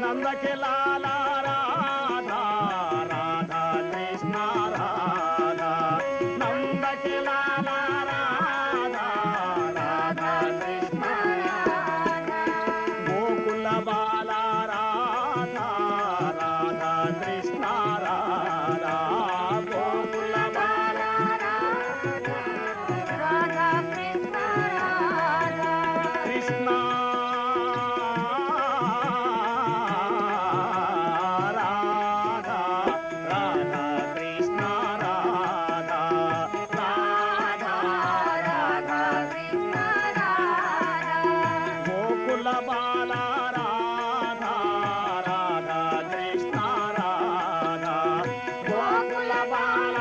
నందకి లాల రాధా రాధా కృష్ణ రాధా నందకి లాల రాధా రాధా కృష్ణ గోకుల బాల రాధా రాధా కృష్ణ రాధా గోకుల బాల కృష్ణ రాధా రాధా కృష్ణ రాధా రాధా రాధా గోకుల బాల రాధా రాధా కృష్ణ రాధా గోకుల బాల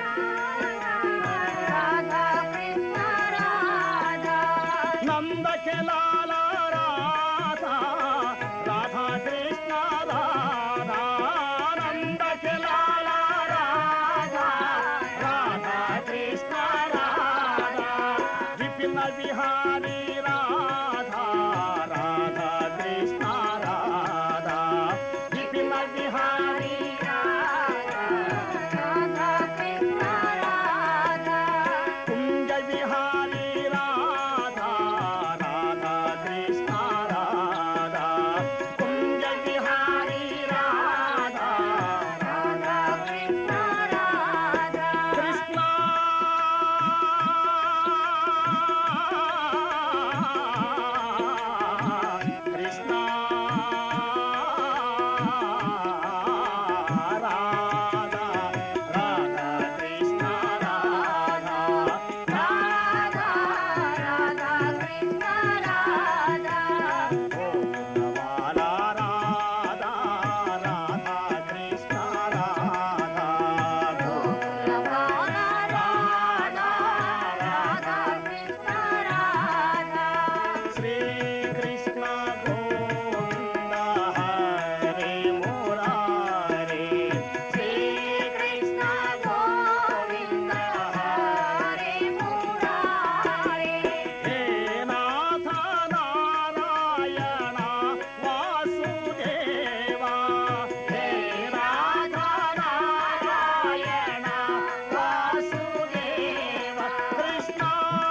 నందకి లాల రాధా రాధా కృష్ణ రాధా నందకి లాల రాధా రాధా కృష్ణ రాధా విపిన విహారీ రాధా రాధా కృష్ణ రాధా విపిన విహారీ కుంజ విహారీ రాధా రాధా కృష్ణ రాధా కుంజ విహారీ రాధా కృష్ణ కృష్ణ రాధా రాధా కృష్ణ రాధా బాల రాధా రాధా కృష్ణ రాధా శ్రీకృష్ణ గోవింద హరే మురారే శ్రీకృష్ణ హే నాథ నారాయణ వాసుదేవా హే నాథ నారాయణ వాసుదేవ కృష్ణ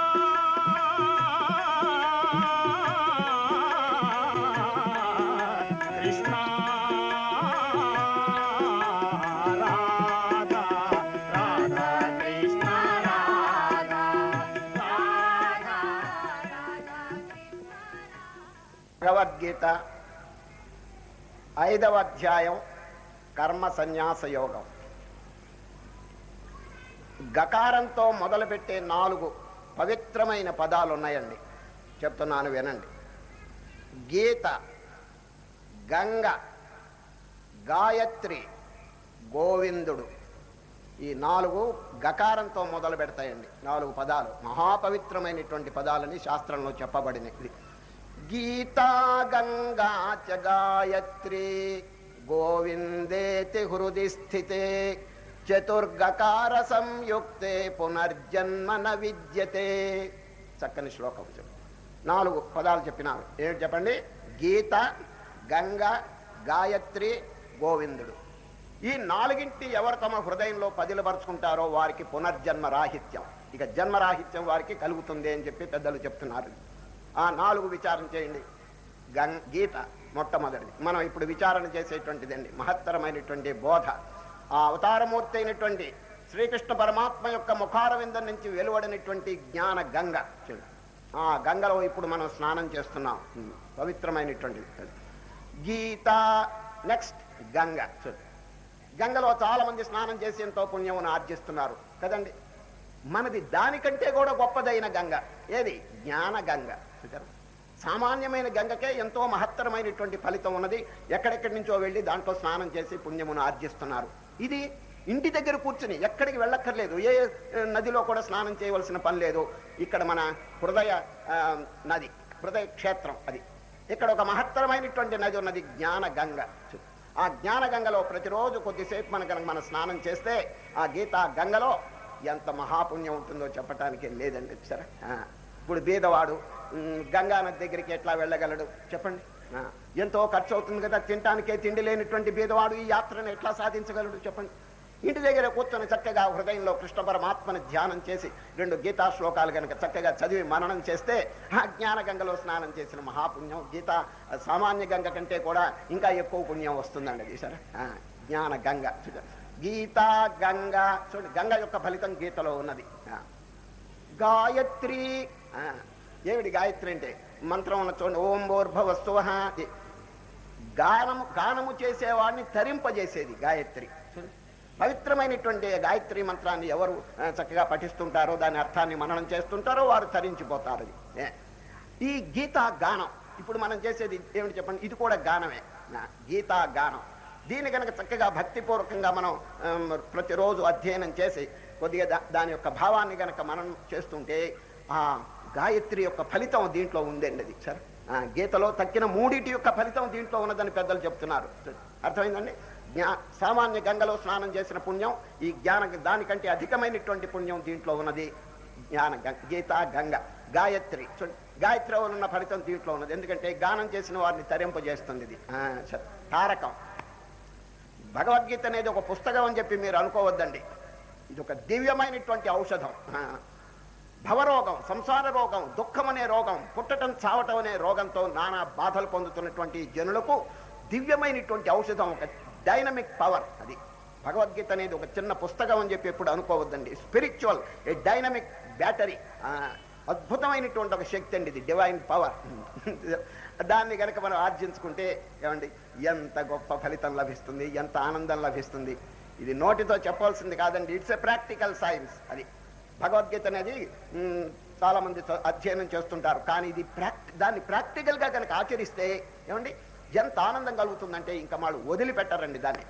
కృష్ణ రాధా రాధా కృష్ణ రాధా భగవద్గీత ఐదవ అధ్యాయం కర్మ సన్యాస యోగం గకారంతో మొదలుపెట్టే నాలుగు పవిత్రమైన పదాలు ఉన్నాయండి చెప్తున్నాను వినండి గీత గంగ గాయత్రి గోవిందుడు ఈ నాలుగు గకారంతో మొదలు పెడతాయండి నాలుగు పదాలు మహాపవిత్రమైనటువంటి పదాలని శాస్త్రంలో చెప్పబడినవి గీతా గంగా చ గాయత్రి గోవిందేతి హృది స్థితే చతుర్గకార సంయుక్తే పునర్జన్మ న విద్యతే చక్కని శ్లోకం చెప్పు నాలుగు పదాలు చెప్పినారు ఏమిటి చెప్పండి గీత గంగ గాయత్రి గోవిందుడు ఈ నాలుగింటి ఎవరు తమ హృదయంలో పదిలపరుచుకుంటారో వారికి పునర్జన్మ రాహిత్యం ఇక జన్మరాహిత్యం వారికి కలుగుతుంది అని చెప్పి పెద్దలు చెప్తున్నారు ఆ నాలుగు విచారణ చేయండి గం గీత మొట్టమొదటిది మనం ఇప్పుడు విచారణ చేసేటువంటిదండి మహత్తరమైనటువంటి బోధ ఆ అవతారమూర్తి అయినటువంటి శ్రీకృష్ణ పరమాత్మ యొక్క ముఖారవిందం నుంచి వెలువడినటువంటి జ్ఞాన గంగ చూడు. ఆ గంగలో ఇప్పుడు మనం స్నానం చేస్తున్నాం ఉమ్, పవిత్రమైనటువంటిది గీత నెక్స్ట్ గంగ చూడు గంగలో చాలా మంది స్నానం చేసి ఎంతో పుణ్యమును ఆర్జిస్తున్నారు కదండి మనది దానికంటే కూడా గొప్పదైన గంగ ఏది జ్ఞాన గంగ చూచారా సామాన్యమైన గంగకే ఎంతో మహత్తరమైనటువంటి ఫలితం ఉన్నది ఎక్కడెక్కడి నుంచో వెళ్ళి దాంట్లో స్నానం చేసి పుణ్యమును ఆర్జిస్తున్నారు ఇది ఇంటి దగ్గర కూర్చుని ఎక్కడికి వెళ్ళక్కర్లేదు ఏ ఏ, నదిలో కూడా స్నానం చేయవలసిన పని లేదు ఇక్కడ మన హృదయ ఆ, నది హృదయ క్షేత్రం అది ఇక్కడ ఒక మహత్తరమైనటువంటి నది ఉన్నది జ్ఞాన గంగ ఆ జ్ఞాన గంగలో ప్రతిరోజు కొద్దిసేపు మన కనుక మనం స్నానం చేస్తే ఆ గీతా గంగలో ఎంత మహాపుణ్యం ఉంటుందో చెప్పటానికి లేదండి సరే ఇప్పుడు బీదవాడు ఉమ్, గంగా నది దగ్గరికి ఎట్లా వెళ్ళగలడు చెప్పండి ఆ, ఎంతో ఖర్చు అవుతుంది కదా తినటానికే తిండి లేనటువంటి బీదవాడు ఈ యాత్రను ఎట్లా సాధించగలడు చెప్పండి ఇంటి దగ్గర కూర్చొని చక్కగా హృదయంలో కృష్ణ పరమాత్మని ధ్యానం చేసి రెండు గీతా శ్లోకాలు కనుక చక్కగా చదివి మననం చేస్తే ఆ జ్ఞాన గంగలో స్నానం చేసిన మహాపుణ్యం గీత సామాన్య గంగ కంటే కూడా ఇంకా ఎక్కువ పుణ్యం వస్తుందండి అది సరే ఆ, జ్ఞాన గంగ చూడండి. గీతా గంగ చూడండి గంగ యొక్క ఫలితం గీతలో ఉన్నది ఆ. గాయత్రి ఆ, ఏమిటి గాయత్రి అంటే మంత్రం ఉన్న చూడండి ఓం భోర్భవస్వ గానము గానము చేసేవాడిని తరింపజేసేది గాయత్రి చూడండి. పవిత్రమైనటువంటి గాయత్రి మంత్రాన్ని ఎవరు ఆ, చక్కగా పఠిస్తుంటారో దాని అర్థాన్ని మననం చేస్తుంటారో వారు తరించిపోతారు అది ఏ. ఈ గీతా గానం ఇప్పుడు మనం చేసేది ఏమిటి చెప్పండి ఇది కూడా గానమే ఆ, గీతా గానం దీన్ని కనుక చక్కగా భక్తిపూర్వకంగా మనం ఆమ్, ప్రతిరోజు అధ్యయనం చేసి కొద్దిగా దా- దాని యొక్క భావాన్ని కనుక మనం చేస్తుంటే ఆ గాయత్రి యొక్క ఫలితం దీంట్లో ఉందండి అది సరే ఆ, గీతలో తక్కిన మూడిటి యొక్క ఫలితం దీంట్లో ఉన్నదని పెద్దలు చెప్తున్నారు అర్థమైందండి జ్ఞా సామాన్య గంగలో స్నానం చేసిన పుణ్యం ఈ జ్ఞాన దానికంటే అధికమైనటువంటి పుణ్యం దీంట్లో ఉన్నది జ్ఞాన గంగ గీత గంగ గాయత్రి చూడండి గాయత్రి వల్ల ఉన్న ఫలితం దీంట్లో ఉన్నది ఎందుకంటే గానం చేసిన వారిని తరింపజేస్తుంది ఇది ఆ, సరే. తారకం భగవద్గీత అనేది ఒక పుస్తకం అని చెప్పి మీరు అనుకోవద్దండి ఇది ఒక దివ్యమైనటువంటి ఔషధం ఆ. భవరోగం సంసార రోగం దుఃఖం అనే రోగం పుట్టటం చావటం అనే రోగంతో నానా బాధలు పొందుతున్నటువంటి జనులకు దివ్యమైనటువంటి ఔషధం ఒక డైనమిక్ పవర్ అది భగవద్గీత అనేది ఒక చిన్న పుస్తకం అని చెప్పి ఎప్పుడు అనుకోవద్దండి స్పిరిచువల్ ఏ డైనమిక్ బ్యాటరీ అద్భుతమైనటువంటి ఒక శక్తి అండి ఇది డివైన్ పవర్ దాన్ని కనుక మనం ఆర్జించుకుంటే ఏమండి ఎంత గొప్ప ఫలితం లభిస్తుంది ఎంత ఆనందం లభిస్తుంది ఇది నోటితో చెప్పాల్సింది కాదండి ఇట్స్ ఎ ప్రాక్టికల్ సైన్స్ అది భగవద్గీత అనేది మ్, చాలా మంది చ- అధ్యయనం చేస్తుంటారు కానీ ఇది ప్రాక్టి దాన్ని ప్రాక్టికల్గా కనుక ఆచరిస్తే ఏమండి ఎంత ఆనందం కలుగుతుందంటే ఇంకా వాళ్ళు వదిలిపెట్టారండి దాన్ని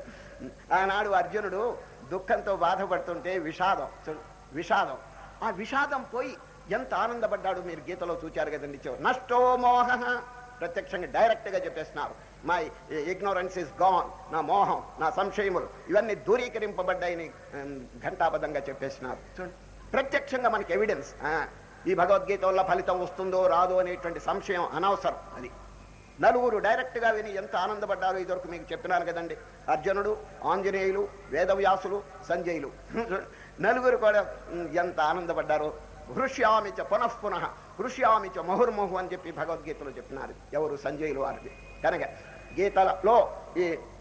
ఆనాడు అర్జునుడు దుఃఖంతో బాధపడుతుంటే విషాదం చూడు, విషాదం ఆ విషాదం పోయి ఎంత ఆనందపడ్డాడు మీరు గీతలో చూచారు కదండి చివరి నష్టో మోహ ప్రత్యక్షంగా డైరెక్ట్గా చెప్పేస్తున్నారు మై ఇగ్నోరెన్స్ ఇస్ గాన్ నా మోహం నా సంశయములు ఇవన్నీ దూరీకరింపబడ్డాయని ఉమ్, ఘంటాబద్ధంగా చెప్పేసినారు చూడండి ప్రత్యక్షంగా మనకి ఎవిడెన్స్ ఈ భగవద్గీత వల్ల ఫలితం వస్తుందో రాదో అనేటువంటి సంశయం అనవసరం అది నలుగురు డైరెక్ట్గా విని ఎంత ఆనందపడ్డారో ఇదివరకు మీకు చెప్పినాను కదండి అర్జునుడు ఆంజనేయులు వేదవ్యాసులు సంజయులు నలుగురు కూడా ఉమ్, ఎంత ఆనందపడ్డారో హృష్యామిచ పునఃపునః హృష్యామిచ మహుర్ముహు అని చెప్పి భగవద్గీతలో చెప్పినారు ఎవరు సంజయులు వారిది కనుక గీతలో ఈ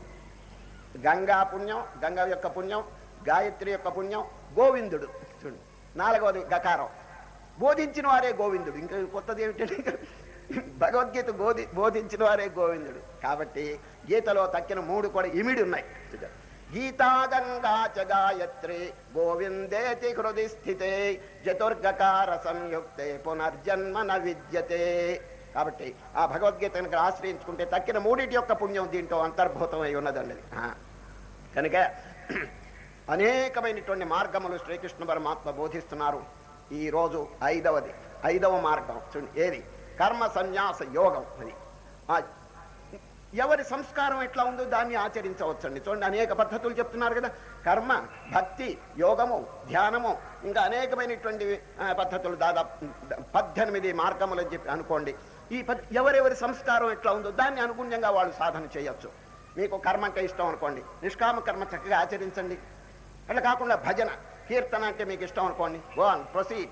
గంగా పుణ్యం గంగా యొక్క పుణ్యం గాయత్రి యొక్క పుణ్యం గోవిందుడు చూడు నాలుగవది గకారం బోధించిన వారే గోవిందుడు ఇంకా కొత్తది ఏమిటంటే భగవద్గీత బోధి బోధించిన వారే గోవిందుడు కాబట్టి గీతలో తక్కిన మూడు కూడా ఇమిడి ఉన్నాయి గీతా గంగా చ గాయత్రి గోవిందేతి హృది స్థితే చతుర్గకార సంయుక్తే పునర్జన్మ న విద్యతే కాబట్టి ఆ భగవద్గీత కనుక ఆశ్రయించుకుంటే తక్కిన మూడింటి యొక్క పుణ్యం దీంట్లో అంతర్భూతమై ఉన్నదండి అది. ఆ. కనుక అనేకమైనటువంటి మార్గములు శ్రీకృష్ణ పరమాత్మ బోధిస్తున్నారు ఈ రోజు ఐదవది ఐదవ మార్గం చూడండి ఏది కర్మ సన్యాస యోగం అది ఆ ఎవరి సంస్కారం ఎట్లా ఉందో దాన్ని ఆచరించవచ్చండి చూడండి అనేక పద్ధతులు చెప్తున్నారు కదా కర్మ భక్తి యోగము ధ్యానము ఇంకా అనేకమైనటువంటి ఆ, పద్ధతులు దాదాపు పద్దెనిమిది మార్గములు అని చెప్పి అనుకోండి ఈ పద్ ఎవరెవరి సంస్కారం ఎట్లా ఉందో దాన్ని అనుగుణ్యంగా వాళ్ళు సాధన చేయొచ్చు మీకు కర్మ అంటే ఇష్టం అనుకోండి నిష్కామ కర్మ చక్కగా ఆచరించండి అట్లా కాకుండా భజన కీర్తన అంటే మీకు ఇష్టం అనుకోండి వన్ ప్రొసీడ్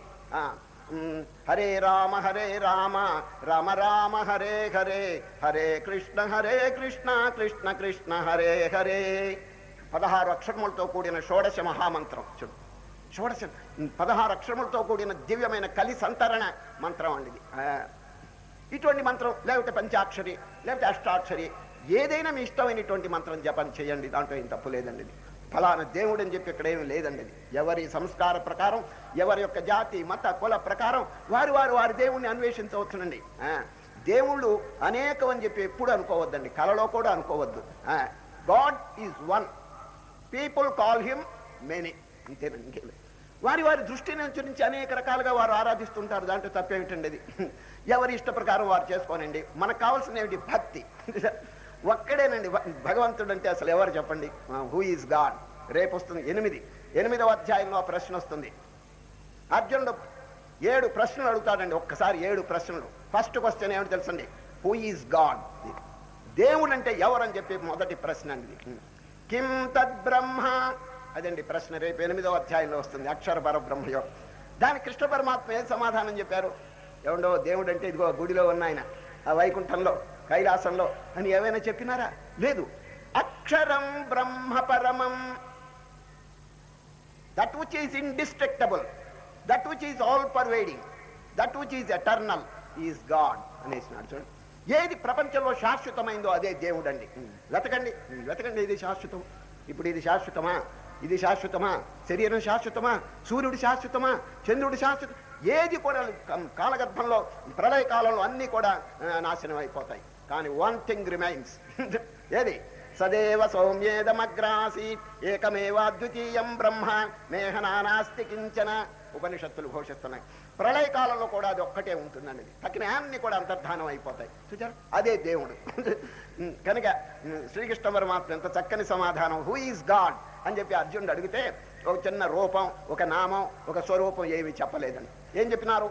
హరే రామ హరే రామ రామ రామ హరే హరే హరే కృష్ణ హరే కృష్ణ కృష్ణ కృష్ణ హరే హరే పదహారు అక్షరములతో కూడిన షోడశ మహామంత్రం చూడు షోడశ పదహారు అక్షరములతో కూడిన దివ్యమైన కలి సంతరణ మంత్రం అండి ఇది ఆ, ఇటువంటి మంత్రం లేకపోతే పంచాక్షరి లేకపోతే అష్టాక్షరి ఏదైనా మీ ఇష్టమైనటువంటి మంత్రం జపం చేయండి దాంట్లో ఏం తప్పు లేదండి ఇది ఫలానా దేవుడు అని చెప్పి ఇక్కడ ఏమీ లేదండి ఇది ఎవరి సంస్కార ప్రకారం ఎవరి యొక్క జాతి మత కుల ప్రకారం వారు వారు వారి దేవుణ్ణి అన్వేషించవచ్చునండి ఆ, దేవుళ్ళు అనేకం అని చెప్పి ఎప్పుడు అనుకోవద్దండి కలలో కూడా అనుకోవద్దు God is one people call him many అంతేనండి ఇంకేం లేదు. వారి వారి దృష్టిని అనుసరించి అనేక రకాలుగా వారు ఆరాధిస్తుంటారు దాంట్లో తప్పేమిటండి అది ఎవరి ఇష్ట ప్రకారం వారు చేసుకోనండి మనకు కావాల్సిన ఏమిటి భక్తి ఒక్కడేనండి భ- భగవంతుడు అంటే అసలు ఎవరు చెప్పండి హూ ఈజ్ గాడ్ రేపు వస్తుంది ఎనిమిది ఎనిమిదవ అధ్యాయంలో ఆ ప్రశ్న వస్తుంది అర్జునుడు ఏడు ప్రశ్నలు అడుగుతాడండి ఒక్కసారి ఏడు ప్రశ్నలు ఫస్ట్ క్వశ్చన్ ఏమిటి తెలుసండి హూ ఈజ్ గాడ్ దేవుడు అంటే ఎవరని చెప్పి మొదటి ప్రశ్న అండి ఇది. కిం తద్ బ్రహ్మ అదండి ప్రశ్న రేపు ఎనిమిదో అధ్యాయంలో వస్తుంది అక్షర పరబ్రహ్మయో దాని కృష్ణ పరమాత్మ ఏం సమాధానం చెప్పారు ఏమండో దేవుడు అంటే ఇదిగో గుడిలో ఉన్న ఆయన ఆ వైకుంఠంలో కైలాసంలో అని ఏమైనా చెప్పినారా లేదు అక్షరం బ్రహ్మ పరమం that which is indestructible that which is all pervading that which is eternal is God అనేసినాడు చూడండి ఏది ప్రపంచంలో శాశ్వతమైందో అదే దేవుడు అండి వెతకండి వెతకండి ఇది శాశ్వతం ఇప్పుడు ఇది శాశ్వతమా ఇది శాశ్వతమా శరీరం శాశ్వతమా సూర్యుడు శాశ్వతమా చంద్రుడు శాశ్వతం ఏది కూడా కం- కాలగర్భంలో ప్రళయ కాలంలో అన్నీ కూడా ఆ, నాశనం అయిపోతాయి కానీ వన్ థింగ్ రిమైన్స్ ఏది సదేవ సౌమ్యేదమగ్రాసి ఏకమేవాద్వితీయం బ్రహ్మ మేహనానాస్తి కించన ఉపనిషత్తులు ఘోషిస్తున్నాయి ప్రళయ కాలంలో కూడా అది ఒక్కటే ఉంటుందండి ఇది. తక్కిన అన్ని కూడా అంతర్ధానం అయిపోతాయి చూచారు అదే దేవుడు కనుక శ్రీకృష్ణ పరమాత్మ ఎంత చక్కని సమాధానం హూ ఈజ్ గాడ్ అని చెప్పి అర్జునుడు అడిగితే ఒక చిన్న రూపం ఒక నామం ఒక స్వరూపం ఏమి చెప్పలేదని ఏం చెప్పినారు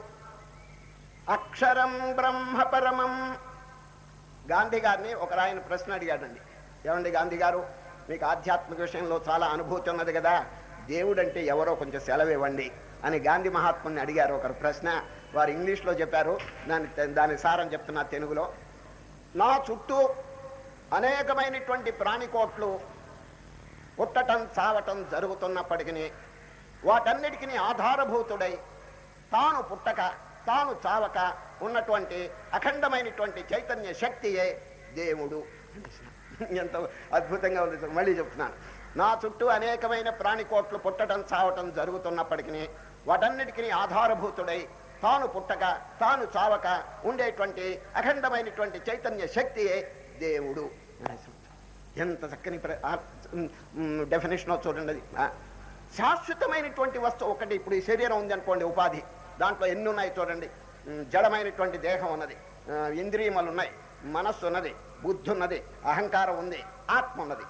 అక్షరం బ్రహ్మ పరమం గాంధీ గారిని ఒక ఆయన ప్రశ్న అడిగాడండి ఏమండి గాంధీ గారు మీకు ఆధ్యాత్మిక విషయంలో చాలా అనుభూతి ఉన్నది కదా దేవుడు అంటే ఎవరో కొంచెం సెలవు ఇవ్వండి అని గాంధీ మహాత్ముని అడిగారు ఒకరు ప్రశ్న వారు ఇంగ్లీష్లో చెప్పారు దాని దాని సారం చెప్తున్నా తెలుగులో నా చుట్టూ అనేకమైనటువంటి ప్రాణికోట్లు పుట్టటం చావటం జరుగుతున్నప్పటికీ వాటన్నిటికీ ఆధారభూతుడై తాను పుట్టక తాను చావక ఉన్నటువంటి అఖండమైనటువంటి చైతన్య శక్తియే దేవుడు ఎంత అద్భుతంగా ఉంది సార్. మళ్ళీ చెప్తున్నాను నా చుట్టూ అనేకమైన ప్రాణికోట్లు పుట్టడం చావటం జరుగుతున్నప్పటికీ వాటన్నిటికీ ఆధారభూతుడై తాను పుట్టక తాను చావక ఉండేటువంటి అఖండమైనటువంటి చైతన్య శక్తియే దేవుడు ఎంత చక్కని డెఫినేషన్ చూడండి అది ఆ, శాశ్వతమైనటువంటి వస్తువు ఒకటి ఇప్పుడు ఈ శరీరం ఉంది అనుకోండి ఉపాధి దాంట్లో ఎన్ని ఉన్నాయి చూడండి ఉమ్, జడమైనటువంటి దేహం ఉన్నది ఆ, ఇంద్రియములు ఉన్నాయి మనస్సు ఉన్నది బుద్ధి ఉన్నది అహంకారం ఉంది ఆత్మ ఉన్నది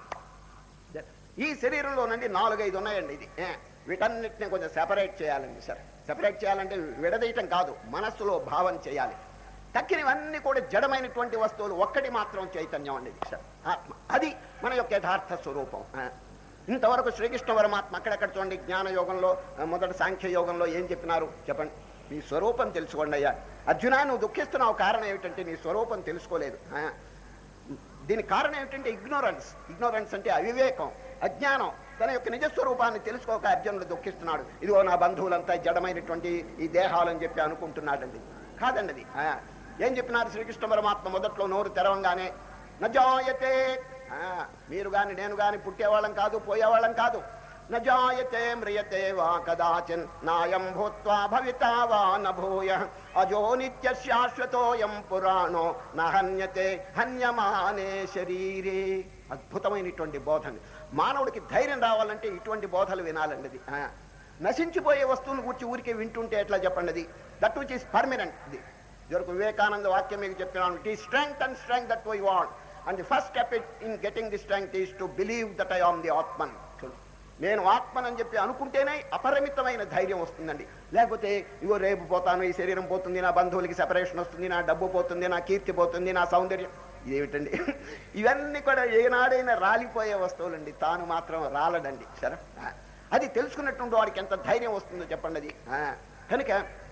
ఈ శరీరంలో నుండి నాలుగైదు ఉన్నాయండి ఇది ఏ, వీటన్నిటిని కొంచెం సెపరేట్ చేయాలండి సార్ సెపరేట్ చేయాలంటే విడదీయటం కాదు మనస్సులో భావం చేయాలి తక్కినవన్నీ కూడా జడమైనటువంటి వస్తువులు ఒక్కటి మాత్రం చైతన్యం అండి సార్ ఆత్మ అది మన యొక్క యథార్థ స్వరూపం ఆ. ఇంతవరకు శ్రీకృష్ణ పరమాత్మ అక్కడెక్కడ చూడండి జ్ఞాన యోగంలో ఆ, మొదటి సాంఖ్య యోగంలో ఏం చెప్పినారు చెప్పండి నీ స్వరూపం తెలుసుకోండి అయ్యా అర్జున నువ్వు దుఃఖిస్తున్నావు కారణం ఏమిటంటే నీ స్వరూపం తెలుసుకోలేదు ఆ. దీనికి కారణం ఏమిటంటే ఇగ్నోరెన్స్ ఇగ్నోరెన్స్ అంటే అవివేకం అజ్ఞానం తన యొక్క నిజస్వరూపాన్ని తెలుసుకోక అర్జునుడు దుఃఖిస్తున్నాడు ఇదిగో నా బంధువులంతా జడమైనటువంటి ఈ దేహాలని చెప్పి అనుకుంటున్నాడండి కాదండి అది ఆ, ఏం చెప్పినారు శ్రీకృష్ణ పరమాత్మ మొదట్లో నోరు తెరవంగానే నజాయతే ఆ, మీరు గాని నేను గాని పుట్టేవాళ్ళం కాదు పోయేవాళ్ళం కాదు నజాయతే మ్రియతే వా కదాచిన్ నాయం భూత్వా భవితా వా నభూయ అజో నిత్య శాశ్వతోయం పురాణో నహన్యతే హన్యమానే శరీరే అద్భుతమైనటువంటి బోధని మానవుడికి ధైర్యం రావాలంటే ఇటువంటి బోధలు వినాలండి అది ఆ. నశించిపోయే వస్తువును గురించి ఊరికే వింటుంటే ఎట్లా చెప్పండి అది దట్ విచ్ ఈస్ పర్మనెంట్ ఇది ఇదివరకు వివేకానంద వాక్యం మీకు చెప్పినాను ఇట్ ఈ strength and strength that why want and the first step in getting the strength is to believe that I am the Atman నేను ఆత్మనని చెప్పి అనుకుంటేనే అపరిమితమైన ధైర్యం వస్తుందండి లేకపోతే ఇగో రేపు పోతాను ఈ శరీరం పోతుంది నా బంధువులకి సెపరేషన్ వస్తుంది నా డబ్బు పోతుంది నా కీర్తి పోతుంది నా సౌందర్యం ఇదేమిటండి ఇవన్నీ కూడా ఏనాడైనా రాలిపోయే వస్తువులండి తాను మాత్రం రాలడండి సరే ఆ, అది తెలుసుకున్నటువంటి వాడికి ఎంత ధైర్యం వస్తుందో చెప్పండి అది ఆ, కనుక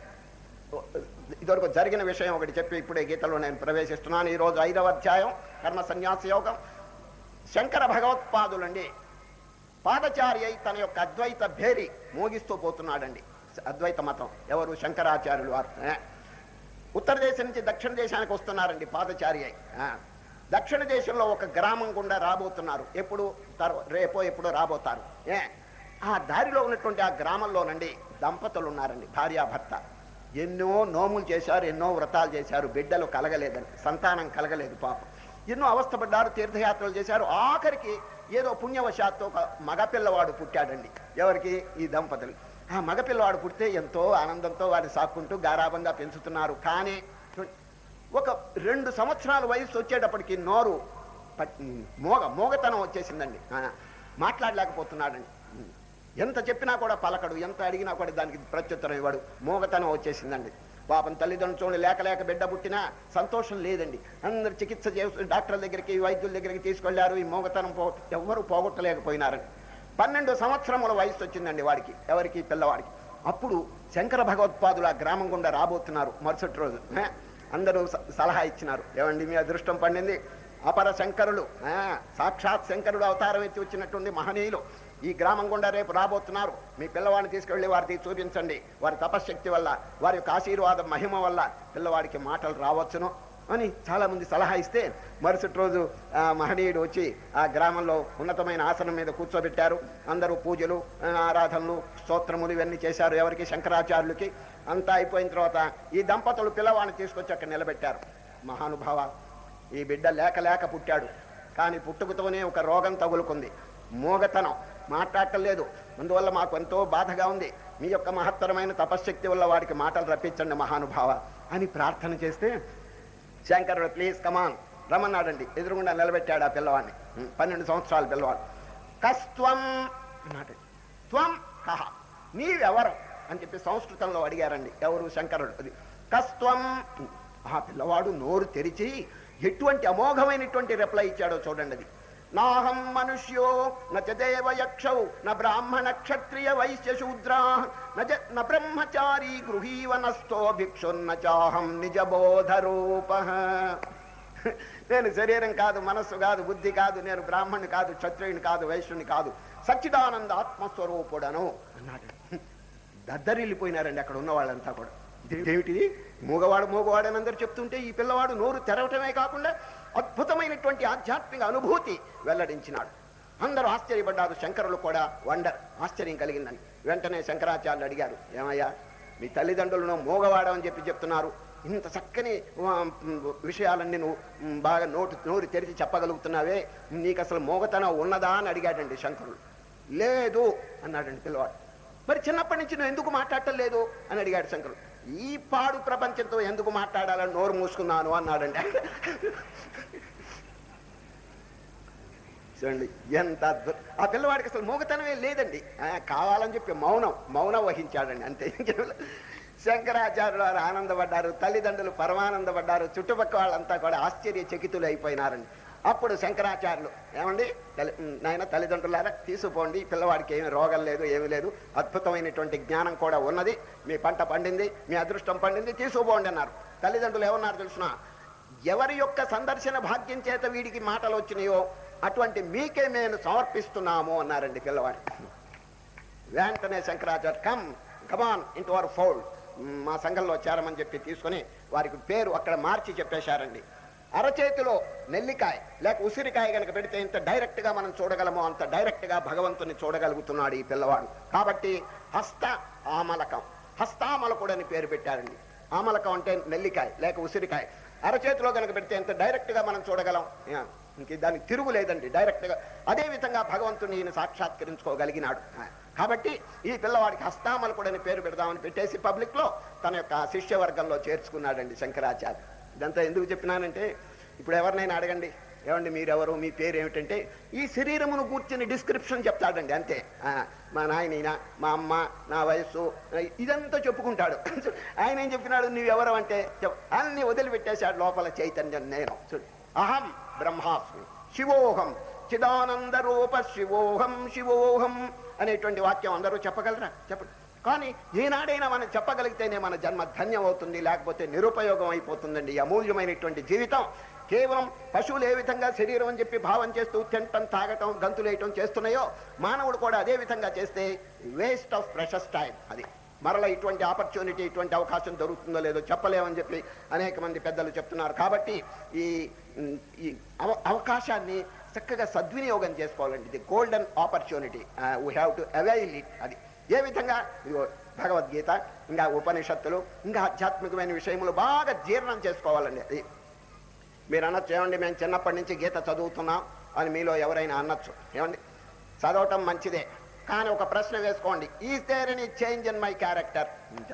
ఇదివరకు జరిగిన విషయం ఒకటి చెప్పి ఇప్పుడే గీతలో నేను ప్రవేశిస్తున్నాను ఈరోజు ఐదవ అధ్యాయం కర్మ సన్యాస యోగం శంకర భగవత్పాదులండి పాదచారి అయి తన యొక్క అద్వైత భేరి మోగిస్తూ పోతున్నాడండి అద్వైత మతం ఎవరు శంకరాచార్యులు వారు ఆ. ఉత్తర దేశం నుంచి దక్షిణ దేశానికి వస్తున్నారండి పాదచారి అయి ఆ. దక్షిణ దేశంలో ఒక గ్రామం గుండా రాబోతున్నారు ఎప్పుడు తర్వా- రేపో ఎప్పుడో రాబోతారు ఏ ఆ దారిలో ఉన్నటువంటి ఆ గ్రామంలోనండి దంపతులు ఉన్నారండి భార్యాభర్త ఎన్నో నోములు చేశారు ఎన్నో వ్రతాలు చేశారు బిడ్డలు కలగలేదని సంతానం కలగలేదు పాపం ఎన్నో అవస్థపడ్డారు తీర్థయాత్రలు చేశారు ఆఖరికి ఏదో పుణ్యవశాత్తు ఒక మగపిల్లవాడు పుట్టాడండి ఎవరికి ఈ దంపతులు ఆ మగపిల్లవాడు పుడితే ఎంతో ఆనందంతో వాడిని సాక్కుంటూ గారాబంగా పెంచుతున్నారు కానీ ఒక రెండు సంవత్సరాల వయసు వచ్చేటప్పటికి నోరు పట్- మోగ మోగతనం వచ్చేసిందండి ఆ, మాట్లాడలేకపోతున్నాడండి ఎంత చెప్పినా కూడా పలకడు ఎంత అడిగినా కూడా దానికి ప్రత్యుత్తరం ఇవ్వడు మోగతనం వచ్చేసిందండి పాపం తల్లిదండ్రులు చూడండి లేక లేక బిడ్డ పుట్టినా సంతోషం లేదండి అందరు చికిత్స చేస్తూ డాక్టర్ల దగ్గరికి వైద్యుల దగ్గరికి తీసుకెళ్లారు ఈ మోగతనం పో ఎవ్వరూ పోగొట్టలేకపోయినారని పన్నెండు సంవత్సరముల వయసు వచ్చిందండి వాడికి ఎవరికి పిల్లవాడికి అప్పుడు శంకర భగవత్పాదులు ఆ గ్రామం గుండా రాబోతున్నారు మరుసటి రోజు ఆ, అందరూ స- సలహా ఇచ్చినారు ఏమండి మీ అదృష్టం పండింది అపర శంకరులు ఆ, సాక్షాత్ శంకరుడు అవతారం ఎత్తి వచ్చినట్టుంది మహనీయులు ఈ గ్రామం గుండా రేపు రాబోతున్నారు మీ పిల్లవాడిని తీసుకెళ్లి వారికి చూపించండి వారి తపశ్శక్తి వల్ల వారి యొక్క ఆశీర్వాదం మహిమ వల్ల పిల్లవాడికి మాటలు రావచ్చును అని చాలా మంది సలహా ఇస్తే మరుసటి రోజు ఆ మహనీయుడు వచ్చి ఆ గ్రామంలో ఉన్నతమైన ఆసనం మీద కూర్చోబెట్టారు అందరూ పూజలు ఆ, ఆరాధనలు స్తోత్రములు ఇవన్నీ చేశారు ఎవరికి శంకరాచార్యులకి అంతా అయిపోయిన తర్వాత ఈ దంపతులు పిల్లవాడిని తీసుకొచ్చి అక్కడ నిలబెట్టారు మహానుభావ ఈ బిడ్డ లేక లేక పుట్టాడు కానీ పుట్టుకతోనే ఒక రోగం తగులుకుంది మోగతనం మాట్లాడటలేదు అందువల్ల మాకు ఎంతో బాధగా ఉంది మీ యొక్క మహత్తరమైన తపశ్శక్తి వల్ల వాడికి మాటలు రప్పించండి మహానుభావ అని ప్రార్థన చేస్తే శంకరుడు ప్లీజ్ కమాన్ రమ్మన్నాడండి ఎదురుగుండా నిలబెట్టాడు ఆ పిల్లవాడిని ఉం, పన్నెండు సంవత్సరాల పిల్లవాడు కస్త్వం అన్నాడు త్వం కహ నీవెవరు అని చెప్పి సంస్కృతంలో అడిగారండి ఎవరు శంకరుడు అది కస్త్వం ఆ పిల్లవాడు నోరు తెరిచి ఎటువంటి అమోఘమైనటువంటి రిప్లై ఇచ్చాడో చూడండి అది నాహం మనుష్యో నచ దేవయక్షౌ న బ్రాహ్మణ క్షత్రియ వైశ్య శూద్రా నచ న బ్రహ్మచారీ గృహీవనస్థో భిక్షున్న చాహం నిజబోధ రూప నేను శరీరం కాదు మనస్సు కాదు బుద్ధి కాదు నేను బ్రాహ్మణుని కాదు క్షత్రియుని కాదు వైశ్యుని కాదు సచ్చిదానంద ఆత్మస్వరూపుడను అన్నాడు దద్దరిల్లిపోయినారండి అక్కడ ఉన్న వాళ్ళంతా కూడా ఏమిటిది మూగవాడు మూగవాడు అని అందరు చెప్తుంటే ఈ పిల్లవాడు నోరు తెరవటమే కాకుండా అద్భుతమైనటువంటి ఆధ్యాత్మిక అనుభూతి వెల్లడించినాడు అందరూ ఆశ్చర్యపడ్డారు శంకరులు కూడా వండర్ ఆశ్చర్యం కలిగిందని వెంటనే శంకరాచార్యులు అడిగారు ఏమయ్యా మీ తల్లిదండ్రులను మూగవాడమని చెప్పి చెప్తున్నారు ఇంత చక్కని ఆ, మ్, విషయాలన్నీ నువ్వు మ్, బాగా నోటు నోరు తెరిచి చెప్పగలుగుతున్నావే నీకు అసలు మోగతనం ఉన్నదా అని అడిగాడండి శంకరుడు లేదు అన్నాడండి పిల్లవాడు మరి చిన్నప్పటి నుంచి నువ్వు ఎందుకు మాట్లాడటం లేదు అని అడిగాడు శంకరుడు ఈ పాడు ప్రపంచంతో ఎందుకు మాట్లాడాలని నోరు మూసుకున్నాను అన్నాడండి చూడండి ఎంత అద్భుతం ఆ పిల్లవాడికి అసలు మూగతనమే లేదండి ఆ, కావాలని చెప్పి మౌనం మౌనం వహించాడండి అంతే ఇంకేం లేదు. శంకరాచార్యులు వారు ఆనందపడ్డారు తల్లిదండ్రులు పరమానందపడ్డారు చుట్టుపక్కల వాళ్ళంతా కూడా ఆశ్చర్య చకితులు అయిపోయినారండి అప్పుడు శంకరాచార్యులు ఏమండి తల్లి నాయన తల్లిదండ్రులారా తీసుకుపోండి ఈ పిల్లవాడికి ఏమి రోగం లేదు ఏమీ లేదు అద్భుతమైనటువంటి జ్ఞానం కూడా ఉన్నది మీ పంట పండింది మీ అదృష్టం పండింది తీసుకుపోండి అన్నారు తల్లిదండ్రులు ఏమన్నారు తెలుసిన ఎవరి యొక్క సందర్శన భాగ్యం చేత వీడికి మాటలు వచ్చినాయో అటువంటి మీకే మేము సమర్పిస్తున్నాము అన్నారండి పిల్లవాడు వెంటనే Shankaracharya come come on into our fold మా సంఘంలో చేరమని చెప్పి తీసుకొని వారికి పేరు అక్కడ మార్చి చెప్పేశారండి అరచేతిలో నెల్లికాయ లేక ఉసిరికాయ కనుక పెడితే ఇంత డైరెక్ట్ గా మనం చూడగలమో అంత డైరెక్ట్ గా భగవంతుని చూడగలుగుతున్నాడు ఈ పిల్లవాడు కాబట్టి హస్త ఆమలకం హస్తామలకుడు అని పేరు పెట్టారండి ఆమలకం అంటే నెల్లికాయ లేక ఉసిరికాయ అరచేతిలో కనుక పెడితే ఎంత డైరెక్ట్ గా మనం చూడగలం యా, ఇంక దానికి తిరుగు లేదండి డైరెక్ట్ గా అదే విధంగా భగవంతుని ఈయన సాక్షాత్కరించుకోగలిగినాడు ఆ, కాబట్టి ఈ పిల్లవాడికి హస్తామలకుడు అని పేరు పెడదామని పెట్టేసి పబ్లిక్ లో తన యొక్క శిష్యవర్గంలో చేర్చుకున్నాడండి శంకరాచార్య ఇదంతా ఎందుకు చెప్పినానంటే ఇప్పుడు ఎవరినైనా అడగండి ఏమండి మీరెవరు మీ పేరు ఏమిటంటే ఈ శరీరమును కూర్చుని డిస్క్రిప్షన్ చెప్తాడండి అంతే ఆ, మా నాయన మా అమ్మ నా వయస్సు ఇదంతా చెప్పుకుంటాడు ఆయన ఏం చెప్పినాడు నువ్వెవరు అంటే చెప్- అన్ని వదిలిపెట్టేశాడు లోపల చైతన్యం నేను చూడు అహం బ్రహ్మాస్మి శివోహం చిదానంద రూప శివోహం శివోహం అనేటువంటి వాక్యం అందరూ చెప్పగలరా చెప్పండి కానీ ఏనాడైనా మనం చెప్పగలిగితేనే మన జన్మ ధన్యం అవుతుంది లేకపోతే నిరుపయోగం అయిపోతుందండి ఈ అమూల్యమైనటువంటి జీవితం కేవలం పశువులు ఏ విధంగా శరీరం అని చెప్పి భావం చేస్తూ తినటం తాగటం గంతులేయటం చేస్తున్నాయో మానవుడు కూడా అదే విధంగా చేస్తే వేస్ట్ ఆఫ్ ప్రెషస్ టైం అది మరల ఇటువంటి ఆపర్చునిటీ ఇటువంటి అవకాశం దొరుకుతుందో లేదో చెప్పలేమని చెప్పి అనేక మంది పెద్దలు చెప్తున్నారు కాబట్టి ఈ ఉమ్, ఈ అవ అవకాశాన్ని చక్కగా సద్వినియోగం చేసుకోవాలండి ఇది golden opportunity we have to avail it అది ఏ విధంగా ఇదిగో భగవద్గీత ఇంకా ఉపనిషత్తులు ఇంకా ఆధ్యాత్మికమైన విషయములు బాగా జీర్ణం చేసుకోవాలండి అది మీరు అనొచ్చు ఏమండి మేము చిన్నప్పటి నుంచి గీత చదువుతున్నాం అని మీలో ఎవరైనా అనొచ్చు ఏమండి చదవటం మంచిదే కానీ ఒక ప్రశ్న వేసుకోండి is there any change in my character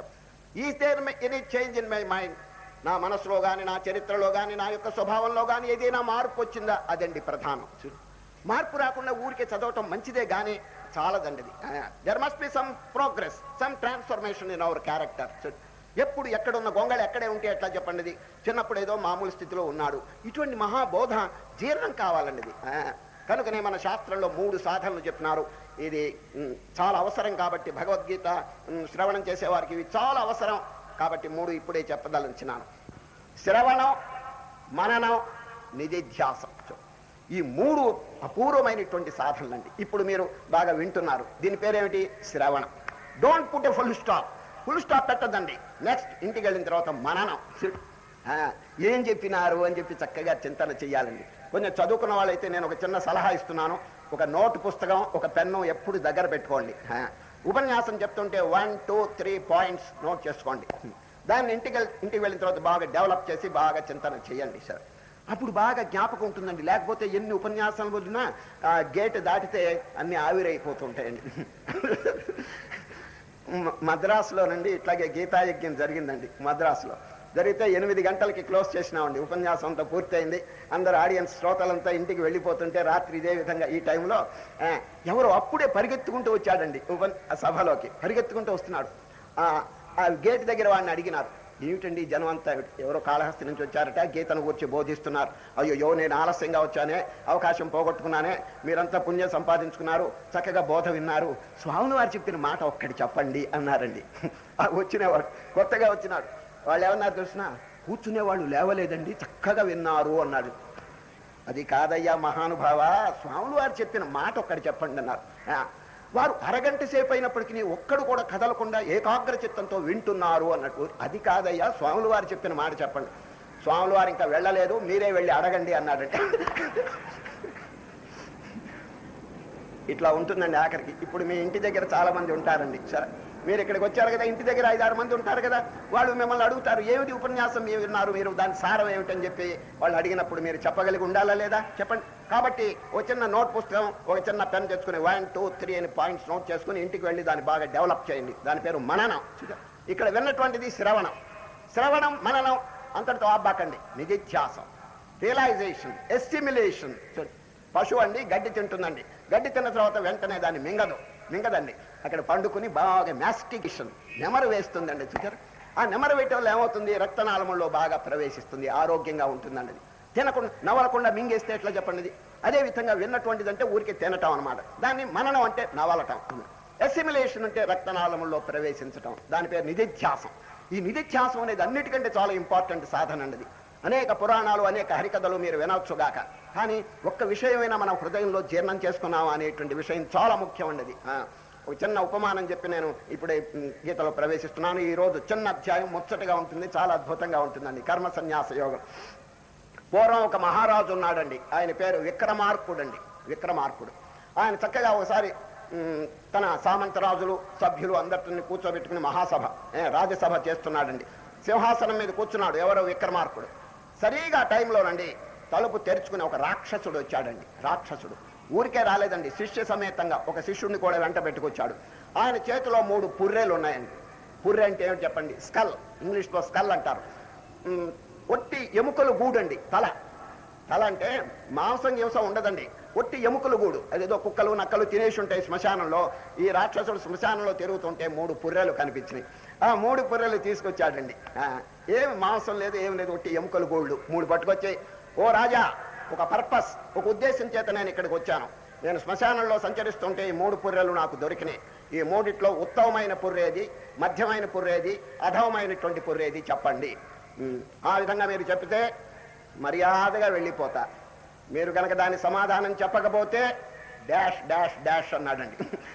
is there any change in my mind నా మనసులో కానీ నా చరిత్రలో కానీ నా యొక్క స్వభావంలో కానీ ఏదైనా మార్పు వచ్చిందా అదండి ప్రధానం చూడు. మార్పు రాకుండా ఊరికే చదవటం మంచిదే కానీ చాలదండి there must be some progress some transformation in our character ఎప్పుడు ఎక్కడున్న గొంగళి ఎక్కడే ఉంటే ఎట్లా చెప్పండి ఇది? చిన్నప్పుడు ఏదో మామూలు స్థితిలో ఉన్నాడు ఇటువంటి మహాబోధ జీర్ణం కావాలండి ఇది ఆ, కనుకనే మన శాస్త్రంలో మూడు సాధనలు చెప్పినారు ఇది ఉమ్, చాలా అవసరం కాబట్టి భగవద్గీత ఉమ్, శ్రవణం చేసేవారికి ఇవి చాలా అవసరం కాబట్టి మూడు ఇప్పుడే చెప్పదలించినాను శ్రవణం మననం నిధిధ్యాసం ఈ మూడు అపూర్వమైనటువంటి సాధనలండి ఇప్పుడు మీరు బాగా వింటున్నారు దీని పేరేమిటి శ్రవణం don't put a full stop full stop పెట్టద్దండి నెక్స్ట్ ఇంటికి వెళ్ళిన తర్వాత మననం ఆ, ఏం చెప్పినారు అని చెప్పి చక్కగా చింతన చెయ్యాలండి కొంచెం చదువుకున్న వాళ్ళైతే నేను ఒక చిన్న సలహా ఇస్తున్నాను ఒక నోట్ పుస్తకం ఒక పెన్ను ఎప్పుడు దగ్గర పెట్టుకోండి ఆ, ఉపన్యాసం చెప్తుంటే one two three points note చేసుకోండి దాన్ని ఇంటికి వెళ్- ఇంటికి వెళ్ళిన తర్వాత బాగా డెవలప్ చేసి బాగా చింతన చేయండి సార్ అప్పుడు బాగా జ్ఞాపకం ఉంటుందండి లేకపోతే ఎన్ని ఉపన్యాసాలు వదిలినా ఆ గేట్ దాటితే అన్ని ఆవిరైపోతుంటాయండి మ- మద్రాసులోనండి ఇట్లాగే గీతాయజ్ఞం జరిగిందండి మద్రాసులో జరిగితే ఎనిమిది గంటలకి క్లోజ్ చేసినామండి ఉపన్యాసం అంతా పూర్తయింది అందరు ఆడియన్స్ శ్రోతలంతా ఇంటికి వెళ్ళిపోతుంటే రాత్రి ఇదే విధంగా ఈ టైంలో ఆ, ఎవరో అప్పుడే పరిగెత్తుకుంటూ వచ్చాడండి ఉపన్ ఆ సభలోకి పరిగెత్తుకుంటూ వస్తున్నాడు ఆ, ఆ గేట్ దగ్గర వాడిని అడిగినారు ఏమిటండి ఈ జనం అంతా ఎవరో కాళహస్తి నుంచి వచ్చారట గీతను గురించి బోధిస్తున్నారు అయ్యో నేను ఆలస్యంగా వచ్చానే అవకాశం పోగొట్టుకున్నానే మీరంతా పుణ్యం సంపాదించుకున్నారు చక్కగా బోధ విన్నారు స్వామి వారు చెప్పిన మాట ఒక్కటి చెప్పండి అన్నారండి ఆ వచ్చినవాడు కొత్తగా వచ్చినాడు వాళ్ళు ఏమన్నారు తెలిసిన కూర్చునేవాళ్ళు లేవలేదండి చక్కగా విన్నారు అన్నాడు అది కాదయ్యా మహానుభావ స్వాములు వారు చెప్పిన మాట ఒక్కటి చెప్పండి అన్నారు ఆ, వారు అరగంట సేపు అయినప్పటికీ ఒక్కడు కూడా కదలకుండా ఏకాగ్ర చిత్తంతో వింటున్నారు అన్నట్టు అది కాదయ్యా స్వాములు వారు చెప్పిన మాట చెప్పండి స్వాములు వారు ఇంకా వెళ్ళలేదు మీరే వెళ్ళి అడగండి అన్నాడంటే ఇట్లా ఉంటుందండి ఆఖరికి ఇప్పుడు మీ ఇంటి దగ్గర చాలా మంది ఉంటారండి సరే మీరు ఇక్కడికి వచ్చారు కదా ఇంటి దగ్గర ఐదారు మంది ఉంటారు కదా వాళ్ళు మిమ్మల్ని అడుగుతారు ఏమిటి ఉపన్యాసం ఏమి విన్నారు మీరు దాని సారం ఏమిటని చెప్పి వాళ్ళు అడిగినప్పుడు మీరు చెప్పగలిగి ఉండాలా లేదా చెప్పండి కాబట్టి ఒక చిన్న నోట్ పుస్తకం ఒక చిన్న పెన్ తెచ్చుకుని వన్ టూ త్రీ అని పాయింట్స్ నోట్ చేసుకుని ఇంటికి వెళ్ళి దాన్ని బాగా డెవలప్ చేయండి దాని పేరు మననం ఇక్కడ విన్నటువంటిది శ్రవణం శ్రవణం మననం అంతటితో ఆబ్బాకండి నిధిధ్యాసం రియలైజేషన్ ఎస్టిమ్యులేషన్ పశువు అండి గడ్డి తింటుందండి గడ్డి తిన్న తర్వాత వెంటనే దాన్ని మింగదు మింగదండి అక్కడ పండుకుని బాగా మ్యాస్టికేషన్ నెమరు వేస్తుందండి చూచారు ఆ నెమరు వేయటం వల్ల ఏమవుతుంది రక్తనాళములో బాగా ప్రవేశిస్తుంది ఆరోగ్యంగా ఉంటుందండి అది తినకుండా నవలకుండా మింగేస్తే ఎట్లా చెప్పండి ఇది అదే విధంగా విన్నటువంటిది అంటే ఊరికి తినటం అనమాట దాన్ని మననం అంటే నవలటం ఎసిమిలేషన్ అంటే రక్తనాళములో ప్రవేశించటం దాని పేరు నిధిధ్యాసం ఈ నిధిధ్యాసం అనేది అన్నిటికంటే చాలా ఇంపార్టెంట్ సాధన అండి అనేక పురాణాలు అనేక హరికథలు మీరు వినవచ్చుగాక కానీ ఒక్క విషయమైనా మనం హృదయంలో జీర్ణం చేసుకున్నాం అనేటువంటి విషయం చాలా ముఖ్యమైనది ఆ, ఒక చిన్న ఉపమానం చెప్పి నేను ఇప్పుడే ఉమ్, గీతలో ప్రవేశిస్తున్నాను ఈ రోజు చిన్న అధ్యాయం ముచ్చటగా ఉంటుంది చాలా అద్భుతంగా ఉంటుందండి కర్మ సన్యాస యోగం పూర్వం ఒక మహారాజు ఉన్నాడండి ఆయన పేరు విక్రమార్కుడు అండి విక్రమార్కుడు ఆయన చక్కగా ఒకసారి ఉమ్, తన సామంతరాజులు సభ్యులు అందరిని కూర్చోబెట్టుకుని మహాసభ ఏ, రాజ్యసభ చేస్తున్నాడండి సింహాసనం మీద కూర్చున్నాడు ఎవరో విక్రమార్కుడు సరిగా టైంలోనండి తలుపు తెరుచుకుని ఒక రాక్షసుడు వచ్చాడండి రాక్షసుడు ఊరికే రాలేదండి శిష్య సమేతంగా ఒక శిష్యుడిని కూడా వెంట పెట్టుకొచ్చాడు ఆయన చేతిలో మూడు పుర్రెలు ఉన్నాయండి పుర్రె అంటే ఏమిటి చెప్పండి స్కల్ ఇంగ్లీష్లో స్కల్ అంటారు ఉమ్, ఒట్టి ఎముకలు గూడండి తల తల అంటే మాంసం హింసం ఉండదండి ఒట్టి ఎముకలు గూడు అదేదో కుక్కలు నక్కలు తినేసి ఉంటాయి శ్మశానంలో ఈ రాక్షసుడు శ్మశానంలో తిరుగుతుంటే మూడు పుర్రెలు కనిపించినాయి ఆ మూడు పుర్రెలు తీసుకొచ్చాడండి ఆ, ఏమి మాంసం లేదు ఏం లేదు ఒట్టి ఎముకలు గోళ్ళు మూడు పట్టుకొచ్చాయి ఓ రాజా ఒక పర్పస్ ఒక ఉద్దేశం చేత నేను ఇక్కడికి వచ్చాను నేను శ్మశానంలో సంచరిస్తుంటే ఈ మూడు పుర్రెలు నాకు దొరికినాయి ఈ మూడిట్లో ఉత్తమమైన పుర్రేది మధ్యమైన పుర్రేది అధమమైనటువంటి పుర్రేది చెప్పండి ఉమ్, ఆ విధంగా మీరు చెప్తే మర్యాదగా వెళ్ళిపోతా మీరు కనుక దాని సమాధానం చెప్పకపోతే డాష్ డాష్ డాష్ అన్నాడండి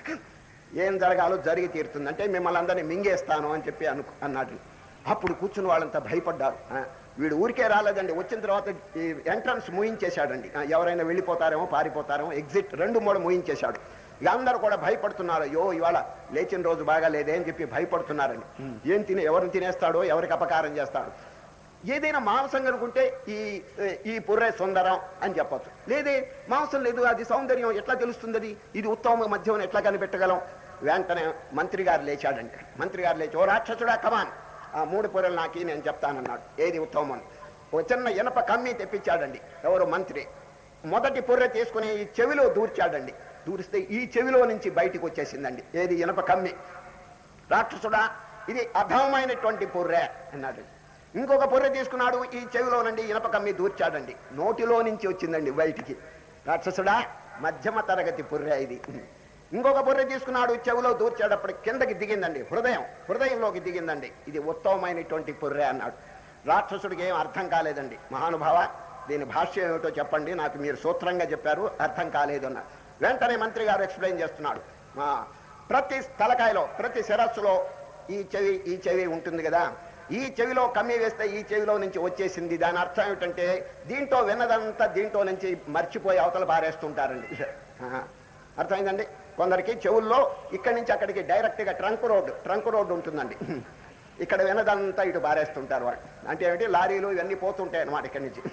ఏం జరగాలో జరిగి తీరుతుంది అంటే మిమ్మల్ని అందరినీ మింగేస్తాను అని చెప్పి అను అన్నాడు అప్పుడు కూర్చుని వాళ్ళంతా భయపడ్డారు ఆ, వీడు ఊరికే రాలేదండి వచ్చిన తర్వాత ఈ ఎంట్రన్స్ మూయించేశాడండి ఆ, ఎవరైనా వెళ్ళిపోతారేమో పారిపోతారేమో ఎగ్జిట్ రెండు మూడు మూయించేశాడు ఇక అందరూ కూడా భయపడుతున్నారు అయ్యో ఇవాళ లేచిన రోజు బాగా లేదే అని చెప్పి భయపడుతున్నారండి ఏం తినే ఎవరిని తినేస్తాడో ఎవరికి అపకారం చేస్తాడు ఏదైనా మాంసం కనుకుంటే ఈ ఈ పుర్రె సుందరం అని చెప్పొచ్చు లేదే మాంసం లేదు అది సౌందర్యం ఎట్లా తెలుస్తుంది అది ఇది ఉత్తమ మధ్యం ఎట్లా కనిపెట్టగలం వెంటనే మంత్రి గారు లేచాడండి మంత్రి గారు లేచి ఓ రాక్షసుడా కమాన్ ఆ మూడు పొరలు నాకు నేను చెప్తానన్నాడు ఏది ఉత్తమం అని ఒక చిన్న ఇనప కమ్మి తెప్పించాడండి ఎవరు మంత్రి మొదటి పొర్రె తీసుకుని ఈ చెవిలో దూర్చాడండి దూరిస్తే ఈ చెవిలో నుంచి బయటికి వచ్చేసిందండి ఏది ఇనప కమ్మి రాక్షసుడా ఇది అధమైనటువంటి పుర్రె అన్నాడు ఇంకొక పొర్రె తీసుకున్నాడు ఈ చెవిలో నుండి ఇనప కమ్మి దూర్చాడండి నోటిలో నుంచి వచ్చిందండి బయటికి రాక్షసుడా మధ్యమ తరగతి పుర్రె ఇది ఇంకొక బొర్రె తీసుకున్నాడు చెవిలో దూర్చేటప్పుడు కిందకి దిగిందండి హృదయం హృదయంలోకి దిగిందండి ఇది ఉత్తమమైనటువంటి పుర్రె అన్నాడు రాక్షసుడికి ఏం అర్థం కాలేదండి మహానుభావ దీని భాష్యం ఏమిటో చెప్పండి నాకు మీరు సూత్రంగా చెప్పారు అర్థం కాలేదు అన్నాడు వెంటనే మంత్రి గారు ఎక్స్ప్లెయిన్ చేస్తున్నాడు ఆ, ప్రతి తలకాయలో ప్రతి శిరస్సులో ఈ చెవి ఈ చెవి ఉంటుంది కదా ఈ చెవిలో కమ్మి వేస్తే ఈ చెవిలో నుంచి వచ్చేసింది దాని అర్థం ఏమిటంటే దీంట్లో విన్నదంతా దీంట్లో నుంచి మర్చిపోయి అవతల పారేస్తుంటారండి ఆ, అర్థమైందండి కొందరికి చెవుల్లో ఇక్కడి నుంచి అక్కడికి డైరెక్ట్గా ట్రంక్ రోడ్డు ట్రంక్ రోడ్డు ఉంటుందండి ఇక్కడ వినదంతా ఇటు బారేస్తుంటారు వాళ్ళు అంటే ఏమిటి లారీలు ఇవన్నీ పోతుంటాయి అన్నమాట ఇక్కడి నుంచి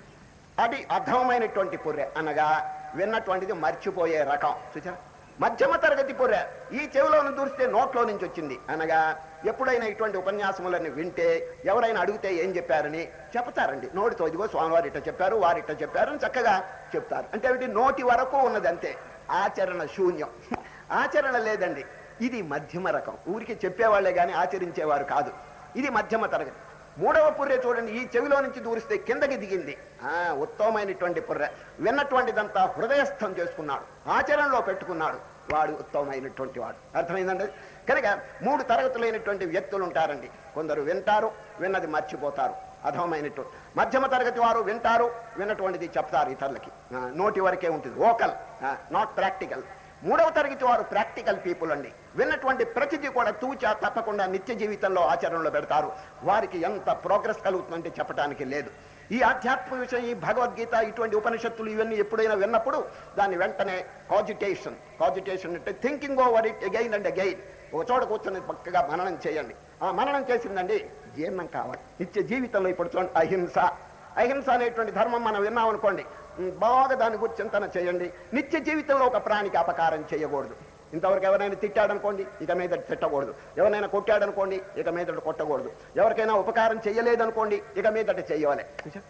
అది అధమైనటువంటి పొర్రె అనగా విన్నటువంటిది మర్చిపోయే రకం చూచా మధ్యమ తరగతి పొర్రె ఈ చెవిలోని దూరిస్తే నోట్లో నుంచి వచ్చింది అనగా ఎప్పుడైనా ఇటువంటి ఉపన్యాసములని వింటే ఎవరైనా అడిగితే ఏం చెప్పారని చెప్తారండి నోటితో ఇదిగో స్వామివారు ఇట్ట చెప్పారు వారు ఇట్ట చెప్పారు అని చక్కగా చెప్తారు అంటే ఏమిటి నోటి వరకు ఉన్నది అంతే ఆచరణ శూన్యం ఆచరణ లేదండి ఇది మధ్యమ రకం ఊరికి చెప్పేవాళ్లే కానీ ఆచరించేవారు కాదు ఇది మధ్యమ తరగతి మూడవ పుర్రె చూడండి ఈ చెవిలో నుంచి దూరిస్తే కిందకి దిగింది ఆ ఉత్తమమైనటువంటి పుర్రె విన్నటువంటిదంతా హృదయస్థం చేసుకున్నాడు ఆచరణలో పెట్టుకున్నాడు వాడు ఉత్తమమైనటువంటి వాడు అర్థమైందండి కనుక మూడు తరగతులైనటువంటి వ్యక్తులు ఉంటారండి కొందరు వింటారు విన్నది మర్చిపోతారు అధమైనటువంటి మధ్యమ తరగతి వారు వింటారు విన్నటువంటిది చెప్తారు ఇతరులకి ఆ, నోటి వరకే ఉంటుంది ఓకల్ నాట్ ప్రాక్టికల్ మూడవ తరగతి వారు ప్రాక్టికల్ పీపుల్ అండి విన్నటువంటి ప్రతిదీ కూడా తూచా తప్పకుండా నిత్య జీవితంలో ఆచరణలో పెడతారు వారికి ఎంత ప్రోగ్రెస్ కలుగుతుందంటే చెప్పడానికి లేదు ఈ ఆధ్యాత్మిక విషయం ఈ భగవద్గీత ఇటువంటి ఉపనిషత్తులు ఇవన్నీ ఎప్పుడైనా విన్నప్పుడు దాన్ని వెంటనే కాజిటేషన్ కాజిటేషన్ అంటే thinking over it again and again ఒక చోట కూర్చొని పక్కగా మననం చేయండి ఆ మననం చేసిందండి జీర్ణం కావాలి నిత్య జీవితంలో ఇప్పుడు చూడండి అహింస అహింస అనేటువంటి ధర్మం మనం విన్నాం అనుకోండి ఉమ్, బాగా దాని గురించి చింతన చేయండి నిత్య జీవితంలో ఒక ప్రాణికి అపకారం చేయకూడదు ఇంతవరకు ఎవరైనా తిట్టాడనుకోండి ఇక మీద తిట్టకూడదు ఎవరైనా కొట్టాడనుకోండి ఇక మీదట కొట్టకూడదు ఎవరికైనా ఉపకారం చేయలేదనుకోండి ఇక మీదట చేయవాలి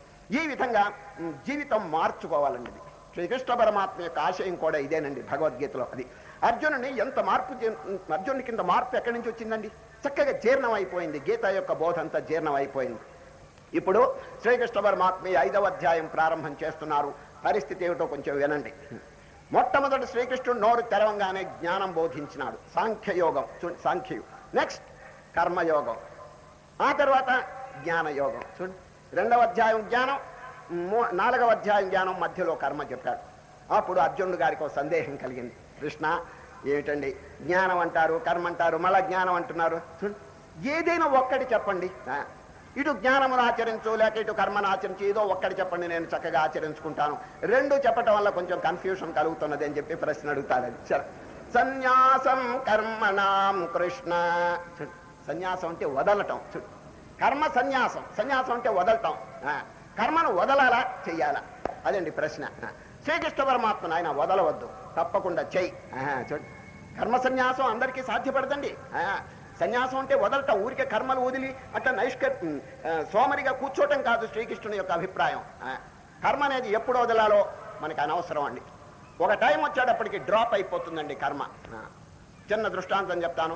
ఈ విధంగా ఉమ్, జీవితం మార్చుకోవాలండి ఇది శ్రీకృష్ణ పరమాత్మ యొక్క ఆశయం కూడా ఇదేనండి భగవద్గీతలో అది అర్జునుని ఎంత మార్పు చే- అర్జునుడి కింద మార్పు ఎక్కడి నుంచి వచ్చిందండి చక్కగా జీర్ణం అయిపోయింది గీత యొక్క బోధ అంతా జీర్ణం అయిపోయింది ఇప్పుడు శ్రీకృష్ణ పరమాత్మ ఈ ఐదవ అధ్యాయం ప్రారంభం చేస్తున్నారు పరిస్థితి ఏమిటో కొంచెం వినండి మొట్టమొదటి శ్రీకృష్ణుడు నోరు తెరవంగానే జ్ఞానం బోధించినాడు సాంఖ్యయోగం చూడండి సాంఖ్యయు నెక్స్ట్ కర్మయోగం ఆ తర్వాత జ్ఞానయోగం చూడండి రెండవ అధ్యాయం జ్ఞానం మూ- నాలుగవ అధ్యాయం జ్ఞానం మధ్యలో కర్మ చెప్పాడు అప్పుడు అర్జునుడు గారికి ఒక సందేహం కలిగింది కృష్ణ ఏమిటండి జ్ఞానం అంటారు కర్మ అంటారు మళ్ళా జ్ఞానం అంటున్నారు చూడండి ఏదైనా ఒక్కటి చెప్పండి ఆ, ఇటు జ్ఞానమును ఆచరించు లేక ఇటు కర్మను ఆచరించు ఏదో ఒక్కటి చెప్పండి నేను చక్కగా ఆచరించుకుంటాను రెండు చెప్పటం వల్ల కొంచెం కన్ఫ్యూషన్ కలుగుతున్నది అని చెప్పి ప్రశ్న అడుగుతాడు అది సరే సన్యాసం కర్మణాం కృష్ణ చూడు, సన్యాసం అంటే వదలటం చూడు కర్మ సన్యాసం సన్యాసం అంటే వదలటం ఆ, కర్మను వదలాలా చెయ్యాలా అదండి ప్రశ్న ఆ, శ్రీకృష్ణ పరమాత్మను ఆయన వదలవద్దు తప్పకుండా చెయ్యి ఆహా, చూడు కర్మ సన్యాసం అందరికీ సాధ్యపడదండి ఆ, సన్యాసం అంటే వదలటం ఊరికే కర్మలు వదిలి అట్లా నైష్క ఉమ్, ఆ, సోమరిగా కూర్చోటం కాదు శ్రీకృష్ణుని యొక్క అభిప్రాయం ఆ, కర్మ అనేది ఎప్పుడు వదలాలో మనకి అనవసరం అండి ఒక టైం వచ్చేటప్పటికి డ్రాప్ అయిపోతుందండి కర్మ ఆ, చిన్న దృష్టాంతం చెప్తాను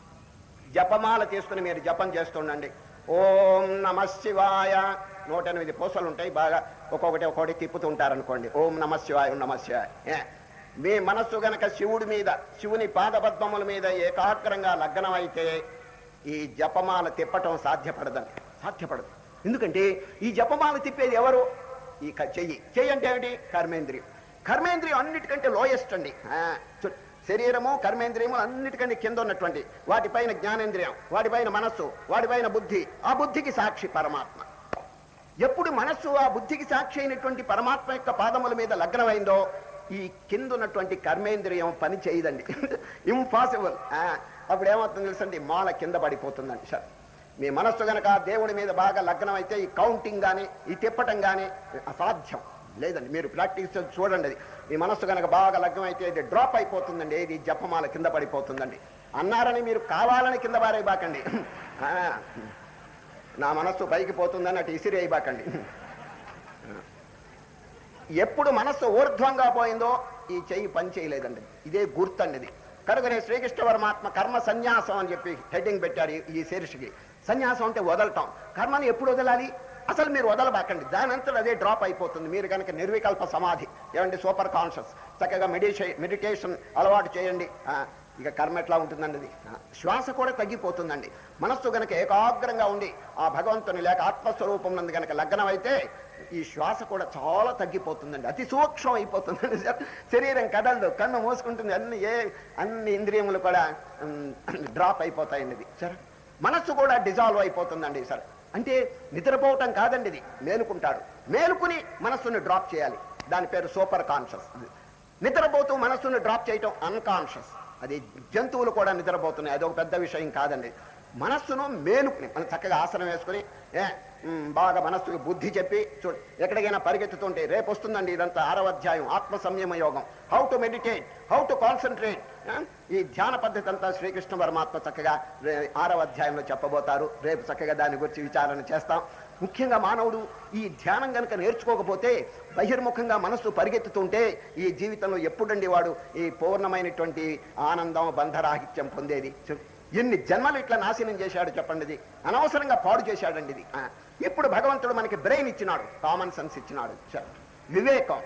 జపమాల తీసుకుని మీరు జపం చేస్తుండండి ఓం నమ శివాయ నూట ఎనిమిది పూసలు ఉంటాయి బాగా ఒక్కొక్కటి ఒక్కొక్కటి తిప్పుతుంటారనుకోండి ఓం నమ శివాయ ఓం నమ శివాయ ఏ, మీ మనస్సు గనక శివుడి మీద శివుని పాదపద్మముల మీద ఏకాగ్రంగా లగ్నం అయితే ఈ జపమాల తిప్పటం సాధ్యపడదండి సాధ్యపడదు ఎందుకంటే ఈ జపమాల తిప్పేది ఎవరు ఈ క- చెయ్యి చెయ్యి అంటే ఏమిటి కర్మేంద్రియం కర్మేంద్రియం అన్నిటికంటే లోయెస్ట్ అండి ఆ, చు- శరీరము కర్మేంద్రియము అన్నిటికంటే కింద ఉన్నటువంటి వాటిపైన జ్ఞానేంద్రియం వాటిపైన మనస్సు వాటిపైన బుద్ధి ఆ బుద్ధికి సాక్షి పరమాత్మ ఎప్పుడు మనస్సు ఆ బుద్ధికి సాక్షి అయినటువంటి పరమాత్మ యొక్క పాదముల మీద లగ్నమైందో ఈ కింద ఉన్నటువంటి కర్మేంద్రియం పని చేయదండి ఇంపాసిబుల్ అప్పుడు ఏమవుతుంది తెలుసండి మాల కింద పడిపోతుందండి సార్ మీ మనస్సు గనక దేవుడి మీద బాగా లగ్నం అయితే ఈ కౌంటింగ్ కానీ ఈ తిప్పటం కానీ అసాధ్యం లేదండి మీరు ప్రాక్టీస్ చేసి చూడండి అది మీ మనస్సు కనుక బాగా లగ్నం అయితే ఇది డ్రాప్ అయిపోతుందండి ఏది జపమాల కింద పడిపోతుందండి అన్నారని మీరు కావాలని కింద పారేయబాకండి ఆ, నా మనస్సు పైకి పోతుందని అటు ఇసిరి అయిబాకండి ఎప్పుడు మనస్సు ఊర్ధ్వంగా పోయిందో ఈ చెయ్యి పని చేయలేదండి ఇదే గుర్తండి ఇది కనుకనే శ్రీకృష్ణ పరమాత్మ కర్మ సన్యాసం అని చెప్పి హెడ్డింగ్ పెట్టాడు ఈ- ఈ శీర్షికి సన్యాసం అంటే వదలటం కర్మని ఎప్పుడు వదలాలి అసలు మీరు వదలబాకండి దాని అంతా అదే డ్రాప్ అయిపోతుంది మీరు కనుక నిర్వికల్ప సమాధి ఏమంటే సూపర్ కాన్షియస్ చక్కగా మెడిటే మెడిటేషన్ అలవాటు చేయండి ఆ, ఇక కర్మ ఎట్లా ఉంటుందండి అది ఆ, శ్వాస కూడా తగ్గిపోతుందండి మనస్సు గనక ఏకాగ్రంగా ఉండి ఆ భగవంతుని లేక ఆత్మస్వరూపం నందు గనక లగ్నం అయితే ఈ శ్వాస కూడా చాలా తగ్గిపోతుందండి అతి సూక్ష్మం అయిపోతుందండి సార్ శరీరం కదలదు కన్ను మూసుకుంటుంది అన్ని ఏ అన్ని ఇంద్రియములు కూడా డ్రాప్ అయిపోతాయండి ఇది సార్ మనస్సు కూడా డిజాల్వ్ అయిపోతుందండి సార్ అంటే నిద్రపోవటం కాదండి ఇది మేలుకుంటాడు మేలుకుని మనస్సుని డ్రాప్ చేయాలి దాని పేరు సూపర్ కాన్షియస్ నిద్రపోతూ మనస్సుని డ్రాప్ చేయటం అన్కాన్షియస్ అది జంతువులు కూడా నిద్రపోతున్నాయి అది ఒక పెద్ద విషయం కాదండి మనస్సును మేలుకుని మనం చక్కగా ఆసనం వేసుకుని ఏ మ్, బాగా మనస్సుకు బుద్ధి చెప్పి చూడు ఎక్కడికైనా పరిగెత్తుతుంటే రేపు వస్తుందండి ఇదంతా ఆరవ అధ్యాయం ఆత్మ సంయమ యోగం how to meditate how to concentrate ఈ ధ్యాన పద్ధతి అంతా శ్రీకృష్ణ పరమాత్మ చక్కగా రే- ఆరవ అధ్యాయంలో చెప్పబోతారు రేపు చక్కగా దాని గురించి విచారణ చేస్తాం ముఖ్యంగా మానవుడు ఈ ధ్యానం కనుక నేర్చుకోకపోతే బహిర్ముఖంగా మనస్సు పరిగెత్తుతుంటే ఈ జీవితంలో ఎప్పుడండి వాడు ఈ పూర్ణమైనటువంటి ఆనందం బంధరాహిత్యం పొందేది చూ- ఎన్ని జన్మలు ఇట్లా నాశనం చేశాడు చెప్పండి ఇది అనవసరంగా పాడు చేశాడండి ఇది ఆ, ఇప్పుడు భగవంతుడు మనకి బ్రెయిన్ ఇచ్చినాడు కామన్ సెన్స్ ఇచ్చినాడు చ- వివేకం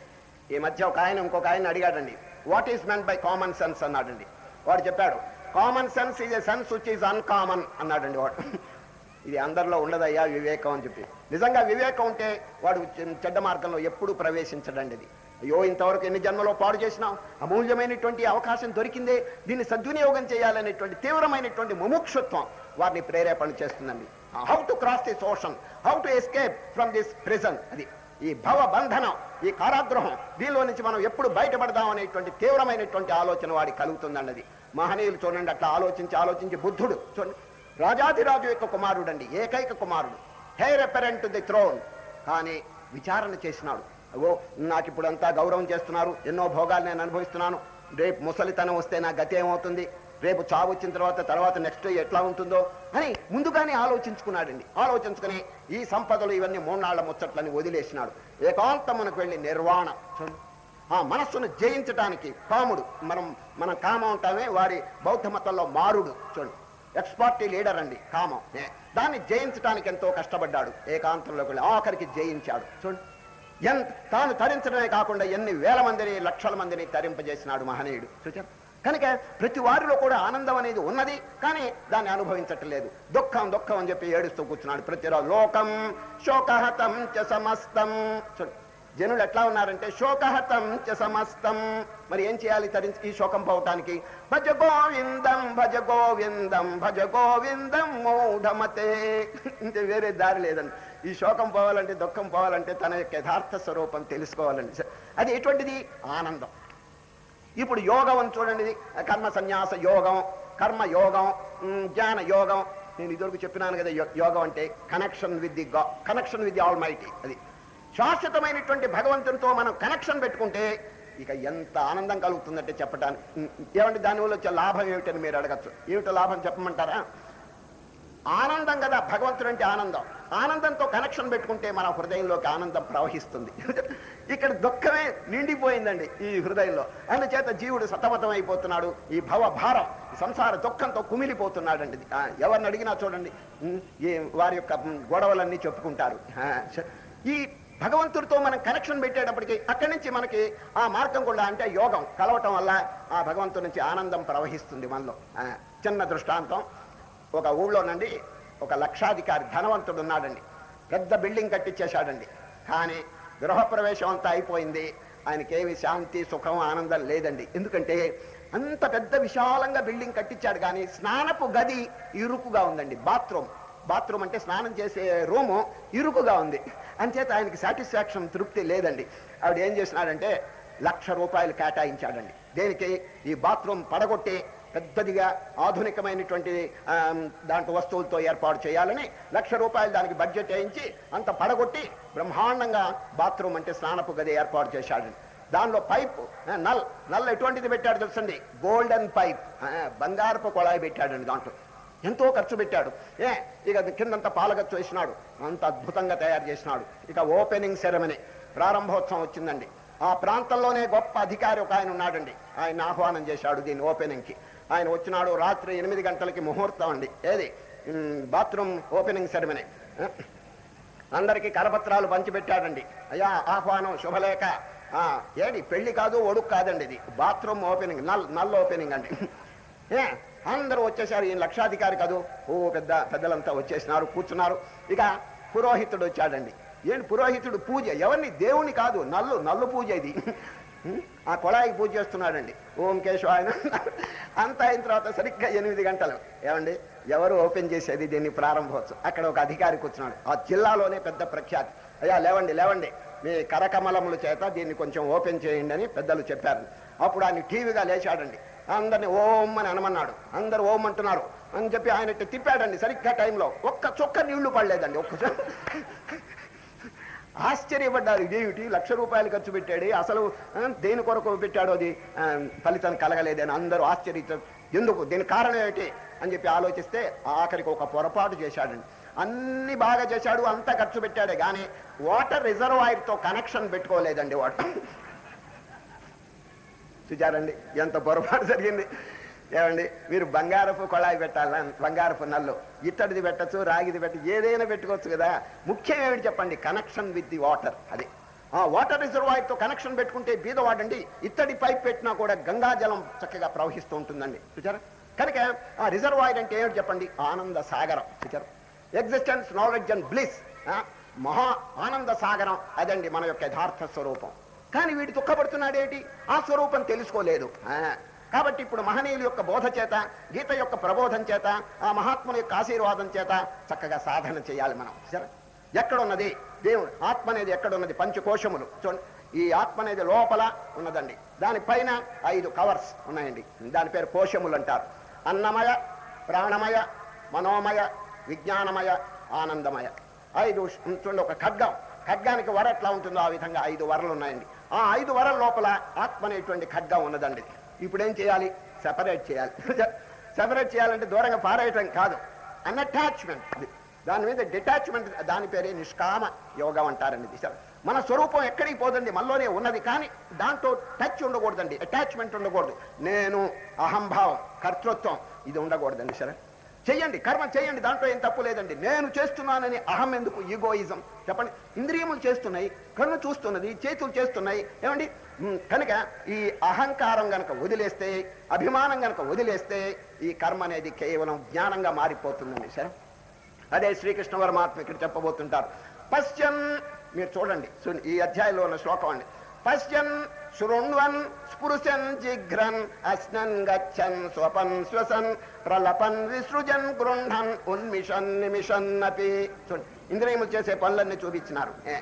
ఈ మధ్య ఒక ఆయన ఇంకొక ఆయన అడిగాడండి what is meant by common sense అన్నాడండి వాడు చెప్పాడు common sense is a sense which is uncommon అన్నాడండి వాడు ఇది అందరిలో ఉండదయ్యా వివేకం అని చెప్పి నిజంగా వివేకం ఉంటే వాడు చె- చెడ్డ మార్గంలో ఎప్పుడు ప్రవేశించడండి ఇది అయ్యో ఇంతవరకు ఎన్ని జన్మలో పాడు చేసినాం అమూల్యమైనటువంటి అవకాశం దొరికిందే దీన్ని సద్వినియోగం చేయాలనేటువంటి తీవ్రమైనటువంటి ముముక్షుత్వం వారిని ప్రేరేపణ చేస్తుందండి how to cross this ocean how to escape from this prison అది ఈ భవ బంధనం ఈ కారాగృహం దీనిలో నుంచి మనం ఎప్పుడు బయటపడదాం అనేటువంటి తీవ్రమైనటువంటి ఆలోచన వాడికి కలుగుతుందండి అది మహనీయులు చూడండి అట్లా ఆలోచించి ఆలోచించి బుద్ధుడు చూడండి రాజాదిరాజు యొక్క కుమారుడు అండి ఏకైక కుమారుడు హెయిర్ ఎపరెంట్ ది థ్రోన్ కానీ విచారణ చేసినాడు అగో నాకు ఇప్పుడు అంతా గౌరవం చేస్తున్నారు ఎన్నో భోగాలు నేను అనుభవిస్తున్నాను రేపు ముసలితనం వస్తే నా గతి ఏమవుతుంది రేపు చావు వచ్చిన తర్వాత తర్వాత నెక్స్ట్ ఎట్లా ఉంటుందో అని ముందుగానే ఆలోచించుకున్నాడండి ఆలోచించుకుని ఈ సంపదలు ఇవన్నీ మూన్నాళ్ల ముచ్చట్లని వదిలేసినాడు ఏకాంతమునకు వెళ్ళి నిర్వాణం చూడండి ఆ మనస్సును జయించడానికి కాముడు మనం మనం కామం ఉంటామే వారి బౌద్ధ మతంలో మారుడు చూడండి ఎక్స్పార్టీ లీడర్ అండి కామం ఏ, దాన్ని జయించడానికి ఎంతో కష్టపడ్డాడు ఏకాంతంలోకి వెళ్ళి ఆఖరికి జయించాడు చూడండి ఎంత తాను తరించడమే కాకుండా ఎన్ని వేల మందిని లక్షల మందిని తరింపజేసినాడు మహనీయుడు చూచారు కనుక ప్రతి వారిలో కూడా ఆనందం అనేది ఉన్నది కానీ దాన్ని అనుభవించట్లేదు దుఃఖం దుఃఖం అని చెప్పి ఏడుస్తూ కూర్చున్నాడు ప్రతిరోజు లోకం శోకహతం చ సమస్తం చూడు జనులు ఎట్లా ఉన్నారంటే శోకహతం చ సమస్తం మరి ఏం చేయాలి తరించి ఈ శోకం పోవటానికి భజ గోవిందం భజ గోవిందం భజ గోవిందం మూఢమతే ఇంతే వేరే దారి లేదండి ఈ శోకం పోవాలంటే దుఃఖం పోవాలంటే తన యొక్క యథార్థ స్వరూపం తెలుసుకోవాలండి అది ఎటువంటిది ఆనందం ఇప్పుడు యోగం అని చూడండి ఇది కర్మ సన్యాస యోగం కర్మ యోగం ఉమ్, జ్ఞాన యోగం నేను ఇదివరకు చెప్పినాను కదా యో- యోగం అంటే connection with the connection with the almighty అది శాశ్వతమైనటువంటి భగవంతునితో మనం కనెక్షన్ పెట్టుకుంటే ఇక ఎంత ఆనందం కలుగుతుందంటే చెప్పడానికి ఉమ్, ఏమంటే దానివల్ల వచ్చే లాభం ఏమిటని మీరు అడగచ్చు ఏమిటో లాభం చెప్పమంటారా ఆనందం కదా భగవంతుడు అంటే ఆనందం ఆనందంతో కనెక్షన్ పెట్టుకుంటే మన హృదయంలోకి ఆనందం ప్రవహిస్తుంది ఇక్కడ దుఃఖమే నిండిపోయిందండి ఈ హృదయంలో అందుచేత జీవుడు సతమతం అయిపోతున్నాడు ఈ భవ భారం ఈ సంసార దుఃఖంతో కుమిలిపోతున్నాడండి ఆ, ఎవరిని అడిగినా చూడండి ఉమ్, ఈ వారి యొక్క ఉమ్, గొడవలన్నీ చెప్పుకుంటారు ఆ, స- ఈ భగవంతుడితో మనం కనెక్షన్ పెట్టేటప్పటికి అక్కడి నుంచి మనకి ఆ మార్గం కూడా అంటే యోగం కలవటం వల్ల ఆ భగవంతుడి నుంచి ఆనందం ప్రవహిస్తుంది మనలో ఆ, చిన్న దృష్టాంతం ఒక ఊళ్ళోనండి ఒక లక్షాధికారి ధనవంతుడు ఉన్నాడండి పెద్ద బిల్డింగ్ కట్టించేశాడండి కానీ గృహప్రవేశం అంతా అయిపోయింది ఆయనకేమి శాంతి సుఖం ఆనందం లేదండి ఎందుకంటే అంత పెద్ద విశాలంగా బిల్డింగ్ కట్టించాడు కానీ స్నానపు గది ఇరుకుగా ఉందండి బాత్రూమ్ బాత్రూమ్ అంటే స్నానం చేసే రూము ఇరుకుగా ఉంది అంచేత ఆయనకి సాటిస్ఫాక్షన్ తృప్తి లేదండి ఆవిడ ఏం చేసినాడంటే లక్ష రూపాయలు కేటాయించాడండి దేనికి ఈ బాత్రూమ్ పడగొట్టి పెద్దదిగా ఆధునికమైనటువంటి ఆమ్, దాంట్లో వస్తువులతో ఏర్పాటు చేయాలని లక్ష రూపాయలు దానికి బడ్జెట్ వేయించి అంత పడగొట్టి బ్రహ్మాండంగా బాత్రూమ్ అంటే స్నానపు గది ఏర్పాటు చేశాడండి దానిలో పైప్ ఆ, నల్ నల్ ఎటువంటిది పెట్టాడు తెలుసండి గోల్డెన్ పైప్ ఆ, బంగారపు కొళాయి పెట్టాడండి దాంట్లో ఎంతో ఖర్చు పెట్టాడు ఏ ఇక అది కిందంతా పాలగచ్చు వేసినాడు అంత అద్భుతంగా తయారు చేసినాడు ఇక ఓపెనింగ్ సెరమనీ ప్రారంభోత్సవం వచ్చిందండి ఆ ప్రాంతంలోనే గొప్ప అధికారి ఒక ఆయన ఉన్నాడండి ఆయన ఆహ్వానం చేశాడు దీని ఓపెనింగ్కి ఆయన వచ్చినాడు రాత్రి ఎనిమిది గంటలకి ముహూర్తం అండి ఏది ఉమ్, బాత్రూమ్ ఓపెనింగ్ సెరమనీ అందరికీ కరపత్రాలు పంచిపెట్టాడండి అయ్యా ఆహ్వానం శుభలేఖ ఆ, ఏడి పెళ్లి కాదు ఒడుకు కాదండి ఇది బాత్రూమ్ ఓపెనింగ్ నల్ నల్ ఓపెనింగ్ అండి ఏ అందరూ వచ్చేసారు ఈయన లక్షాధికారి కాదు ఓ పెద్ద పెద్దలంతా వచ్చేసినారు కూర్చున్నారు ఇక పురోహితుడు వచ్చాడండి ఏంటి పురోహితుడు పూజ ఎవరిని దేవుని కాదు నల్లు నల్లు పూజ ఇది ఆ కొళాయికి పూజ చేస్తున్నాడండి ఓం కేశవాయన అంతా అయిన తర్వాత సరిగ్గా ఎనిమిది గంటలు ఏమండి ఎవరు ఓపెన్ చేసేది దీన్ని ప్రారంభోత్సవం అక్కడ ఒక అధికారి కూర్చున్నాడు ఆ జిల్లాలోనే పెద్ద ప్రఖ్యాతి అయ్యా లేవండి లేవండి మీ కరకమలముల చేత దీన్ని కొంచెం ఓపెన్ చేయండి అని పెద్దలు చెప్పారు అప్పుడు ఆయన టీవీగా లేచాడండి అందరిని ఓం అని అనమన్నాడు అందరు ఓం అంటున్నారు అని చెప్పి ఆయన ఇట్ట తిప్పాడండి సరిగ్గా టైంలో ఒక్క చుక్క నీళ్లు పడలేదండి ఒక్క చుక్క. ఆశ్చర్యపడ్డారు ఇదేమిటి లక్ష రూపాయలు ఖర్చు పెట్టాడు అసలు ఆ, దేని కొరకు పెట్టాడో అది ఆ, ఫలితం కలగలేదని అందరూ ఆశ్చర్య ఎందుకు దీని కారణం ఏమిటి అని చెప్పి ఆలోచిస్తే ఆఖరికి ఒక పొరపాటు చేశాడండి అన్ని బాగా చేశాడు అంతా ఖర్చు పెట్టాడే కానీ వాటర్ రిజర్వాయర్తో కనెక్షన్ పెట్టుకోలేదండి వాటర్ చూచారండి ఎంత పొరపాటు జరిగింది ఏమండి మీరు బంగారపు కొళాయి పెట్టాలా బంగారపు నల్లు ఇత్తడిది పెట్టచ్చు రాగిది పెట్ట ఏదైనా పెట్టుకోవచ్చు కదా ముఖ్యం ఏమిటి చెప్పండి కనెక్షన్ విత్ ది వాటర్ అది ఆ వాటర్ రిజర్వాయర్ తో కనెక్షన్ పెట్టుకుంటే బీద వాడండి ఇత్తడి పైప్ పెట్టినా కూడా గంగా జలం చక్కగా ప్రవహిస్తూ ఉంటుందండి చూచారా కనుక ఆ రిజర్వాయర్ అంటే ఏమిటి చెప్పండి ఆనంద సాగరం చూచారు ఎగ్జిస్టెన్స్ నాలెడ్జ్ అండ్ బ్లిస్ మహా ఆనంద సాగరం అదండి మన యొక్క యథార్థ స్వరూపం కానీ వీడు దుఃఖపడుతున్నాడేటి ఆ స్వరూపం తెలుసుకోలేదు ఆ, కాబట్టి ఇప్పుడు మహనీయుల యొక్క బోధ చేత గీత యొక్క ప్రబోధం చేత ఆ మహాత్ముల యొక్క ఆశీర్వాదం చేత చక్కగా సాధన చేయాలి మనం సరే ఎక్కడున్నది దేవుడు ఆత్మ అనేది ఎక్కడున్నది పంచకోశములు చూడండి ఈ ఆత్మ అనేది లోపల ఉన్నదండి దానిపైన ఐదు కవర్స్ ఉన్నాయండి దాని పేరు కోశములు అంటారు అన్నమయ ప్రాణమయ మనోమయ విజ్ఞానమయ ఆనందమయ ఐదు చూడండి ఒక ఖడ్గం ఖడ్గానికి వర ఎట్లా ఉంటుందో ఆ విధంగా ఐదు వరలు ఉన్నాయండి ఆ ఐదు వరల లోపల ఆత్మ అనేటువంటి ఖడ్గం ఉన్నదండి ఇప్పుడు ఏం చేయాలి సెపరేట్ చేయాలి సెపరేట్ చేయాలంటే దూరంగా పారేయటం కాదు అన్అటాచ్మెంట్ దాని మీద డిటాచ్మెంట్ దాని పేరే నిష్కామ యోగం అంటారండి దిశ మన స్వరూపం ఎక్కడికి పోదండి మనలోనే ఉన్నది కానీ దాంట్లో టచ్ ఉండకూడదండి అటాచ్మెంట్ ఉండకూడదు నేను అహంభావం కర్తృత్వం ఇది ఉండకూడదండి సరే చెయ్యండి కర్మ చేయండి దాంట్లో ఏం తప్పు లేదండి నేను చేస్తున్నానని అహం ఎందుకు ఈగోయిజం చెప్పండి ఇంద్రియములు చేస్తున్నాయి కన్ను చూస్తున్నది చేతులు చేస్తున్నాయి ఏమండి ఉమ్, కనుక ఈ అహంకారం గనక వదిలేస్తే అభిమానం గనక వదిలేస్తే ఈ కర్మ అనేది కేవలం జ్ఞానంగా మారిపోతుందండి సరే అదే శ్రీకృష్ణ పరమాత్మ ఇక్కడ చెప్పబోతుంటారు పశ్చన్ మీరు చూడండి చూడండి, ఈ అధ్యాయంలో ఉన్న శ్లోకం అండి పశ్చన్ శృణ్వన్ స్పృశన్ జిఘ్రన్ అస్నన్ గచ్చన్ స్వపన్ శ్వసన్ ప్రలపన్ విసృజన్ గృహన్ ఉన్మిషన్ నిమిషన్ అపి చూడండి ఇంద్రియములు చేసే పనులన్నీ చూపించినారు ఏ.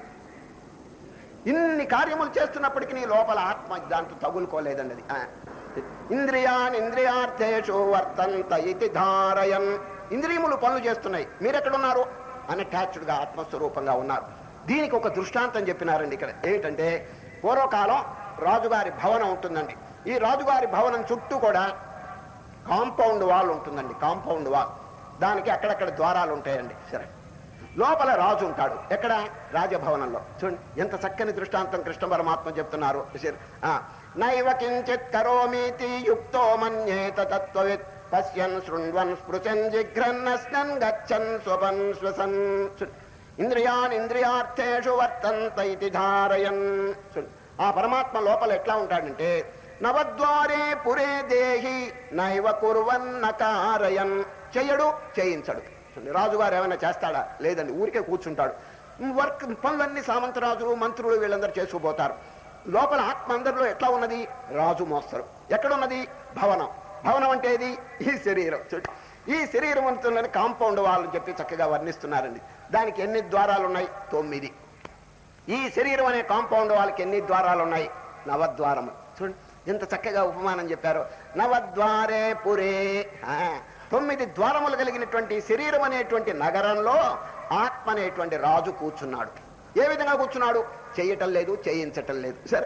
ఇన్ని కార్యములు చేస్తున్నప్పటికీ నీ లోపల ఆత్మ దాంతో తగులుకోలేదండి అది ఆ. ఇంద్రియాన్ ఇంద్రియార్థేషు వర్తంత ఇది ధారయన్ ఇంద్రియములు పనులు చేస్తున్నాయి మీరు ఎక్కడున్నారు అన్అటాచ్డ్ గా ఆత్మస్వరూపంగా ఉన్నారు దీనికి ఒక దృష్టాంతం చెప్పినారండి ఇక్కడ ఏంటంటే పూర్వకాలం రాజుగారి భవనం ఉంటుందండి ఈ రాజుగారి భవనం చుట్టూ కూడా కాంపౌండ్ వాల్ ఉంటుందండి కాంపౌండ్ వాల్ దానికి అక్కడక్కడ ద్వారాలు ఉంటాయండి సరే లోపల రాజు ఉంటాడు ఎక్కడ రాజభవనంలో చూడండి ఎంత చక్కని దృష్టాంతం కృష్ణ పరమాత్మ చెప్తున్నారు సరే. ఆ, నైవ కించిత్ కరోమీతి యుక్తో మన్యేత తత్వవిత్ పశ్యన్ శృణ్వన్ స్పృశన్ జిఘ్రన్నస్నన్ గచ్చన్ స్వపన్ శ్వసన్ చూడండి. ఇంద్రియాన్ ఇంద్రియార్థేషు వర్తంత ఇది ధారయన్ చూడండి. ఆ పరమాత్మ లోపల ఎట్లా ఉంటాడంటే నవద్వారే పురే దేహి నైవ కుర్వన్న కారయన్ చెయ్యడు చేయించడు చూడండి, రాజుగారు ఏమైనా చేస్తాడా లేదండి ఊరికే కూర్చుంటాడు వర్క్ పనులన్నీ సామంతరాజులు మంత్రులు వీళ్ళందరూ చేసుకుపోతారు లోపల ఆత్మ అందరిలో ఎట్లా ఉన్నది రాజు మోస్తారు ఎక్కడున్నది భవనం భవనం అంటే ఏది ఈ శరీరం చూడండి ఈ శరీరం అంతులని కాంపౌండ్ వాళ్ళని చెప్పి చక్కగా వర్ణిస్తున్నారండి దానికి ఎన్ని ద్వారాలు ఉన్నాయి తొమ్మిది ఈ శరీరం అనే కాంపౌండ్ వాళ్ళకి ఎన్ని ద్వారాలు ఉన్నాయి నవద్వారము చూడండి ఎంత చక్కగా ఉపమానం చెప్పారు నవద్వారే పురే ఆ, తొమ్మిది ద్వారములు కలిగినటువంటి శరీరం అనేటువంటి నగరంలో ఆత్మ అనేటువంటి రాజు కూర్చున్నాడు ఏ విధంగా కూర్చున్నాడు చేయటం లేదు చేయించటం లేదు సరే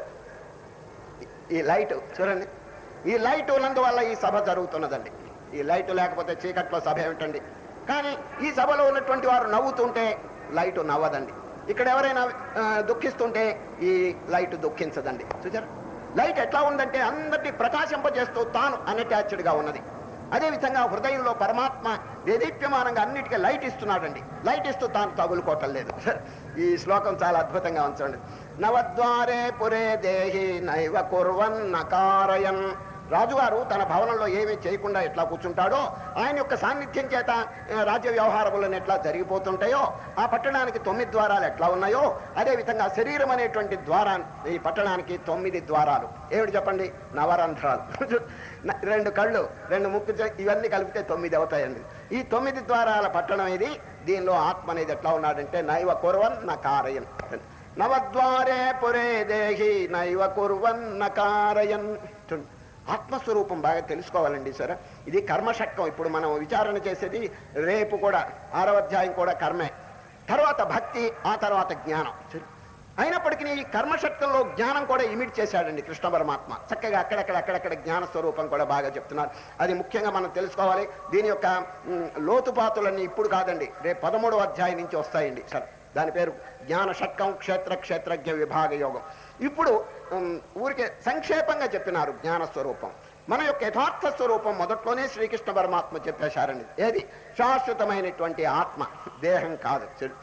ఈ లైట్ చూడండి ఈ లైట్ ఉన్నందువల్ల ఈ సభ జరుగుతున్నదండి ఈ లైట్ లేకపోతే చీకట్లో సభ ఏమిటండి కానీ ఈ సభలో ఉన్నటువంటి వారు నవ్వుతుంటే లైట్ నవ్వదండి ఇక్కడ ఎవరైనా ఆ, దుఃఖిస్తుంటే ఈ లైట్ దుఃఖించదండి చూసారా లైట్ ఎట్లా ఉందంటే అందరినీ ప్రకాశింపజేస్తూ తాను అన్అటాచ్డ్గా ఉన్నది అదే విధంగా హృదయంలో పరమాత్మ దేదీప్యమానంగా అన్నిటికీ లైట్ ఇస్తున్నాడండి లైట్ ఇస్తూ తాను తగులుకోవటం లేదు ఈ శ్లోకం చాలా అద్భుతంగా ఉంచండి నవద్వారే పురే దేహి నైవ కుర్వన్ నకారయన్ రాజుగారు తన భవనంలో ఏమీ చేయకుండా ఎట్లా కూర్చుంటాడో ఆయన యొక్క సాన్నిధ్యం చేత ఆ, రాజ్య వ్యవహారములను ఎట్లా జరిగిపోతుంటాయో ఆ పట్టణానికి తొమ్మిది ద్వారాలు ఎట్లా ఉన్నాయో అదే విధంగా శరీరం అనేటువంటి ద్వారా ఈ పట్టణానికి తొమ్మిది ద్వారాలు ఏమిటి చెప్పండి నవరంధ్రాలు న- రెండు కళ్ళు రెండు ముక్కు చె- ఇవన్నీ కలిపితే తొమ్మిది అవుతాయండి ఈ తొమ్మిది ద్వారాల పట్టణం ఇది దీనిలో ఆత్మ అనేది ఎట్లా ఉన్నాడంటే నైవ కుర్వన్ నకారయన్ నవద్వారే పురే దేహి నైవ కుర్వన్ నకారయన్ చూడండి. ఆత్మస్వరూపం బాగా తెలుసుకోవాలండి సరే ఇది కర్మషట్కం ఇప్పుడు మనం విచారణ చేసేది రేపు కూడా ఆరవ అధ్యాయం కూడా కర్మే తర్వాత భక్తి ఆ తర్వాత జ్ఞానం సరే. అయినప్పటికీ ఈ కర్మషట్కంలో జ్ఞానం కూడా ఇమిట్ చేశాడండి కృష్ణ పరమాత్మ చక్కగా అక్కడక్కడ అక్కడక్కడ జ్ఞాన స్వరూపం కూడా బాగా చెప్తున్నారు అది ముఖ్యంగా మనం తెలుసుకోవాలి దీని యొక్క మ్, లోతుపాతులన్నీ ఇప్పుడు కాదండి రేపు పదమూడవ అధ్యాయం నుంచి వస్తాయండి సరే దాని పేరు జ్ఞాన షట్కం క్షేత్ర క్షేత్రజ్ఞ విభాగ యోగం ఇప్పుడు ఉమ్, ఊరికే సంక్షేపంగా చెప్పినారు జ్ఞాన స్వరూపం మన యొక్క యథార్థ స్వరూపం మొదట్లోనే శ్రీకృష్ణ పరమాత్మ చెప్పేశారండి ఏది శాశ్వతమైనటువంటి ఆత్మ దేహం కాదు చెడు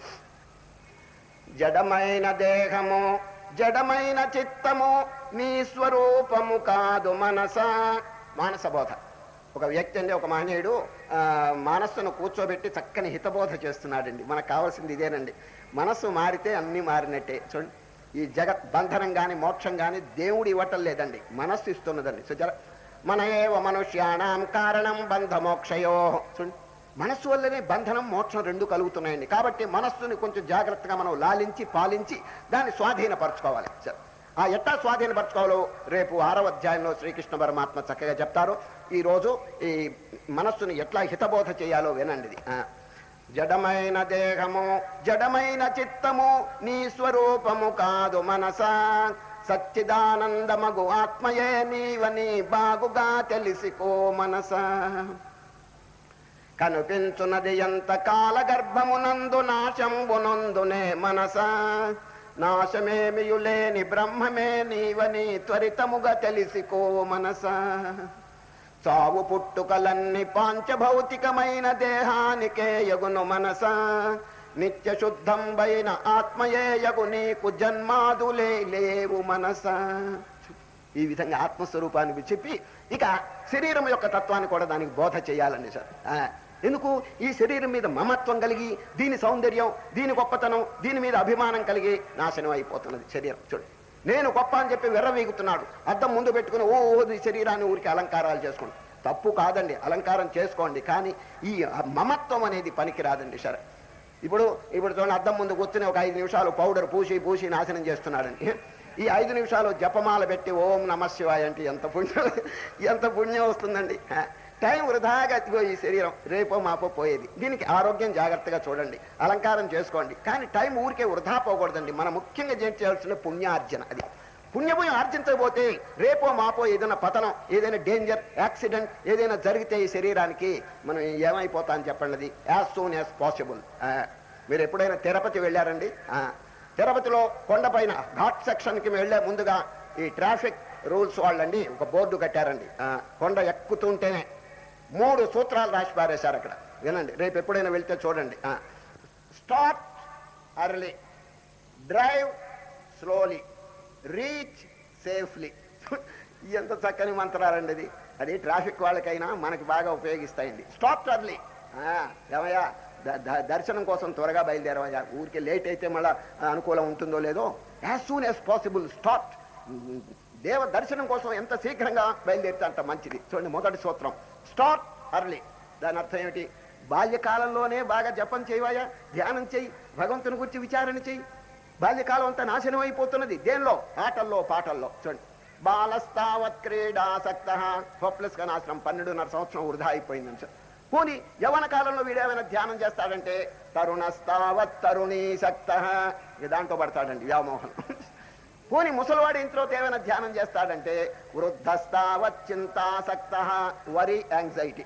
జడమైన దేహము జడమైన చిత్తము నీ స్వరూపము కాదు మనస మానసబోధ ఒక వ్యక్తి అండి ఒక మహనీయుడు ఆ, మనస్సును కూర్చోబెట్టి చక్కని హితబోధ చేస్తున్నాడండి మనకు కావాల్సింది ఇదేనండి మనస్సు మారితే అన్ని మారినట్టే చూడండి ఈ జగత్ బంధనం కానీ మోక్షం కానీ దేవుడు ఇవ్వటం లేదండి మనస్సు ఇస్తున్నదండి సుజర మన ఏవ మనుష్యాణం కారణం బంధమోక్షయో చూడండి మనస్సు వల్లనే బంధనం మోక్షం రెండు కలుగుతున్నాయండి కాబట్టి మనస్సుని కొంచెం జాగ్రత్తగా మనం లాలించి పాలించి దాన్ని స్వాధీనపరచుకోవాలి సరే. ఆ ఎట్టా స్వాధీనపరచుకోవాలో రేపు ఆరవ అధ్యాయంలో శ్రీకృష్ణ పరమాత్మ చక్కగా చెప్తారు ఈ రోజు ఈ మనస్సుని ఎట్లా హితబోధ చేయాలో వినండి ఇది. ఆ. జడమైన దేహము జడమైన చిత్తము నీ స్వరూపము కాదు మనస సచ్చిదానందమగు ఆత్మయే నీవని బాగుగా తెలిసికో మనస కనిపించున్నది ఎంత కాల గర్భమునందు నాశంబునందునే మనస నాశమేమియులేని బ్రహ్మమే నీవని త్వరితముగా తెలిసికో మనస చావు పుట్టుకలన్నీ పాంచభౌతికమైన దేహానికే యగును మనస నిత్య శుద్ధంబైన ఆత్మయే యగు నీకు జన్మాదులే లేవు మనస ఈ విధంగా ఆత్మస్వరూపానికి చెప్పి ఇక శరీరం యొక్క తత్వాన్ని కూడా దానికి బోధ చేయాలండి సార్ ఆ, ఎందుకు ఈ శరీరం మీద మమత్వం కలిగి దీని సౌందర్యం దీని గొప్పతనం దీని మీద అభిమానం కలిగి నాశనం అయిపోతున్నది శరీరం చూడు నేను గొప్ప అని చెప్పి విర్రవీగుతున్నాడు అద్దం ముందు పెట్టుకుని ఓ ఓ ఈ శరీరాన్ని ఊరికి అలంకారాలు చేసుకోండి తప్పు కాదండి అలంకారం చేసుకోండి కానీ ఈ మమత్వం అనేది పనికి రాదండి సరే ఇప్పుడు ఇప్పుడు చూడండి అద్దం ముందు కూర్చుని ఒక ఐదు నిమిషాలు పౌడర్ పూసి పూసి నాశనం చేస్తున్నాడండి ఈ ఐదు నిమిషాలు జపమాల పెట్టి ఓం నమ శివాయ అంటే ఎంత పుణ్యం ఎంత పుణ్యం వస్తుందండి ఆ, టైం వృధాగా ఇదిగో ఈ శరీరం రేపో మాపో పోయేది దీనికి ఆరోగ్యం జాగ్రత్తగా చూడండి అలంకారం చేసుకోండి కానీ టైం ఊరికే వృధా పోకూడదండి మనం ముఖ్యంగా ఏం చేయాల్సిన పుణ్యార్జన అది పుణ్యభూయం ఆర్జించకపోతే రేపో మాపో ఏదైనా పతనం ఏదైనా డేంజర్ యాక్సిడెంట్ ఏదైనా జరిగితే ఈ శరీరానికి మనం ఏమైపోతా అని చెప్పండి అది యాజ్ సూన్ యాజ్ పాసిబుల్ మీరు ఎప్పుడైనా తిరుపతి వెళ్ళారండి ఆ, తిరుపతిలో కొండపైన ఘాట్ సెక్షన్కి వెళ్ళే ముందుగా ఈ ట్రాఫిక్ రూల్స్ వాళ్ళండి ఒక బోర్డు కట్టారండి ఆ, కొండ ఎక్కుతుంటేనే మూడు సూత్రాలు రాసి పారేశారు అక్కడ వినండి రేపు ఎప్పుడైనా వెళ్తే చూడండి start early drive slowly reach safely ఎంత చక్కని మంత్రాలండి అది అది ట్రాఫిక్ వాళ్ళకైనా మనకి బాగా ఉపయోగిస్తాయండి స్టాప్ అర్లీ ఏమయ్యా ద- ద- దర్శనం కోసం త్వరగా బయలుదేరవయ్యా ఊరికి లేట్ అయితే మళ్ళా అనుకూలం ఉంటుందో లేదో as soon as possible start దేవ దర్శనం కోసం ఎంత శీఘ్రంగా బయలుదేరితే అంత మంచిది చూడండి మొదటి సూత్రం స్టార్ట్ అర్లీ దాని అర్థం ఏమిటి బాల్యకాలంలోనే బాగా జపం చేయవయ్యా ధ్యానం చేయి భగవంతుని గురించి విచారణ చేయి బాల్యకాలం అంతా నాశనం అయిపోతున్నది దేనిలో ఆటల్లో పాటల్లో చూడండి బాలస్తావత్ క్రీడాసక్త హోప్లెస్ గా నాశనం పన్నెండున్నర సంవత్సరం వృధా అయిపోయిందని సార్ పోనీ యవన కాలంలో వీడు ఏమైనా ధ్యానం చేస్తాడంటే తరుణస్తావత్ తరుణీసక్త ఇక దాంట్లో పడతాడండి వ్యామోహన్ పోని ముసలివాడు ఇంట్లో ఏమైనా ధ్యానం చేస్తాడంటే వృద్ధస్తావత్ చింతాసక్త వరి యాంగ్జైటీ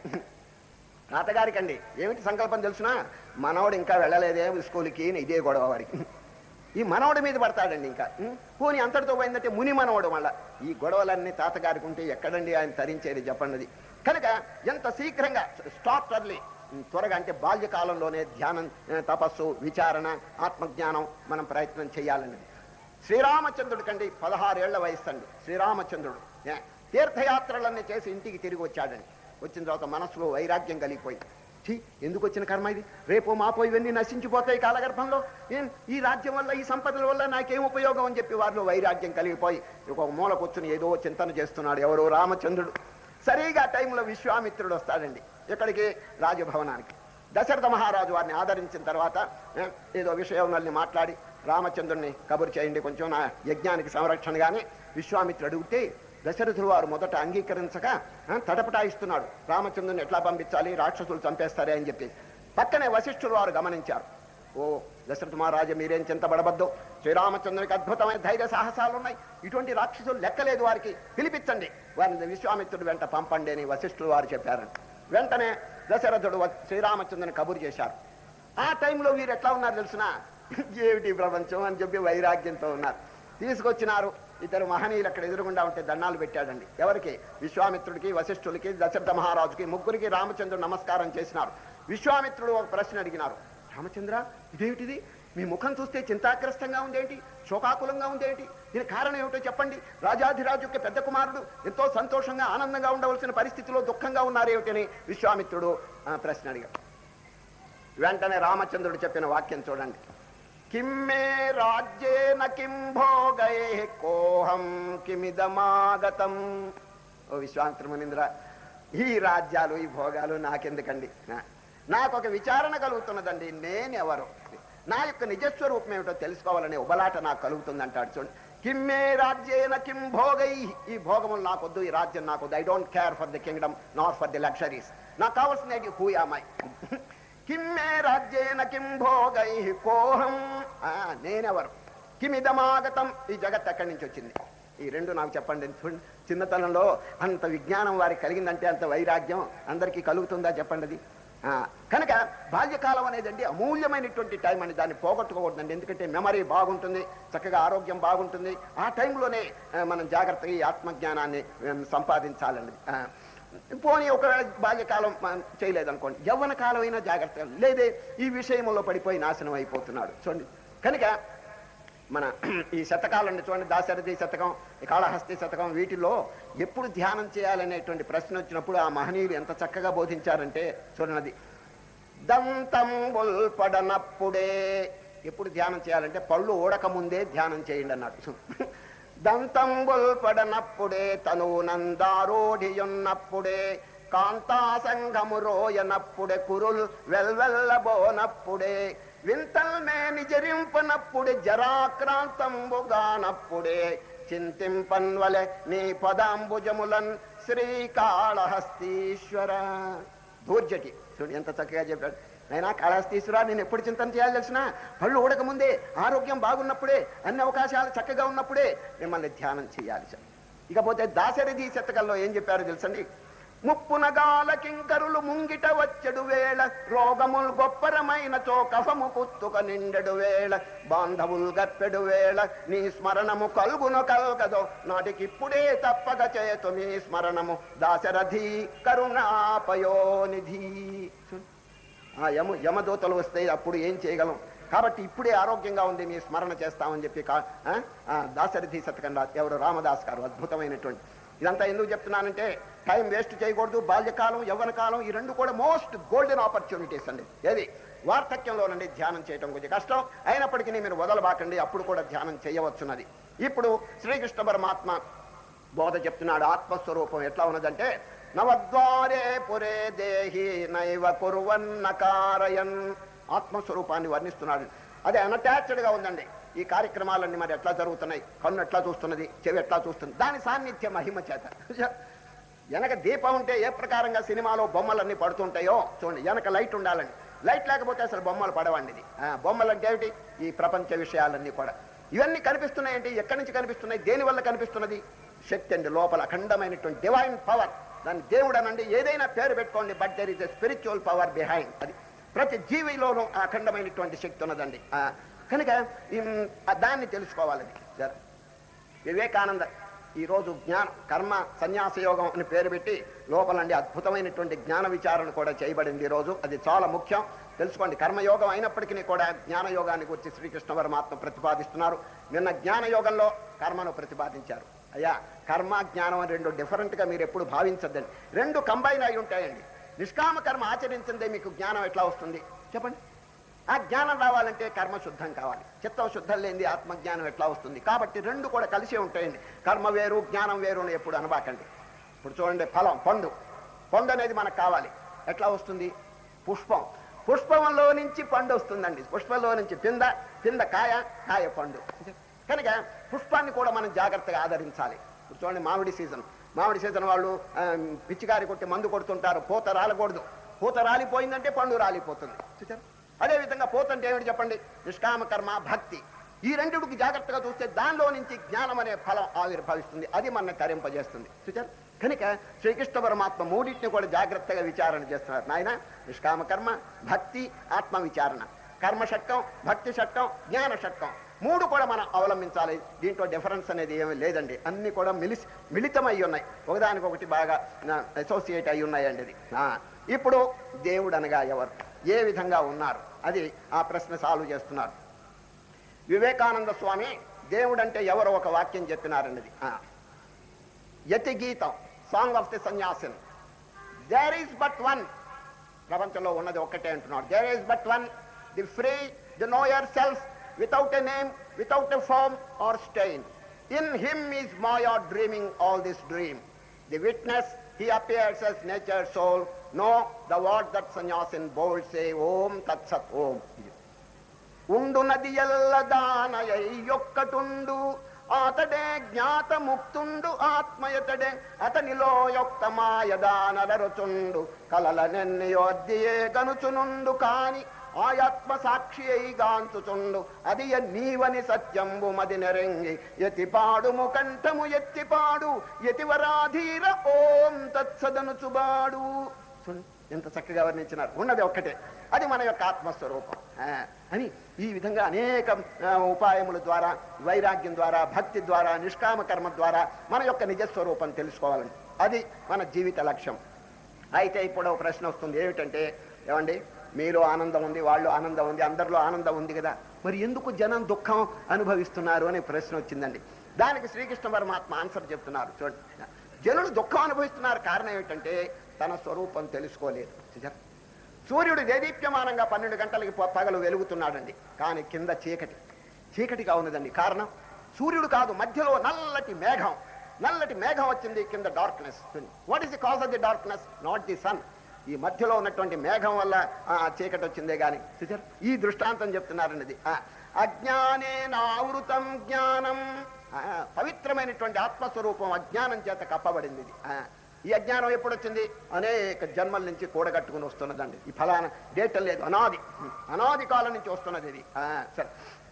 తాతగారికండి ఏమిటి సంకల్పం తెలుసునా మనవాడు ఇంకా వెళ్ళలేదే స్కూల్కి అని ఇదే గొడవ వాడికి ఈ మనవడి మీద పడతాడండి ఇంకా ఉం? పోనీ అంతటితో పోయిందంటే ముని మనవడు మళ్ళా ఈ గొడవలన్నీ తాతగారికి ఉంటే ఎక్కడండి ఆయన తరించేది చెప్పండి కనుక ఎంత శీఘ్రంగా స్టార్ట్ అర్లీ త్వరగా అంటే బాల్యకాలంలోనే ధ్యానం ఆ, తపస్సు విచారణ ఆత్మజ్ఞానం మనం ప్రయత్నం చేయాలన్నది శ్రీరామచంద్రుడి కండి పదహారేళ్ల వయసు అండి శ్రీరామచంద్రుడు ఏ, తీర్థయాత్రలన్నీ చేసి ఇంటికి తిరిగి వచ్చాడండి వచ్చిన తర్వాత మనసులో వైరాగ్యం కలిగిపోయింది ఛీ, ఎందుకు వచ్చిన కర్మ ఇది రేపు మాపో ఇవన్నీ నశించిపోతాయి కాలగర్భంలో ఏం ఈ రాజ్యం వల్ల ఈ సంపదల వల్ల నాకేం ఉపయోగం అని చెప్పి వారిలో వైరాగ్యం కలిగిపోయి ఒక మూల కూర్చుని ఏదో చింతన చేస్తున్నాడు ఎవరో రామచంద్రుడు సరిగా టైంలో విశ్వామిత్రుడు వస్తాడండి ఎక్కడికి రాజభవనానికి దశరథ మహారాజు వారిని ఆదరించిన తర్వాత ఏ, ఏదో విషయం మాట్లాడి రామచంద్రుడిని కబురు చేయండి కొంచెం నా యజ్ఞానికి సంరక్షణ కానీ విశ్వామిత్రుడు అడిగితే దశరథుడు వారు మొదట అంగీకరించక ఆ, తటపటాయిస్తున్నాడు రామచంద్రుని ఎట్లా పంపించాలి రాక్షసులు చంపేస్తారే అని చెప్పి పక్కనే వశిష్ఠులు వారు గమనించారు ఓ దశరథ మహారాజు మీరేం చింతపడవద్దు శ్రీరామచంద్రునికి అద్భుతమైన ధైర్య సాహసాలు ఉన్నాయి ఇటువంటి రాక్షసులు లెక్కలేదు వారికి పిలిపించండి వారిని విశ్వామిత్రుడు వెంట పంపండి అని వశిష్ఠులు వారు చెప్పారంట వెంటనే దశరథుడు వ- శ్రీరామచంద్రుని కబురు చేశారు ఆ టైంలో వీరు ఎట్లా ఉన్నారు తెలిసిన ఏమిటి ఈ ప్రపంచం అని చెప్పి వైరాగ్యంతో ఉన్నారు తీసుకొచ్చినారు ఇద్దరు మహనీయులు అక్కడ ఎదురుగుండా ఉంటే దండాలు పెట్టాడండి ఎవరికి విశ్వామిత్రుడికి వశిష్ఠులకి దశరథ మహారాజుకి ముగ్గురికి రామచంద్రుడు నమస్కారం చేసినారు విశ్వామిత్రుడు ఒక ప్రశ్న అడిగినారు రామచంద్ర ఇదేమిటిది మీ ముఖం చూస్తే చింతాగ్రస్తంగా ఉందేంటి శోకాకులంగా ఉందేంటి దీని కారణం ఏమిటో చెప్పండి రాజాధిరాజు యొక్క పెద్ద కుమారుడు ఎంతో సంతోషంగా ఆనందంగా ఉండవలసిన పరిస్థితిలో దుఃఖంగా ఉన్నారేమిటని విశ్వామిత్రుడు ఆ, ప్రశ్న అడిగాడు వెంటనే రామచంద్రుడు చెప్పిన వాక్యం చూడండి కిమ్మే రాజ్యేన కిం భోగై కోహం కిమిదమాగతం ఓ విశ్వామిత్ర మునింద్ర ఈ రాజ్యాలు ఈ భోగాలు నాకెందుకండి నా- నాకు ఒక విచారణ కలుగుతున్నదండి నేనెవరు నా యొక్క నిజస్వరూపం ఏమిటో తెలుసుకోవాలనే ఉబలాట నాకు కలుగుతుంది అంటాడు చూడండి కిమ్మే రాజ్యేన కిం భోగై ఈ భోగములు నాకొద్దు ఈ రాజ్యం నాకొద్దు I don't care for the kingdom not for the luxuries నాకు కావాల్సినది హూ యామై కిమ్మే రాజ్యేన కిం భోగై కోహం ఆ, నేనెవరు కిమిదమాగతం ఈ జగత్ ఎక్కడి నుంచి వచ్చింది ఈ రెండు నాకు చెప్పండి చూడండి చిన్నతనంలో అంత విజ్ఞానం వారికి కలిగిందంటే అంత వైరాగ్యం అందరికీ కలుగుతుందా చెప్పండి అది ఆ, కనుక బాల్యకాలం అనేదండి అమూల్యమైనటువంటి టైం అని దాన్ని పోగొట్టుకోకూడదండి ఎందుకంటే మెమరీ బాగుంటుంది చక్కగా ఆరోగ్యం బాగుంటుంది ఆ టైంలోనే ఆ, మనం జాగ్రత్తగా ఈ ఆత్మజ్ఞానాన్ని ఆ, సంపాదించాలండి ఆ, పోనీ ఒకవేళ బాల్యకాలం మనం చేయలేదనుకోండి యవ్వన కాలం అయినా జాగ్రత్తగా లేదే ఈ విషయంలో పడిపోయి నాశనం అయిపోతున్నాడు చూడండి కనుక మన ఈ శతకాలండి చూడండి దాశరథి శతకం ఈ కాళహస్తి శతకం వీటిలో ఎప్పుడు ధ్యానం చేయాలనేటువంటి ప్రశ్న వచ్చినప్పుడు ఆ మహనీయులు ఎంత చక్కగా బోధించారంటే చూడండి దంతంబుల్ పడనప్పుడే ఎప్పుడు ధ్యానం చేయాలంటే పళ్ళు ఓడక ముందే ధ్యానం చేయండి అన్నాడు దంతంబుల్ పడనప్పుడే తను నందారోఢియున్నప్పుడే కాంతా సంఘము రోయనప్పుడే కురుల్ వెల్వెల్లబోనప్పుడే వింతల్ మే నిజరింపనప్పుడే జరాక్రాంతంబుగానప్పుడే చింతింపన్వలె నీ పదాంబుజములన్ శ్రీకాళహస్తీశ్వర దూర్జటి చూడు ఎంత చక్కగా చెప్పాడు అయినా కాళహస్తీశ్వర నేను ఎప్పుడు చింతన చేయాలి తెలిసిన పళ్ళు ఊడక ముందే ఆరోగ్యం బాగున్నప్పుడే అన్ని అవకాశాలు చక్కగా ఉన్నప్పుడే మిమ్మల్ని ధ్యానం చేయాలి సార్ ఇకపోతే దాశరథి శతకంలో ఏం చెప్పారో తెలుసండి ముప్పునగాల కింకరులు ముంగిట వచ్చెడు వేళ రోగముల్ గొప్పరమైనచో కఫము కుత్తుక నిండెడు వేళ బాంధవుల్ గప్పెడు వేళ నీ స్మరణము కల్గున కల్గదో నాటికిప్పుడే తప్పక చేతు మీ స్మరణము దాశరథి కరుణాపయోనిధి ఆ యమ యమదూతలు వస్తే అప్పుడు ఏం చేయగలం కాబట్టి ఇప్పుడే ఆరోగ్యంగా ఉంది మీ స్మరణ చేస్తామని చెప్పి కా ఆ? ఆ దాశరథి శతకం రా ఎవరు రామదాస్ గారు అద్భుతమైనటువంటి ఇదంతా ఎందుకు చెప్తున్నానంటే టైం వేస్ట్ చేయకూడదు బాల్యకాలం యవ్వన కాలం ఈ రెండు కూడా మోస్ట్ గోల్డెన్ ఆపర్చునిటీస్ అండి ఏది వార్ధక్యంలోనండి ధ్యానం చేయటం కొంచెం కష్టం అయినప్పటికీ మీరు వదలబాకండి అప్పుడు కూడా ధ్యానం చేయవచ్చున్నది ఇప్పుడు శ్రీకృష్ణ పరమాత్మ బోధ చెప్తున్నాడు ఆత్మస్వరూపం ఎట్లా ఉన్నదంటే నవద్వారే పురే దేహి నైవ కురువన్న కారయన్ ఆత్మస్వరూపాన్ని వర్ణిస్తున్నాడు అదే అన్అటాచ్డ్ గా ఉందండి ఈ కార్యక్రమాలన్నీ మరి ఎట్లా జరుగుతున్నాయి కన్ను ఎట్లా చూస్తున్నది చెవి ఎట్లా చూస్తుంది దాని సాన్నిధ్య మహిమ చేత వెనక దీపం ఉంటే ఏ ప్రకారంగా సినిమాలో బొమ్మలన్నీ పడుతుంటాయో చూడండి వెనక లైట్ ఉండాలండి లైట్ లేకపోతే అసలు బొమ్మలు పడవండి ఇది ఆ, బొమ్మలు అంటే ఏమిటి ఈ ప్రపంచ విషయాలన్నీ కూడా ఇవన్నీ కనిపిస్తున్నాయంటే ఎక్కడి నుంచి కనిపిస్తున్నాయి దేని వల్ల కనిపిస్తున్నది శక్తి అండి లోపల అఖండమైనటువంటి డివైన్ పవర్ దాన్ని దేవుడు అనండి ఏదైనా పేరు పెట్టుకోండి but there is a spiritual power behind అది ప్రతి జీవిలోనూ ఆ అఖండమైనటువంటి శక్తి ఉన్నదండి ఆ, కనుక ఉమ్, ఆ దాన్ని తెలుసుకోవాలని జర వివేకానంద ఈరోజు జ్ఞాన కర్మ సన్యాస యోగం అని పేరు పెట్టి లోపలండి అద్భుతమైనటువంటి జ్ఞాన విచారణ కూడా చేయబడింది ఈరోజు అది చాలా ముఖ్యం తెలుసుకోండి కర్మయోగం అయినప్పటికీ కూడా జ్ఞాన యోగాన్ని గురించి శ్రీకృష్ణ పరమాత్మ ప్రతిపాదిస్తున్నారు నిన్న జ్ఞాన యోగంలో కర్మను ప్రతిపాదించారు అయ్యా కర్మ జ్ఞానం అని రెండు డిఫరెంట్గా మీరు ఎప్పుడు భావించద్దండి రెండు కంబైన్ అయి ఉంటాయండి నిష్కామ కర్మ ఆచరించిందే మీకు జ్ఞానం ఎట్లా వస్తుంది చెప్పండి ఆ జ్ఞానం రావాలంటే కర్మ శుద్ధం కావాలి చిత్తం శుద్ధం లేనిది ఆత్మజ్ఞానం ఎట్లా వస్తుంది కాబట్టి రెండు కూడా కలిసే ఉంటాయండి కర్మ వేరు జ్ఞానం వేరు అని ఎప్పుడు అనబాకండి ఇప్పుడు చూడండి ఫలం పండు పండు అనేది మనకు కావాలి ఎట్లా వస్తుంది పుష్పం పుష్పంలో నుంచి పండు వస్తుందండి పుష్పంలో నుంచి పింద పింద కాయ కాయ పండు కనుక పుష్పాన్ని కూడా మనం జాగ్రత్తగా ఆదరించాలి ఇప్పుడు చూడండి మామిడి సీజన్ మామిడి సీజన్ వాళ్ళు ఆ, పిచ్చికారి కొట్టి మందు కొడుతుంటారు పూత రాలకూడదు పూత రాలిపోయిందంటే పండు రాలిపోతుంది చూచారు అదేవిధంగా పూత అంటే ఏమిటి చెప్పండి నిష్కామ కర్మ భక్తి ఈ రెండుకి జాగ్రత్తగా చూస్తే దానిలో నుంచి జ్ఞానం అనే ఫలం ఆవిర్భవిస్తుంది అది మన తరింపజేస్తుంది చూచారు కనుక శ్రీకృష్ణ పరమాత్మ మూడింటిని కూడా జాగ్రత్తగా విచారణ చేస్తున్నారు నాయన నిష్కామ కర్మ భక్తి ఆత్మ విచారణ కర్మ షట్కం భక్తి షట్కం జ్ఞాన షట్కం మూడు కూడా మనం అవలంబించాలి దీంట్లో డిఫరెన్స్ అనేది ఏమీ లేదండి అన్ని కూడా మిలిసి మిళితమై ఉన్నాయి ఒకదానికొకటి బాగా అసోసియేట్ అయి ఉన్నాయండి ఇది ఆ, ఇప్పుడు దేవుడు అనగా ఎవరు ఏ విధంగా ఉన్నారు అది ఆ ప్రశ్న సాల్వ్ చేస్తున్నారు వివేకానంద స్వామి దేవుడు అంటే ఎవరు ఒక వాక్యం చెప్పినారన్నది ఆ. Yati Geetam song of the Sannyasin there is but one ప్రపంచంలో ఉన్నది ఒక్కటే అంటున్నాడు there is but one the free the knower self without a name without a form or stain in him is Maya dreaming all this dream the witness he appears as nature soul know thou art that Sannyasin bold say Om Tat Sat Om ఉండు నది ఎల్ల దానయ్యొక్కటుండు అతడే జ్ఞాత ముక్తుండు ఆత్మయతడే అతనిలో యొక్క మాయదానరచుండు కలల నెన్నయోద్యే గనుచునుండు కాని ఆయాత్మ సాక్షి అయి గాంచుచుండు అది నీవని సత్యంబు మది నెరంగి ఎతిపాడు ముకంఠము ఎత్తిపాడు ఎతివరాధీర ఓం తత్సదనుచుబాడు చూడండి, ఎంత చక్కగా వర్ణించినారు ఉన్నది ఒక్కటే అది మన యొక్క ఆత్మస్వరూపం ఆ, అని ఈ విధంగా అనేక ఆ, ఉపాయముల ద్వారా వైరాగ్యం ద్వారా భక్తి ద్వారా నిష్కామ కర్మ ద్వారా మన యొక్క నిజస్వరూపం తెలుసుకోవాలని అది మన జీవిత లక్ష్యం అయితే ఇప్పుడు ఒక ప్రశ్న వస్తుంది ఏమిటంటే ఏమండి మీలో ఆనందం ఉంది వాళ్ళు ఆనందం ఉంది అందరిలో ఆనందం ఉంది కదా మరి ఎందుకు జనం దుఃఖం అనుభవిస్తున్నారు అనే ప్రశ్న వచ్చిందండి దానికి శ్రీకృష్ణ పరమాత్మ ఆన్సర్ చెప్తున్నారు చూడండి జనులు దుఃఖం అనుభవిస్తున్నారు కారణం ఏమిటంటే తన స్వరూపం తెలుసుకోలేదు చూసారా? సూర్యుడు దేదీప్యమానంగా పన్నెండు గంటలకి ప- పగలు వెలుగుతున్నాడండి కానీ కింద చీకటి చీకటిగా ఉన్నదండి కారణం సూర్యుడు కాదు మధ్యలో నల్లటి మేఘం నల్లటి మేఘం వచ్చింది కింద darkness what is the cause of the darkness not the sun ఈ మధ్యలో ఉన్నటువంటి మేఘం వల్ల ఆ, చీకటి వచ్చిందే గాని చూసారు ఈ దృష్టాంతం చెప్తున్నారండి ఇది ఆ, అజ్ఞానే నావృతం జ్ఞానం ఆ, పవిత్రమైనటువంటి ఆత్మస్వరూపం అజ్ఞానం చేత కప్పబడింది ఇది ఆ, ఈ అజ్ఞానం ఎప్పుడు వచ్చింది అనేక జన్మల నుంచి కూడగట్టుకుని వస్తున్నదండి ఈ ఫలానా డేట్ లేదు అనాది అనాది కాలం నుంచి వస్తున్నది ఇది ఆ, సరే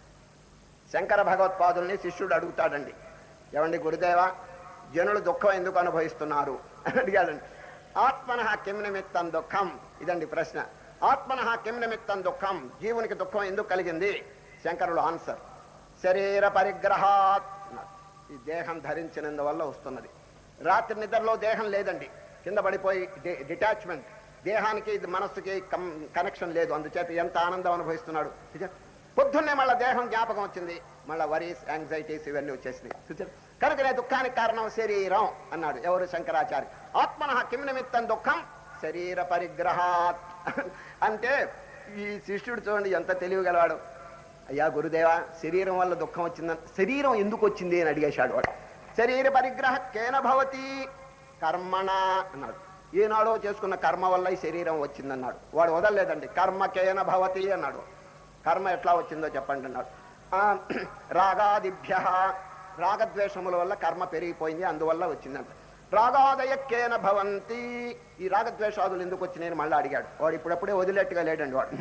శంకర భగవత్పాదుల్ని శిష్యుడు అడుగుతాడండి ఏమండి గురుదేవ జనులు దుఃఖం ఎందుకు అనుభవిస్తున్నారు అని అడిగాడండి ఆత్మన కిం నిమిత్తం దుఃఖం ఇదండి ప్రశ్న ఆత్మన కిం నిమిత్తం దుఃఖం జీవునికి దుఃఖం ఎందుకు కలిగింది శంకరుడు ఆన్సర్ శరీర పరిగ్రహాత్ అన్నారు. ఈ దేహం ధరించినందువల్ల వస్తున్నది రాత్రి నిద్రలో దేహం లేదండి కింద పడిపోయి డిటాచ్మెంట్ దేహానికి ఇది మనస్సుకి కనెక్షన్ లేదు అందుచేత ఎంత ఆనందం అనుభవిస్తున్నాడు చూచారా? పొద్దున్నే మళ్ళీ దేహం జ్ఞాపకం వచ్చింది మళ్ళీ వరీస్ యాంగ్జైటీస్ ఇవన్నీ వచ్చేసినాయి చూచారా? కనుకనే దుఃఖానికి కారణం శరీరం అన్నాడు ఎవరు శంకరాచార్య ఆత్మన కిం నిమిత్తం దుఃఖం శరీర పరిగ్రహాత్ అంటే ఈ శిష్యుడు చూడండి ఎంత తెలివిగలవాడు అయ్యా గురుదేవ శరీరం వల్ల దుఃఖం వచ్చిందని శరీరం ఎందుకు వచ్చింది అని అడిగేశాడు వాడు శరీర పరిగ్రహ కేన భవతి కర్మణ అన్నాడు ఈనాడో చేసుకున్న కర్మ వల్ల ఈ శరీరం వచ్చిందన్నాడు వాడు వదలలేదండి కర్మ కేన భవతి అన్నాడు కర్మ ఎట్లా వచ్చిందో చెప్పండి అన్నాడు ఆ, రాగాదిభ్య రాగద్వేషముల వల్ల కర్మ పెరిగిపోయింది అందువల్ల వచ్చిందంట రాగాదయక్కేన భవంతి ఈ రాగద్వేషాదులు ఎందుకు వచ్చినాయని మళ్ళీ అడిగాడు వాడు ఇప్పుడప్పుడే వదిలేట్టుగా లేడండి వాడు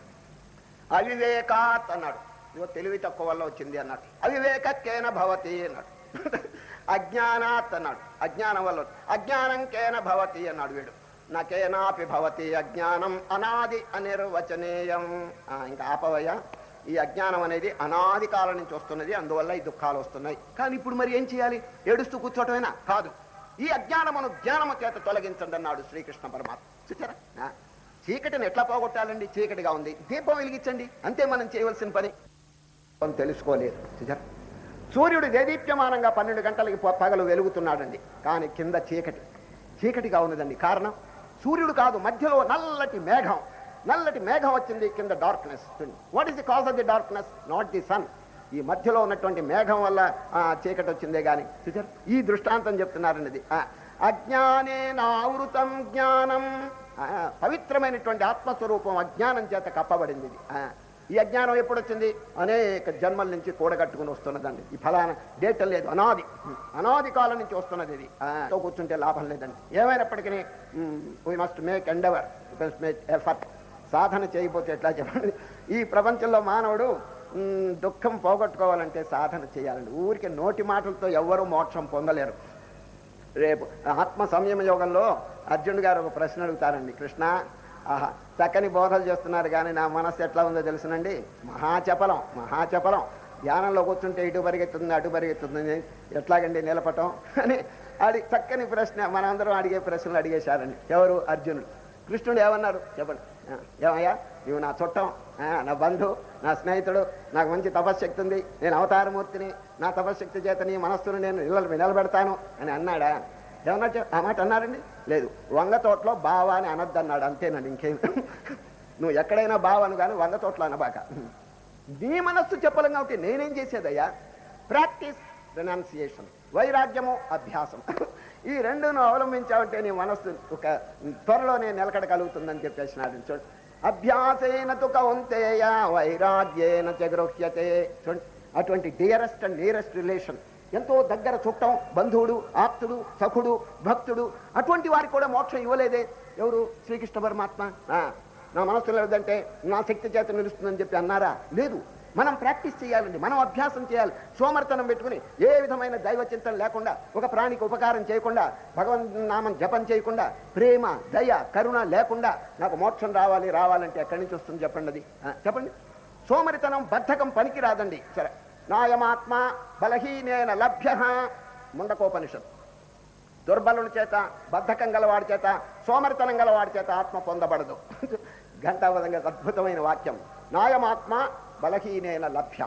అవివేకాత్ అన్నాడు ఇదిగో తెలివి తక్కువ వల్ల వచ్చింది అన్నాడు అవివేకేన భవతి అన్నాడు అజ్ఞానాత్ అన్నాడు అజ్ఞానం వల్ల అజ్ఞానం కేన భవతి అన్నాడు వీడు నాకేనాపి భవతి అజ్ఞానం అనాది అనిర్వచనీయం ఆ, ఇంకా ఆపవయ్యా ఈ అజ్ఞానం అనేది అనాది కాలం నుంచి వస్తున్నది అందువల్ల ఈ దుఃఖాలు వస్తున్నాయి కానీ ఇప్పుడు మరి ఏం చేయాలి ఏడుస్తూ కూర్చోటమేనా కాదు ఈ అజ్ఞానమును జ్ఞానము చేత తొలగించండి అన్నాడు శ్రీకృష్ణ పరమాత్మ చూచారా ఆ, చీకటిని ఎట్లా పోగొట్టాలండి చీకటిగా ఉంది దీపం వెలిగించండి అంతే మనం చేయవలసిన పని అని తెలుసుకోలేదు చూచారా సూర్యుడు దేదీప్యమానంగా పన్నెండు గంటలకి ప- పగలు వెలుగుతున్నాడండి కానీ కింద చీకటి చీకటిగా ఉన్నదండి కారణం సూర్యుడు కాదు మధ్యలో నల్లటి మేఘం నల్లటి మేఘం వచ్చింది కింద darkness what is the cause of the darkness not the sun ఈ మధ్యలో ఉన్నటువంటి మేఘం వల్ల ఆ, చీకటి వచ్చిందే గాని చూచారు ఈ దృష్టాంతం చెప్తున్నారండి ఆ, అజ్ఞానేన ఆవృతం జ్ఞానం ఆ, పవిత్రమైనటువంటి ఆత్మస్వరూపం అజ్ఞానం చేత కప్పబడింది ఇది ఆ, ఈ అజ్ఞానం ఎప్పుడు వచ్చింది అనేక జన్మల నుంచి కూడగట్టుకుని వస్తున్నదండి ఈ ఫలానా డేట్ లేదు అనాది అనాది కాలం నుంచి వస్తున్నది ఇది ఆ, తో కూర్చుంటే లాభం లేదండి ఏమైనప్పటికీ we must make endeavour make effort సాధన చేయకపోతే ఎట్లా చెప్పండి ఈ ప్రపంచంలో మానవుడు మ్, దుఃఖం పోగొట్టుకోవాలంటే సాధన చేయాలండి ఊరికే నోటి మాటలతో ఎవ్వరూ మోక్షం పొందలేరు రేపు ఆత్మ సంయమ యోగంలో అర్జునుడు గారు ఒక ప్రశ్న అడుగుతారండి కృష్ణ ఆహా చక్కని బోధలు చేస్తున్నారు కానీ నా మనస్సు ఎట్లా ఉందో తెలుసునండి మహాచపలం మహాచపలం ధ్యానంలో కూర్చుంటే ఇటు పరిగెత్తుంది అటు పరిగెత్తుంది ఎట్లాగండి నిలపటం అని అడి చక్కని ప్రశ్న మనందరం అడిగే ప్రశ్నలు అడిగేశారండి ఎవరు అర్జునుడు కృష్ణుడు ఏమన్నారు చెప్పండి ఆ, ఏమయ్యా నువ్వు నా చుట్టం ఆ, నా బంధు నా స్నేహితుడు నాకు మంచి తపశ్శక్తి ఉంది నేను అవతారమూర్తిని నా తపశ్శక్తి చేత నీ మనస్సును నేను నిల నిలబెడతాను అని అన్నాడా ఏమన్నా చె- ఆ మాట అన్నారండి లేదు వంగ తోటలో బావ అని అనొద్దన్నాడు అంతేనండి ఇంకేం నువ్వు ఎక్కడైనా బావను కానీ వంగ తోటలో అనబాక నీ మనస్సు చెప్పలంగా ఉంటే నేనేం చేసేదయ్యా ప్రాక్టీస్ ప్రొనౌన్సియేషన్ వైరాగ్యము అభ్యాసం ఈ రెండును అవలంబించావంటే నీ మనస్సు ఒక త్వరలోనే నిలకడ కలుగుతుందని చెప్పేసినాడు చూడు అభ్యాసేన తు కౌంతేయ వైరాగ్యేన చ గృహ్యతే చూడండి అటువంటి డియరెస్ట్ అండ్ నియరెస్ట్ రిలేషన్ ఎంతో దగ్గర చుట్టం బంధువుడు ఆప్తుడు సఖుడు భక్తుడు అటువంటి వారికి కూడా మోక్షం ఇవ్వలేదే ఎవరు శ్రీకృష్ణ పరమాత్మ ఆ, నా మనస్సు లేదంటే నా శక్తి చేత నిలుస్తుందని చెప్పి అన్నారా లేదు మనం ప్రాక్టీస్ చేయాలండి మనం అభ్యాసం చేయాలి సోమర్తనం పెట్టుకుని ఏ విధమైన దైవ చింతన లేకుండా ఒక ప్రాణికి ఉపకారం చేయకుండా భగవన్ నామం జపం చేయకుండా ప్రేమ దయ కరుణ లేకుండా నాకు మోక్షం రావాలి రావాలంటే ఎక్కడి నుంచి వస్తుంది చెప్పండి అది ఆ, చెప్పండి సోమరితనం బద్ధకం పనికి రాదండి సరే నాయమాత్మ బలహీనేన లభ్య ముండకోపనిషత్ దుర్బలుల చేత బద్ధకం గలవాడి చేత సోమరితనం గలవాడి చేత ఆత్మ పొందబడదు ఘంటాపదంగా అద్భుతమైన వాక్యం నాయమాత్మ బలహీనేన లభ్య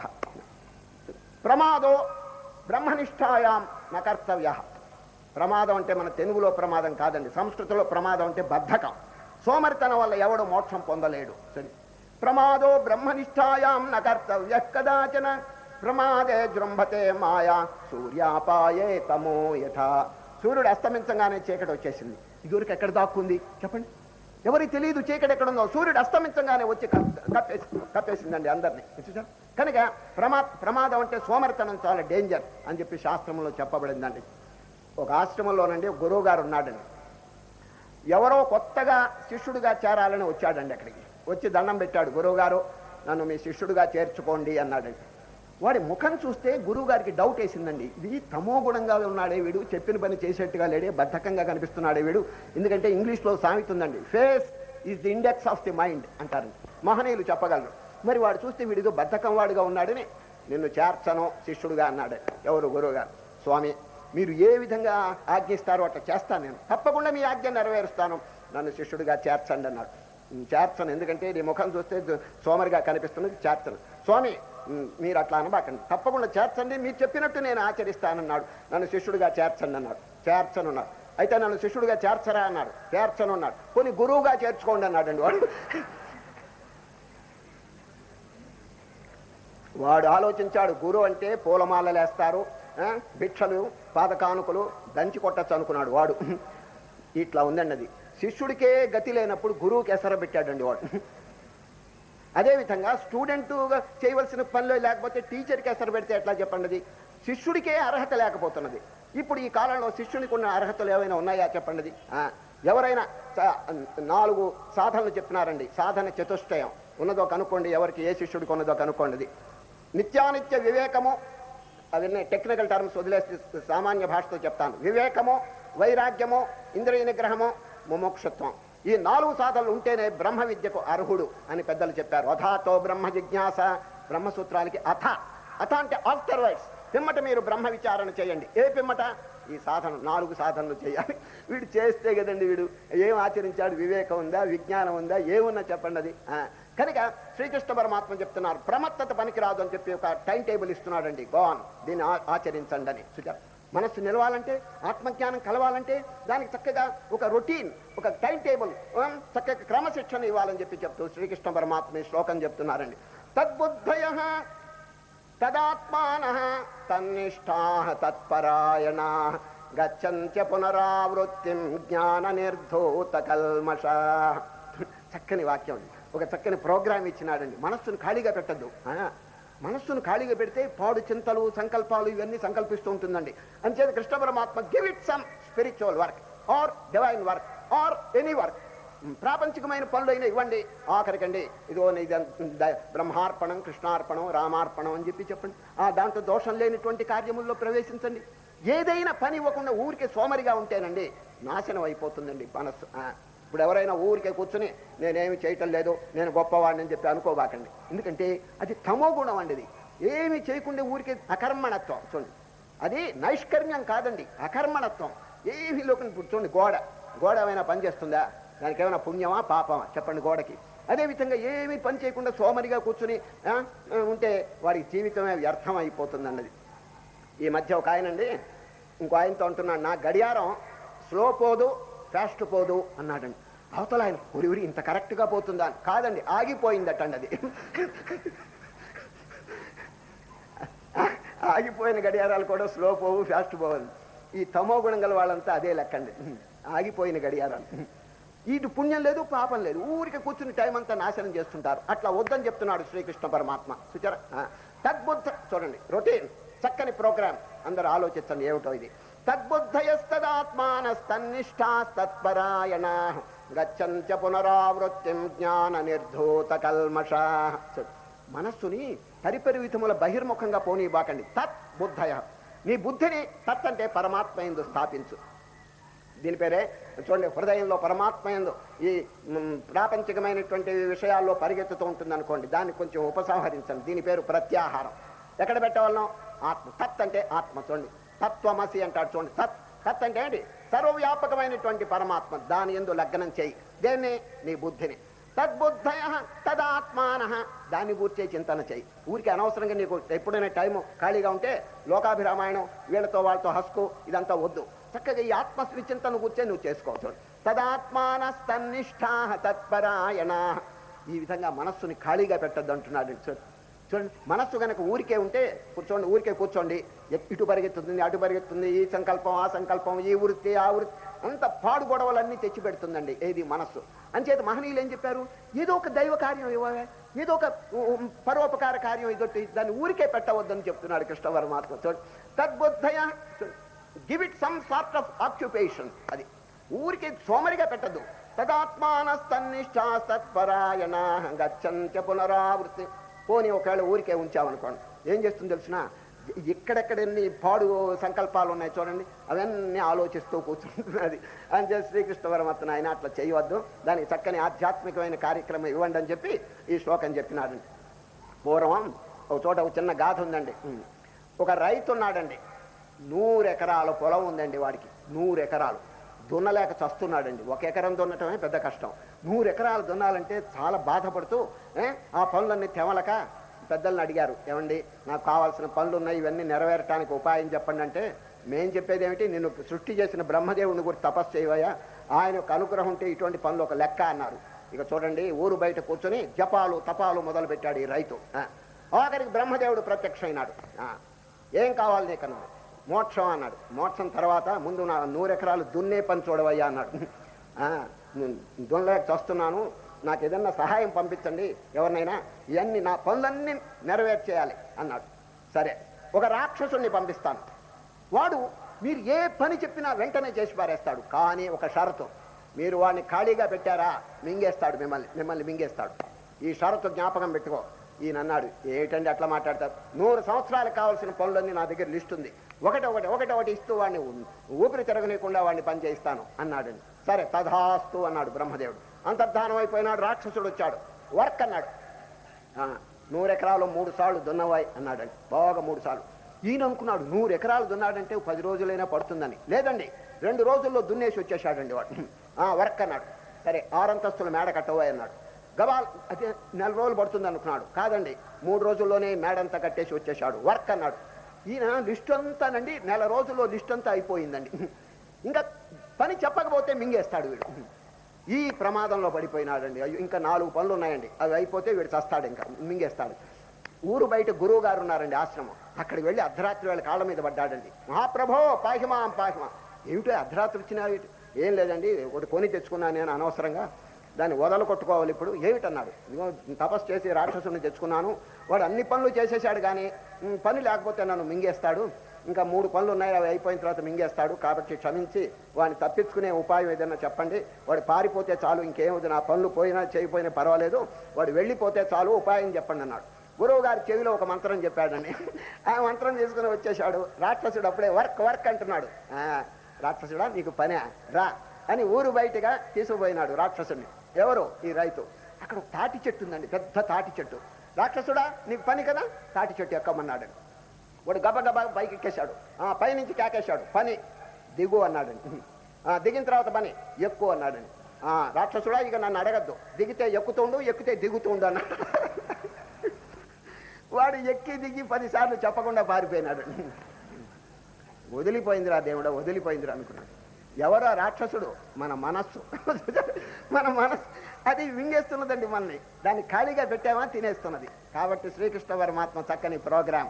ప్రమాదో బ్రహ్మనిష్టాయాం న కర్తవ్య ప్రమాదం అంటే మన తెలుగులో ప్రమాదం కాదండి సంస్కృతిలో ప్రమాదం అంటే బద్ధకం సోమరితనం వల్ల ఎవడు మోక్షం పొందలేడు సరే ప్రమాదో బ్రహ్మనిష్టాయాం న కర్తవ్య కదాచన ప్రమాదే జృంభతే మాయా సూర్యాపాయే తమో యథా సూర్యుడు అస్తమించగానే చీకటి వచ్చేసింది ఇదివరకు ఎక్కడ దాక్కుంది చెప్పండి ఎవరికి తెలియదు చీకటి ఎక్కడుందో సూర్యుడు అస్తమించగానే వచ్చి కప్- కప్పేసి కప్పేసిందండి అందరినీ చూసారా కనుక ప్రమా ప్రమాదం అంటే సోమరితనం చాలా డేంజర్ అని చెప్పి శాస్త్రంలో చెప్పబడిందండి ఒక ఆశ్రమంలోనండి ఒక గురువు గారు ఉన్నాడండి ఎవరో కొత్తగా శిష్యుడిగా చేరాలని వచ్చాడండి అక్కడికి వచ్చి దండం పెట్టాడు గురువు గారు నన్ను మీ శిష్యుడిగా చేర్చుకోండి అన్నాడండి వాడి ముఖం చూస్తే గురువు గారికి డౌట్ వేసిందండి ఇది తమో గుణంగా ఉన్నాడే వీడు చెప్పిన పని చేసేట్టుగా లేడే బద్ధకంగా కనిపిస్తున్నాడే వీడు ఎందుకంటే ఇంగ్లీష్లో సామెత ఉందండి face is the index of the mind అంటారు మహనీయులు చెప్పగలరు మరి వాడు చూస్తే వీడిదో బద్ధకం వాడుగా ఉన్నాడని నిన్ను చేర్చను శిష్యుడుగా అన్నాడు ఎవరు గురువు గారు స్వామి మీరు ఏ విధంగా ఆజ్ఞిస్తారో అట్లా చేస్తాను నేను తప్పకుండా మీ ఆజ్ఞ నెరవేరుస్తాను నన్ను శిష్యుడిగా చేర్చండి అన్నాడు "ఉమ్, చేర్చను ఎందుకంటే నీ ముఖం చూస్తే దు- సోమరిగా కనిపిస్తున్నది చేర్చను స్వామి ఉమ్, మీరు అట్లా అనబాకండి తప్పకుండా చేర్చండి మీరు చెప్పినట్టు నేను ఆచరిస్తానన్నాడు నన్ను శిష్యుడిగా చేర్చండి అన్నాడు చేర్చనున్నాడు అయితే నన్ను శిష్యుడిగా చేర్చరా అన్నాడు చేర్చనున్నాడు కొన్ని గురువుగా చేర్చుకోండి అన్నాడండి వాడు వాడు ఆలోచించాడు గురువు అంటే పూలమాలలేస్తారు ఆ, భిక్షలు పాదకానుకలు దంచి కొట్టచ్చు అనుకున్నాడు వాడు ఇట్లా ఉందండి అది శిష్యుడికే గతి లేనప్పుడు గురువుకి ఎసర పెట్టాడండి వాడు అదేవిధంగా స్టూడెంట్గా చేయవలసిన పనిలో లేకపోతే టీచర్కి ఎసరు పెడితే ఎట్లా చెప్పండి అది శిష్యుడికే అర్హత లేకపోతున్నది ఇప్పుడు ఈ కాలంలో శిష్యునికి ఉన్న అర్హతలు ఏమైనా ఉన్నాయా చెప్పండి అది ఆ, ఎవరైనా స- నాలుగు సాధనలు చెప్పినారండి సాధన చతుష్టయం ఉన్నదో కనుక్కోండి ఎవరికి ఏ శిష్యుడికి ఉన్నదో కనుక్కోండి అది. నిత్యానిత్య వివేకము అవన్నీ టెక్నికల్ టర్మ్స్ వదిలేసి సామాన్య భాషతో చెప్తాను వివేకము వైరాగ్యము ఇంద్రియ నిగ్రహము ముమోక్షత్వం ఈ నాలుగు సాధనలు ఉంటేనే బ్రహ్మ విద్యకు అర్హుడు అని పెద్దలు చెప్పారు అథాతో బ్రహ్మ జిజ్ఞాస బ్రహ్మసూత్రాలకి అథ అథ అంటే ఆఫ్టర్ వర్డ్స్ పిమ్మట మీరు బ్రహ్మ విచారణ చేయండి ఏ పిమ్మట ఈ సాధన నాలుగు సాధనలు చేయాలి వీడు చేస్తే కదండి వీడు ఏం ఆచరించాడు వివేకం ఉందా విజ్ఞానం ఉందా ఏమున్నా చెప్పండి అది ఆ, కనుక శ్రీకృష్ణ పరమాత్మ చెప్తున్నారు ప్రమత్తత పనికిరాదు అని చెప్పి ఒక టైం టేబుల్ ఇస్తున్నాడండి గోన్ దీన్ని ఆ- ఆచరించండి అని సుచ మనస్సు నిలవాలంటే ఆత్మజ్ఞానం కలవాలంటే దానికి చక్కగా ఒక రొటీన్ ఒక టైం టేబుల్ ఉమ్, చక్కగా క్రమశిక్షణ ఇవ్వాలని చెప్పి చెప్తూ శ్రీకృష్ణ పరమాత్మ ఈ శ్లోకం చెప్తున్నారండి తద్బుద్ధయ తదాత్మాన తన్నిష్టా తత్పరాయణ గచ్చంత్య పునరావృత్తిం జ్ఞాన నిర్ధూత కల్మష చక్కని వాక్యం అండి. ఒక చక్కని ప్రోగ్రామ్ ఇచ్చినాడండి మనస్సును ఖాళీగా పెట్టద్దు మనస్సును ఖాళీగా పెడితే పాడు చింతలు సంకల్పాలు ఇవన్నీ సంకల్పిస్తూ ఉంటుందండి అంచేత కృష్ణ పరమాత్మ give it some spiritual work or divine work or any work ప్రాపంచికమైన పనులు అయినా ఇవ్వండి ఆఖరికండి ఇదిగో ఇది ద- బ్రహ్మార్పణం కృష్ణార్పణం రామార్పణం అని చెప్పి చెప్పండి ఆ దాంట్లో దోషం లేనిటువంటి కార్యముల్లో ప్రవేశించండి ఏదైనా పని ఇవ్వకుండా ఊరికే సోమరిగా ఉంటేనండి నాశనం అయిపోతుందండి మనస్సు ఆ, ఇప్పుడు ఎవరైనా ఊరికే కూర్చుని నేనేమి చేయటం లేదు నేను గొప్పవాడిని అని చెప్పి అనుకోబాకండి ఎందుకంటే అది తమో గుణం అండి ఇది ఏమి చేయకుండా ఊరికే అకర్మణత్వం చూడండి అది నైష్కర్మ్యం కాదండి అకర్మణత్వం ఏమి లోకం ఇప్పుడు చూడండి గోడ గోడ ఏమైనా పని చేస్తుందా దానికి ఏమైనా పుణ్యమా పాపమా చెప్పండి గోడకి అదేవిధంగా ఏమి పని చేయకుండా సోమరిగా కూర్చుని ఆ, ఉంటే వాడి జీవితమే వ్యర్థం అయిపోతుంది అన్నది ఈ మధ్య ఒక ఆయనండి ఇంకో ఆయనతో అంటున్నాడు నా గడియారం స్లో పోదు ఫాస్ట్ పోదు అన్నాడండి అవతల ఆయన ఉరి ఉరి ఇంత కరెక్ట్గా పోతుందా అని. కాదండి ఆగిపోయిందటండి అది ఆగిపోయిన గడియారాలు కూడా స్లో పోవు ఫాస్ట్ పోవు ఈ తమో గుణం గల వాళ్ళంతా అదే లెక్కండి ఆగిపోయిన గడియారాలు ఇటు పుణ్యం లేదు పాపం లేదు ఊరికి కూర్చుని టైం అంతా నాశనం చేస్తుంటారు అట్లా వద్దని చెప్తున్నాడు శ్రీకృష్ణ పరమాత్మ సుచర తద్బుద్ధ చూడండి రొటీన్ చక్కని ప్రోగ్రామ్ అందరూ ఆలోచించండి ఏమిటో ఇది తద్బుద్ధయస్తదాత్మానస్తన్నిష్టాస్తత్పరాయణ గచ్చంత్య పునరావృత్తిం జ్ఞాన నిర్ధూత కల్మష మనస్సుని పరిపరి విధముల బహిర్ముఖంగా పోనీబాకండి తత్ బుద్ధయ నీ బుద్ధిని తత్ అంటే పరమాత్మ ఎందు స్థాపించు దీని పేరే చూడండి హృదయంలో పరమాత్మ ఎందు ఈ మ్, ప్రాపంచికమైనటువంటి విషయాల్లో పరిగెత్తుతూ ఉంటుంది అనుకోండి దాన్ని కొంచెం ఉపసంహరించండి దీని పేరు ప్రత్యాహారం ఎక్కడ పెట్టవలను ఆత్మ తత్ అంటే ఆత్మ చూడండి తత్వమసి అంటాడు చూడండి తత్ తత్ అంటే ఏంటి సర్వవ్యాపకమైనటువంటి పరమాత్మ దాని ఎందు లగ్నం చేయి దేన్ని నీ బుద్ధిని తద్బుద్ధయ తదాత్మాన దాన్ని గూర్చే చింతన చేయి ఊరికి అనవసరంగా నీకు ఎప్పుడైనా టైము ఖాళీగా ఉంటే లోకాభిరామాయణం వీళ్ళతో వాళ్ళతో హస్కు ఇదంతా వద్దు చక్కగా ఈ ఆత్మ చింతన కూర్చే నువ్వు చేసుకోవచ్చు తదాత్మానస్తన్నిష్టా తత్పరాయణ ఈ విధంగా మనస్సుని ఖాళీగా పెట్టద్దు అంటున్నాడు చూడండి చూడండి మనస్సు కనుక ఊరికే ఉంటే కూర్చోండి ఊరికే కూర్చోండి ఎ- ఇటు పరిగెత్తుతుంది అటు పరిగెత్తుంది ఈ సంకల్పం ఆ సంకల్పం ఈ వృత్తి ఆ వృత్తి అంత పాడు గొడవలన్నీ తెచ్చి పెడుతుందండి ఏది మనస్సు అంచేత మహనీయులు ఏం చెప్పారు ఏదో ఒక దైవ కార్యం ఇవ్వవే ఏదో ఒక ఉ- పరోపకార కార్యం ఇదొట్టి దాన్ని ఊరికే పెట్టవద్దని చెప్తున్నాడు కృష్ణ పరమాత్మ చూడండి తద్బుద్ధయ give it some sort of occupation అది ఊరికి సోమరిగా పెట్టద్దు తదాత్మానస్తన్నిష్టా సత్పరాయణ గచ్చంత్య పునరావృత్తి పోనీ ఒకవేళ ఊరికే ఉంచామనుకోండి ఏం చేస్తుంది తెలిసిన ఎక్కడెక్కడెన్ని పాడు సంకల్పాలు ఉన్నాయి చూడండి అవన్నీ ఆలోచిస్తూ కూర్చుంటున్నది అని చెప్పి శ్రీకృష్ణ పరమాత్మ ఆయన అట్లా చేయవద్దు దానికి చక్కని ఆధ్యాత్మికమైన కార్యక్రమం ఇవ్వండి అని చెప్పి ఈ శ్లోకం చెప్పినాడండి పూర్వం ఒక చోట ఒక చిన్న గాథ ఉందండి ఉమ్. ఒక రైతు ఉన్నాడండి నూరు ఎకరాల పొలం ఉందండి వాడికి నూరు ఎకరాలు దున్నలేక చస్తున్నాడండి ఒక ఎకరం దున్నటమే పెద్ద కష్టం నూరు ఎకరాలు దున్నాలంటే చాలా బాధపడుతూ ఏ, ఆ పనులన్నీ తెమలక పెద్దల్ని అడిగారు ఏమండి నాకు కావాల్సిన పనులు ఉన్నాయి ఇవన్నీ నెరవేరటానికి ఉపాయం చెప్పండి అంటే మేం చెప్పేది ఏమిటి నిన్ను సృష్టి చేసిన బ్రహ్మదేవుని కూడా తపస్సు చేయవయ్యా ఆయన యొక్క అనుగ్రహం ఉంటే ఇటువంటి పనులు ఒక లెక్క అన్నారు ఇక చూడండి ఊరు బయట కూర్చొని జపాలు తపాలు మొదలు పెట్టాడు ఈ రైతు ఆ. ఆఖరికి బ్రహ్మదేవుడు ప్రత్యక్షమైనాడు ఆ. ఏం కావాలి నీకన్నాడు మోక్షం అన్నాడు మోక్షం తర్వాత ముందు నా నూరెకరాలు దున్నే పని చూడవయ్యా అన్నాడు ఆ, నేను దున్నలేక చస్తున్నాను నాకు ఏదన్నా సహాయం పంపించండి ఎవరినైనా ఇవన్నీ నా పనులన్నీ నెరవేర్చేయాలి అన్నాడు సరే ఒక రాక్షసుని పంపిస్తాను వాడు మీరు ఏ పని చెప్పినా వెంటనే చేసి పారేస్తాడు కానీ ఒక షరతు మీరు వాడిని ఖాళీగా పెట్టారా మింగేస్తాడు మిమ్మల్ని మిమ్మల్ని మింగేస్తాడు ఈ షరతు జ్ఞాపకం పెట్టుకో ఈయన అన్నాడు ఏటండి అట్లా మాట్లాడతారు నూరు సంవత్సరాలకు కావాల్సిన పనులన్నీ నా దగ్గర లిస్ట్ ఉంది ఒకటి ఒకటి ఒకటి ఒకటి ఇస్తూ వాడిని ఊపిరి తిరగనీయకుండా వాడిని పని చేయిస్తాను అన్నాడండి సరే తథాస్తు అన్నాడు బ్రహ్మదేవుడు అంతర్ధానం అయిపోయినాడు రాక్షసుడు వచ్చాడు వర్క్ అన్నాడు ఆ, నూరు ఎకరాలు మూడు సార్లు దున్నవాయి అన్నాడండి బాగా మూడు సార్లు ఈయన అనుకున్నాడు నూరు ఎకరాలు దున్నాడంటే పది రోజులైనా పడుతుందని లేదండి రెండు రోజుల్లో దున్నేసి వచ్చేసాడండి వాడు ఆ, వర్క్ అన్నాడు సరే ఆరంతస్తుల మేడ కట్టవాయి అన్నాడు గవాల్ అదే నెల రోజులు పడుతుంది అనుకున్నాడు కాదండి మూడు రోజుల్లోనే మేడంతా కట్టేసి వచ్చేసాడు వర్క్ అన్నాడు ఈయన లిస్ట్ అంతానండి నెల రోజుల్లో లిస్ట్ అంతా అయిపోయిందండి ఇంకా పని చెప్పకపోతే మింగేస్తాడు వీడు ఈ ప్రమాదంలో పడిపోయినాడండి అయ్యో ఇంకా నాలుగు పనులు ఉన్నాయండి అవి అయిపోతే వీడు చస్తాడు ఇంకా మింగేస్తాడు ఊరు బయట గురువు గారు ఉన్నారండి ఆశ్రమం అక్కడికి వెళ్ళి అర్ధరాత్రి వేళ కాళ్ళ మీద పడ్డాడండి మహాప్రభో పాహిమాం పాహిమా ఏమిటో అర్ధరాత్రి వచ్చినా ఏం లేదండి ఒకటి కొని తెచ్చుకున్నాను నేను అనవసరంగా దాన్ని వదలు కొట్టుకోవాలి ఇప్పుడు ఏమిటన్నాడు ఇదిగో తపస్సు చేసి రాక్షసుని తెచ్చుకున్నాను వాడు అన్ని పనులు చేసేసాడు కానీ "ఉమ్, పని లేకపోతే నన్ను మింగేస్తాడు ఇంకా మూడు పనులు ఉన్నాయి అవి అయిపోయిన తర్వాత మింగేస్తాడు కాబట్టి క్షమించి వాడిని తప్పించుకునే ఉపాయం ఏదైనా చెప్పండి వాడు పారిపోతే చాలు ఇంకేమవుతుంది నా పనులు పోయినా చేయకపోయినా పర్వాలేదు వాడు వెళ్ళిపోతే చాలు ఉపాయం చెప్పండి అన్నాడు గురువు గారి చెవిలో ఒక మంత్రం చెప్పాడండి ఆ మంత్రం తీసుకుని వచ్చేసాడు రాక్షసుడు అప్పుడే వర్క్ వర్క్ అంటున్నాడు "ఆ, రాక్షసుడా నీకు పనే రా అని ఊరు బయటగా తీసుకుపోయినాడు రాక్షసుడిని ఎవరు ఈ రైతు అక్కడ ఒక తాటి చెట్టు ఉందండి పెద్ద తాటి చెట్టు రాక్షసుడా నీకు పని కదా తాటి చెట్టు ఎక్కమన్నాడు వాడు గబ గబ బైక్ ఎక్కేశాడు ఆ పైనుంచి కేకేశాడు పని దిగు అన్నాడండి ఆ, దిగిన తర్వాత పని ఎక్కువ అన్నాడండి ఆ, రాక్షసుడా ఇక నన్ను అడగద్దు దిగితే ఎక్కుతుండు ఎక్కితే దిగుతుండు అన్నాడు వాడు ఎక్కి దిగి పదిసార్లు చెప్పకుండా పారిపోయినాడు వదిలిపోయిందిరా దేవుడా వదిలిపోయిందిరా అనుకున్నాడు ఎవరో రాక్షసుడు మన మనస్సు మన మనస్సు అది వింగేస్తున్నదండి మనల్ని దాన్ని ఖాళీగా పెట్టామా తినేస్తున్నది కాబట్టి శ్రీకృష్ణ పరమాత్మ చక్కని ప్రోగ్రాం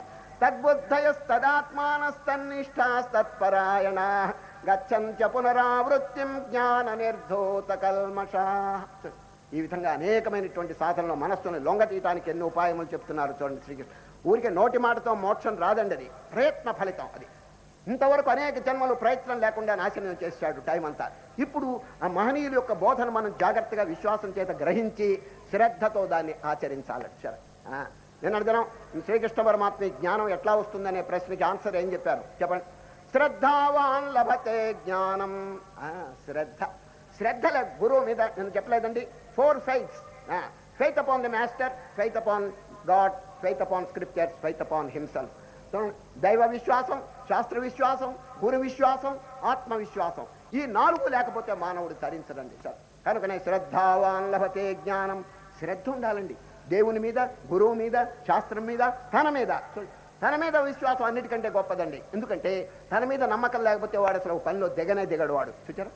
తద్బుద్ధయస్తదాత్మానస్తన్నిష్టాస్తత్పరాయణ గచ్చంత్య పునరావృత్తిం జ్ఞాన నిర్ధోత కల్మషా ఈ విధంగా అనేకమైనటువంటి సాధనలో మనస్సును లొంగతీయటానికి ఎన్నో ఉపాయములు చెప్తున్నారు చూడండి శ్రీకృష్ణ ఊరికే నోటి మాటతో మోక్షం రాదండి అది ప్రయత్న ఫలితం అది ఇంతవరకు అనేక జన్మలు ప్రయత్నం లేకుండా నాశనం చేశాడు టైం అంతా ఇప్పుడు ఆ మహనీయుల యొక్క బోధన మనం జాగ్రత్తగా విశ్వాసం చేత గ్రహించి శ్రద్ధతో దాన్ని ఆచరించాలి సరే ఆ, నేను అర్థం శ్రీకృష్ణ పరమాత్మ ఈ జ్ఞానం ఎట్లా వస్తుందనే ప్రశ్నకి ఆన్సర్ ఏం చెప్పారు చెప్పండి శ్రద్ధావాన్ లభతే జ్ఞానం ఆ, శ్రద్ధ శ్రద్ధల గురువు మీద నేను చెప్పలేదండి four faiths faith upon the master faith upon God faith upon scriptures faith upon himself దైవ విశ్వాసం శాస్త్ర విశ్వాసం గురు విశ్వాసం ఆత్మ విశ్వాసం ఈ నాలుగు లేకపోతే మానవుడు తరించడండి సార్ కనుకనే శ్రద్ధావాన్ లభతే జ్ఞానం శ్రద్ధ ఉండాలండి దేవుని మీద గురువు మీద శాస్త్రం మీద తన మీద తన మీద విశ్వాసం అన్నిటికంటే గొప్పదండి ఎందుకంటే తన మీద నమ్మకం లేకపోతే వాడు అసలు ఒక పనిలో దిగనే దిగడు వాడు చూచారా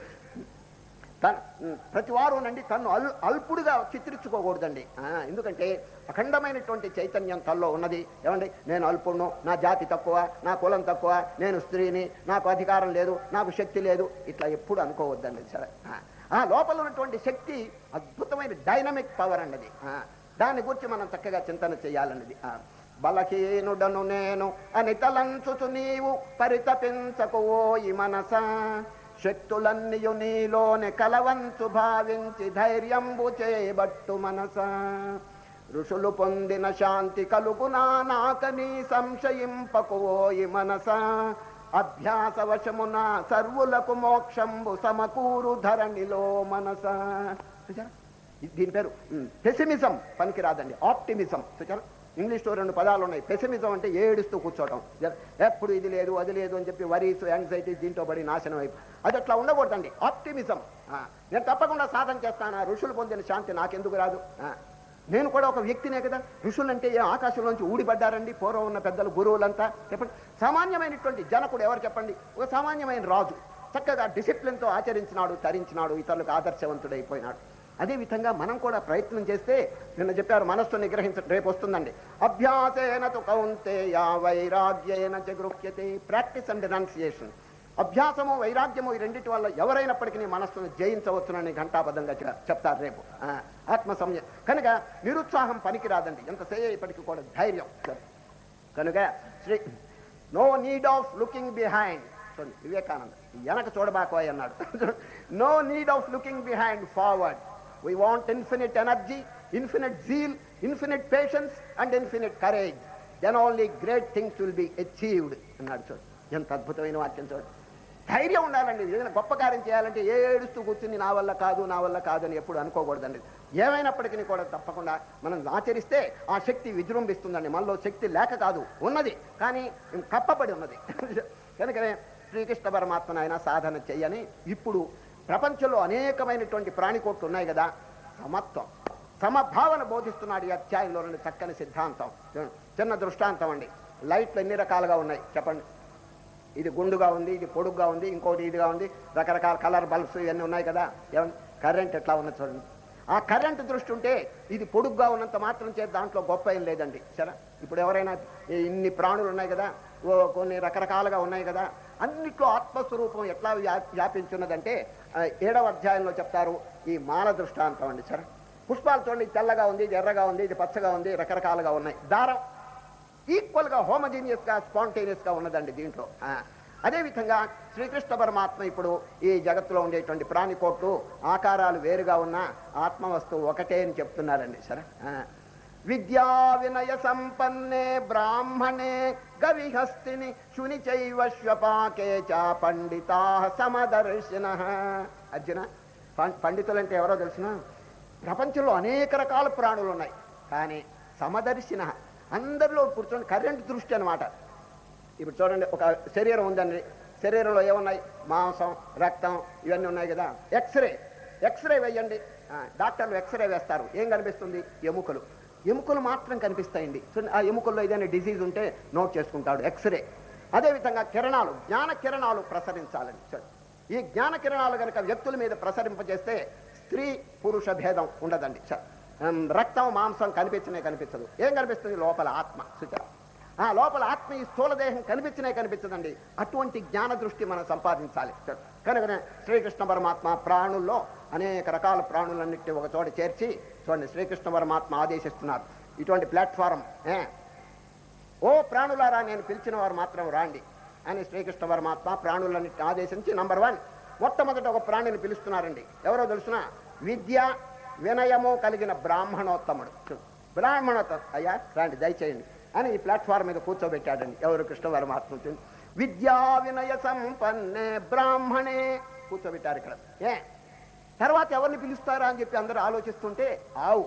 తన ప్రతి వారు నండి తను అల్ అల్పుడుగా చిత్రించుకోకూడదండి ఆ, ఎందుకంటే అఖండమైనటువంటి చైతన్యం తనలో ఉన్నది ఏమండి నేను అల్పుడును నా జాతి తక్కువ నా కులం తక్కువ నేను స్త్రీని నాకు అధికారం లేదు నాకు శక్తి లేదు ఇట్లా ఎప్పుడు అనుకోవద్దండి సరే ఆ, ఆ లోపల ఉన్నటువంటి శక్తి అద్భుతమైన డైనమిక్ పవర్ అన్నది ఆ, దాని గురించి మనం చక్కగా చింతన చేయాలన్నది ఆ, బలహీనుడను నేను అని తలంచుచు నీవు పరితపించకువోయి మనసా శక్తులన్నీయు నీలోని కలవంచు భావించి ధైర్యంబు చేయబట్టు మనస ఋషులు పొందిన శాంతి కలుగునా నాకని సంశయింపకువోయి మనస అభ్యాస వశమున సర్వులకు మోక్షంబు సమకూరు ధరణిలో మనస చూచారా? ఇది- దీని పేరు పెసిమిజం పనికిరాదండి ఆప్టిమిజం చూచారా ఇంగ్లీష్లో రెండు పదాలు ఉన్నాయి పెసిమిజం అంటే ఏడుస్తూ కూర్చోవటం ఎ- ఎప్పుడు ఇది లేదు అది లేదు అని చెప్పి వరీస్ యాంగ్జైటీస్ దీంట్లో పడి నాశనం అయిపో అది అట్లా ఉండకూడదండి ఆప్టిమిజం ఆ, నేను తప్పకుండా సాధన చేస్తాను ఆ ఋషులు పొందిన శాంతి నాకెందుకు రాదు ఆ, నేను కూడా ఒక వ్యక్తినే కదా ఋషులంటే ఏ ఆకాశంలోంచి ఊడిపడ్డారండి పూర్వం ఉన్న పెద్దలు గురువులంతా చెప్పండి సామాన్యమైనటువంటి జనకుడు ఎవరు చెప్పండి ఒక సామాన్యమైన రాజు చక్కగా డిసిప్లిన్తో ఆచరించినాడు తరించినాడు ఇతరులకు ఆదర్శవంతుడైపోయినాడు అదే విధంగా మనం కూడా ప్రయత్నం చేస్తే నిన్న చెప్పారు మనస్సు నిగ్రహించ రేపు వస్తుందండి అభ్యాసేన తు కౌంతేయ వైరాగ్యేన జగృహ్యతే ప్రాక్టీస్ అండ్ రెనౌన్సియేషన్ అభ్యాసము వైరాగ్యము ఈ రెండింటి వల్ల ఎవరైనప్పటికీ నీ మనస్సును జయించవచ్చునని ఘంటాబద్ధంగా చె- చెప్తారు రేపు ఆ, ఆత్మ సంయమ కనుక నిరుత్సాహం పనికిరాదండి ఎంతసేపటికి కూడా ధైర్యం కనుక శ్రీ no need of looking behind చూడండి వివేకానంద వెనక చూడబాకోయ్ అన్నాడు no need of looking behind forward we want infinite energy infinite zeal infinite patience and infinite courage then only great things will be achieved అన్నాడు చూడు ఎంత అద్భుతమైన వాక్యం చూడు ధైర్యం ఉండాలండి ఏదైనా గొప్ప కార్యం చేయాలంటే ఏడుస్తూ కూర్చుని నా వల్ల కాదు నా వల్ల కాదు అని ఎప్పుడు అనుకోకూడదండి ఏమైనప్పటికీ కూడా తప్పకుండా మనం ఆచరిస్తే ఆ శక్తి విజృంభిస్తుందండి మనలో శక్తి లేక కాదు ఉన్నది కానీ కప్పబడి ఉన్నది కనుకనే శ్రీకృష్ణ పరమాత్మను ఆయన సాధన చెయ్యని ఇప్పుడు ప్రపంచంలో అనేకమైనటువంటి ప్రాణికోట్లు ఉన్నాయి కదా సమత్వం సమభావన బోధిస్తున్నాడు ఈ అధ్యాయంలోని చక్కని సిద్ధాంతం చూడండి, చిన్న దృష్టాంతం అండి లైట్లు ఎన్ని రకాలుగా ఉన్నాయి చెప్పండి ఇది గుండుగా ఉంది ఇది పొడుగ్గా ఉంది ఇంకోటి ఇదిగా ఉంది రకరకాల కలర్ బల్బ్స్ ఇవన్నీ ఉన్నాయి కదా ఏమండి కరెంట్ ఎట్లా ఉన్నది చూడండి ఆ కరెంట్ దృష్టి ఉంటే ఇది పొడుగ్గా ఉన్నంత మాత్రం చేత దాంట్లో గొప్ప ఏం లేదండి సరే ఇప్పుడు ఎవరైనా ఈ ఇన్ని ప్రాణులు ఉన్నాయి కదా ఓ కొన్ని రకరకాలుగా ఉన్నాయి కదా అన్నిట్లో ఆత్మస్వరూపం ఎట్లా వ్యా- వ్యాపించున్నదంటే ఆ, ఏడవ అధ్యాయంలో చెప్తారు ఈ మాల దృష్టాంతం అండి సరే పుష్పాలు చూడండి ఇది తెల్లగా ఉంది ఇది ఎర్రగా ఉంది ఇది పచ్చగా ఉంది రకరకాలుగా ఉన్నాయి దారం ఈక్వల్గా హోమజీనియస్గా స్పాంటేనియస్గా ఉన్నదండి దీంట్లో ఆ, అదేవిధంగా శ్రీకృష్ణ పరమాత్మ ఇప్పుడు ఈ జగత్తులో ఉండేటువంటి ప్రాణికోట్లు ఆకారాలు వేరుగా ఉన్న ఆత్మ వస్తువు ఒకటే అని చెప్తున్నారండి సరే ఆ. విద్యా వినయ సంపన్నే బ్రాహ్మణే గవిహస్తిని శుని చైవ శ్వపాకే చ పండితా సమదర్శిన అర్జున పం- పండితులంటే ఎవరో తెలిసిన ప్రపంచంలో అనేక రకాల ప్రాణులు ఉన్నాయి కానీ సమదర్శిన అందరిలో కూర్చొని కరెంట్ దృష్టి అన్నమాట ఇప్పుడు చూడండి ఒక శరీరం ఉందండి శరీరంలో ఏమున్నాయి మాంసం రక్తం ఇవన్నీ ఉన్నాయి కదా ఎక్స్రే ఎక్స్రే వేయండి ఆ, డాక్టర్లు ఎక్స్రే వేస్తారు ఏం కనిపిస్తుంది ఎముకలు ఎముకలు మాత్రం కనిపిస్తాయండి చూడండి, ఆ ఎముకల్లో ఏదైనా డిసీజ్ ఉంటే నోట్ చేసుకుంటాడు ఎక్స్రే అదేవిధంగా కిరణాలు జ్ఞాన కిరణాలు ప్రసరించాలని చూడండి ఈ జ్ఞాన కిరణాలు కనుక వ్యక్తుల మీద ప్రసరింపజేస్తే స్త్రీ పురుష భేదం ఉండదండి చ. ఉమ్, రక్తం మాంసం కనిపించనే కనిపించదు ఏం కనిపిస్తుంది లోపల ఆత్మ సుచర ఆ లోపల ఆత్మ ఈ స్థూల దేహం కనిపించనే కనిపించదండి అటువంటి జ్ఞాన దృష్టి మనం సంపాదించాలి కనుకనే శ్రీకృష్ణ పరమాత్మ ప్రాణుల్లో అనేక రకాల ప్రాణులన్నింటినీ ఒక చోట చేర్చి చూడండి శ్రీకృష్ణ పరమాత్మ ఆదేశిస్తున్నారు ఇటువంటి ప్లాట్ఫారం ఏ ఓ ప్రాణులారా నేను పిలిచిన వారు మాత్రం రాండి అని శ్రీకృష్ణ పరమాత్మ ప్రాణులన్నింటిని ఆదేశించి నంబర్ వన్ మొట్టమొదట ఒక ప్రాణిని పిలుస్తున్నారండి ఎవరో తెలుసిన విద్య వినయము కలిగిన బ్రాహ్మణోత్తముడు చూ, బ్రాహ్మణోత్తముడు అయ్యా రాండి దయచేయండి అని ఈ ప్లాట్ఫామ్ మీద కూర్చోబెట్టాడండి ఎవరు కృష్ణ పరమాత్మ చూ. విద్యా వినయ సంపన్నే బ్రాహ్మణే కూర్చోబెట్టారు ఇక్కడ ఏ తర్వాత ఎవరిని పిలుస్తారా అని చెప్పి అందరూ ఆలోచిస్తుంటే ఆవు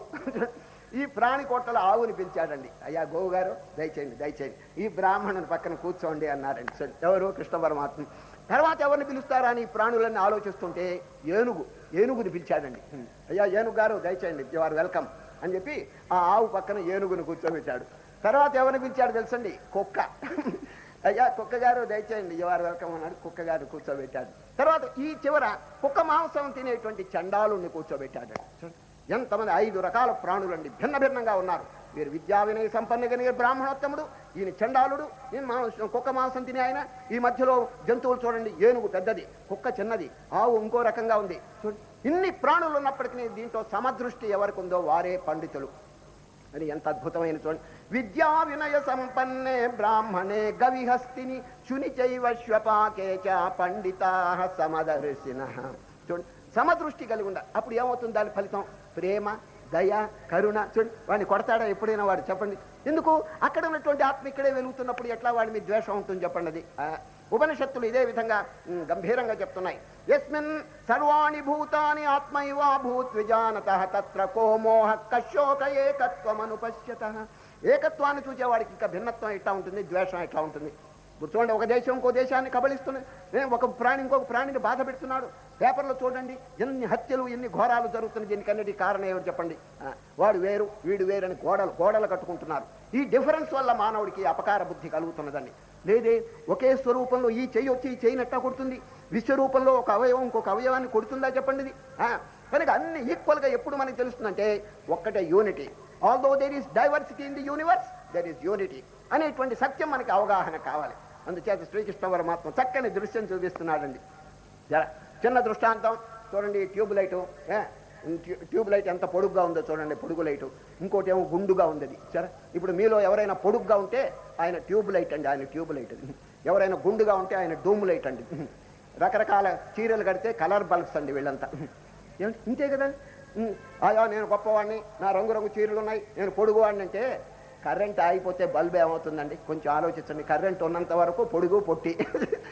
ఈ ప్రాణి కోటల ఆవుని పిలిచాడండి అయ్యా గోవు గారు దయచేయండి దయచేయండి ఈ బ్రాహ్మణుని పక్కన కూర్చోండి అన్నారండి సరే, ఎవరు కృష్ణ పరమాత్మ తర్వాత ఎవరిని పిలుస్తారా అని ఈ ప్రాణులన్నీ ఆలోచిస్తుంటే ఏనుగు ఏనుగుని పిలిచాడండి అయ్యా ఏనుగు గారు దయచేయండి యు ఆర్ వెల్కమ్ అని చెప్పి ఆ ఆవు పక్కన ఏనుగుని కూర్చోబెట్టాడు తర్వాత ఎవరిని పిలిచాడు తెలుసండి కుక్క అయ్యా కుక్క గారు దయచేయండి యు ఆర్ వెల్కమ్ అన్నాడు కుక్క గారు కూర్చోబెట్టాడు తర్వాత ఈ చివర కుక్క మాంసం తినేటువంటి చండాలుని కూర్చోబెట్టాడు చూడండి, ఎంతమంది ఐదు రకాల ప్రాణులండి భిన్న భిన్నంగా ఉన్నారు వీరు విద్యా వినయ సంపన్న కలిగిన బ్రాహ్మణోత్తముడు ఈయన చండాలుడు ఈయన మాంసం కుక్క మాంసం తినే ఆయన ఈ మధ్యలో జంతువులు చూడండి ఏనుగు పెద్దది కుక్క చిన్నది ఆవు ఇంకో రకంగా ఉంది చూడండి ఇన్ని ప్రాణులు ఉన్నప్పటికీ దీంట్లో సమదృష్టి ఎవరికి ఉందో వారే పండితులు అని ఎంత అద్భుతమైన చూడండి విద్యా వినయ సంపన్నే బ్రాహ్మణే గవిహస్తిని శుని చైవ శ్వపాకే చ పండితా సమదర్శిన చూడండి సమదృష్టి కలిగి ఉండాలి అప్పుడు ఏమవుతుంది దాని ఫలితం ప్రేమ దయ కరుణ చూడండి వాడిని కొడతాడా ఎప్పుడైనా వాడు చెప్పండి ఎందుకు అక్కడ ఉన్నటువంటి ఆత్మ ఇక్కడే వెలుగుతున్నప్పుడు ఎట్లా వాడి మీద ద్వేషం ఉంటుంది చెప్పండి అది ఆ, ఉపనిషత్తులు ఇదే విధంగా ఉమ్, గంభీరంగా చెప్తున్నాయి యస్మిన్ సర్వాణి భూతాని ఆత్మైవా భూత్ విజానత తత్ర కో మోహ కశోక ఏకత్వమనుపశ్యత ఏకత్వాన్ని చూసేవాడికి ఇంకా భిన్నత్వం ఎట్లా ఉంటుంది ద్వేషం ఎట్లా ఉంటుంది ఇప్పుడు చూడండి ఒక దేశం ఇంకో దేశాన్ని కబలిస్తుంది ఏ, ఒక ప్రాణి ఇంకొక ప్రాణిని బాధ పెడుతున్నాడు పేపర్లో చూడండి ఎన్ని హత్యలు ఎన్ని ఘోరాలు జరుగుతున్నాయి దీనికన్నిటి కారణం ఏమిటి చెప్పండి ఆ, వాడు వేరు వీడు వేరు అని గోడలు గోడలు కట్టుకుంటున్నారు ఈ డిఫరెన్స్ వల్ల మానవుడికి అపకార బుద్ధి కలుగుతున్నదండి లేదే ఒకే స్వరూపంలో ఈ చెయ్యి వచ్చి ఈ చెయ్యి నెట్టా కొడుతుంది విశ్వరూపంలో ఒక అవయవం ఇంకొక అవయవాన్ని కొడుతుందా చెప్పండి ఇది ఆ, కనుక అన్ని ఈక్వల్గా ఎప్పుడు మనకి తెలుస్తుందంటే ఒక్కటే unity although there is diversity in the universe there is unity అనేటువంటి సత్యం మనకి అవగాహన కావాలి అందుచేత శ్రీకృష్ణ పరమాత్మ చక్కని దృశ్యం చూపిస్తున్నాడండి జర చిన్న దృష్టాంతం చూడండి ఈ ట్యూబ్ లైటు ఏ, ట్యూ- ట్యూబ్ లైట్ ఎంత పొడుగ్గా ఉందో చూడండి పొడుగు లైటు ఇంకోటి ఏమో గుండుగా ఉంది అది సరే ఇప్పుడు మీలో ఎవరైనా పొడుగ్గా ఉంటే ఆయన ట్యూబ్ లైట్ అండి ఆయన ట్యూబ్ లైట్ ఎవరైనా గుండుగా ఉంటే ఆయన డూమ్ లైట్ అండి రకరకాల చీరలు కడితే కలర్ బల్బ్స్ అండి వీళ్ళంతా ఏమిటి ఇంతే కదా ఉమ్, అయ్యా నేను గొప్పవాడిని నా రంగురంగు చీరలు ఉన్నాయి నేను పొడుగువాడిని అంటే కరెంట్ ఆగిపోతే బల్బ్ ఏమవుతుందండి కొంచెం ఆలోచించండి కరెంట్ ఉన్నంత వరకు పొడుగు పొట్టి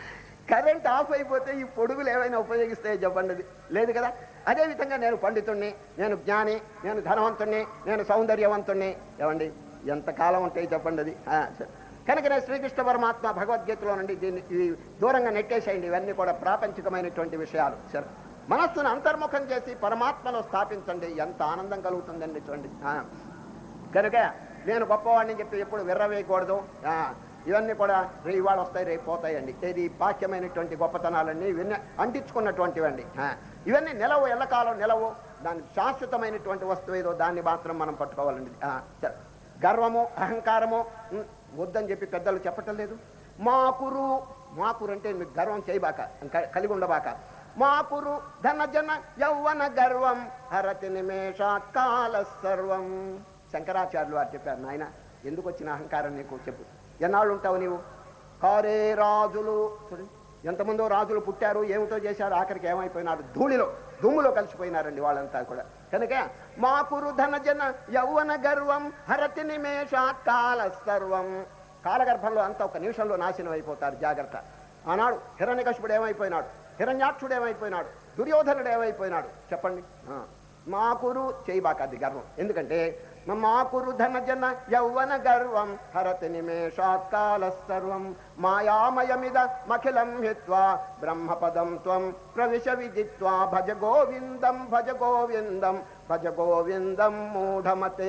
కరెంట్ ఆఫ్ అయిపోతే ఈ పొడుగులు ఏమైనా ఉపయోగిస్తాయో చెప్పండి అది. లేదు కదా అదేవిధంగా నేను పండితుణ్ణి నేను జ్ఞాని నేను ధనవంతుణ్ణి నేను సౌందర్యవంతుణ్ణి ఏమండి ఎంతకాలం ఉంటాయి చెప్పండి అది ఆ, సరే. కనుకనే శ్రీకృష్ణ పరమాత్మ భగవద్గీతలో నుండి దీన్ని ఇది దూరంగా నెట్టేసేయండి ఇవన్నీ కూడా ప్రాపంచికమైనటువంటి విషయాలు సరే మనస్సును అంతర్ముఖం చేసి పరమాత్మలో స్థాపించండి ఎంత ఆనందం కలుగుతుందండి చూడండి ఆ. కనుక నేను గొప్పవాడిని చెప్పి ఎప్పుడు విర్రవేయకూడదు ఆ, ఇవన్నీ కూడా రే ఇవాళ వస్తాయి రేపు పోతాయండి ఇది బాహ్యమైనటువంటి గొప్పతనాలన్నీ ఇవన్నీ అంటించుకున్నటువంటివండి ఆ, ఇవన్నీ నిలవు ఎల్లకాలం నిలవు దాని శాశ్వతమైనటువంటి వస్తువు ఏదో దాన్ని మాత్రం మనం పట్టుకోవాలండి ఆ, సరే. గర్వము అహంకారము ఉమ్, వద్దని చెప్పి పెద్దలు చెప్పటం లేదు మాకురు మాకురు అంటే మీకు గర్వం చేయబాక క- కలిగి ఉండబాక మాకురు ధన జన యౌవన గర్వం హరతి నిమేషాత్ కాల సర్వం శంకరాచార్యులు వారు చెప్పారు నాయన ఎందుకు వచ్చిన అహంకారం నీకు చెప్పు ఎన్నాళ్ళు ఉంటావు నీవు కారే రాజులు చూడండి ఎంతమందో రాజులు పుట్టారు ఏమిటో చేశారు ఆఖరికి ఏమైపోయినారు ధూళిలో దుమ్ములో కలిసిపోయినారండి వాళ్ళంతా కూడా కనుక మా కురు ధన జన యౌవన గర్వం హరతి నిమేషాత్ కాల సర్వం కాలగర్భంలో అంతా ఒక నిమిషంలో నాశనం అయిపోతారు జాగ్రత్త ఆనాడు హిరణ్యకశుడు ఏమైపోయినాడు హిరణ్యాక్షుడు ఏమైపోయినాడు దుర్యోధనుడు ఏమైపోయినాడు చెప్పండి ఆ. మా కురు చేయబాక అది గర్వం ఎందుకంటే మా కురు ధన జన యౌవన గర్వం హరతి నిమేషాత్ కాల సర్వం మాయామయమిద మఖిలం హిత్వా బ్రహ్మపదం త్వం ప్రవిశ విదిత్వా భజ గోవిందం భజ గోవిందం భజ గోవిందం మూఢమతే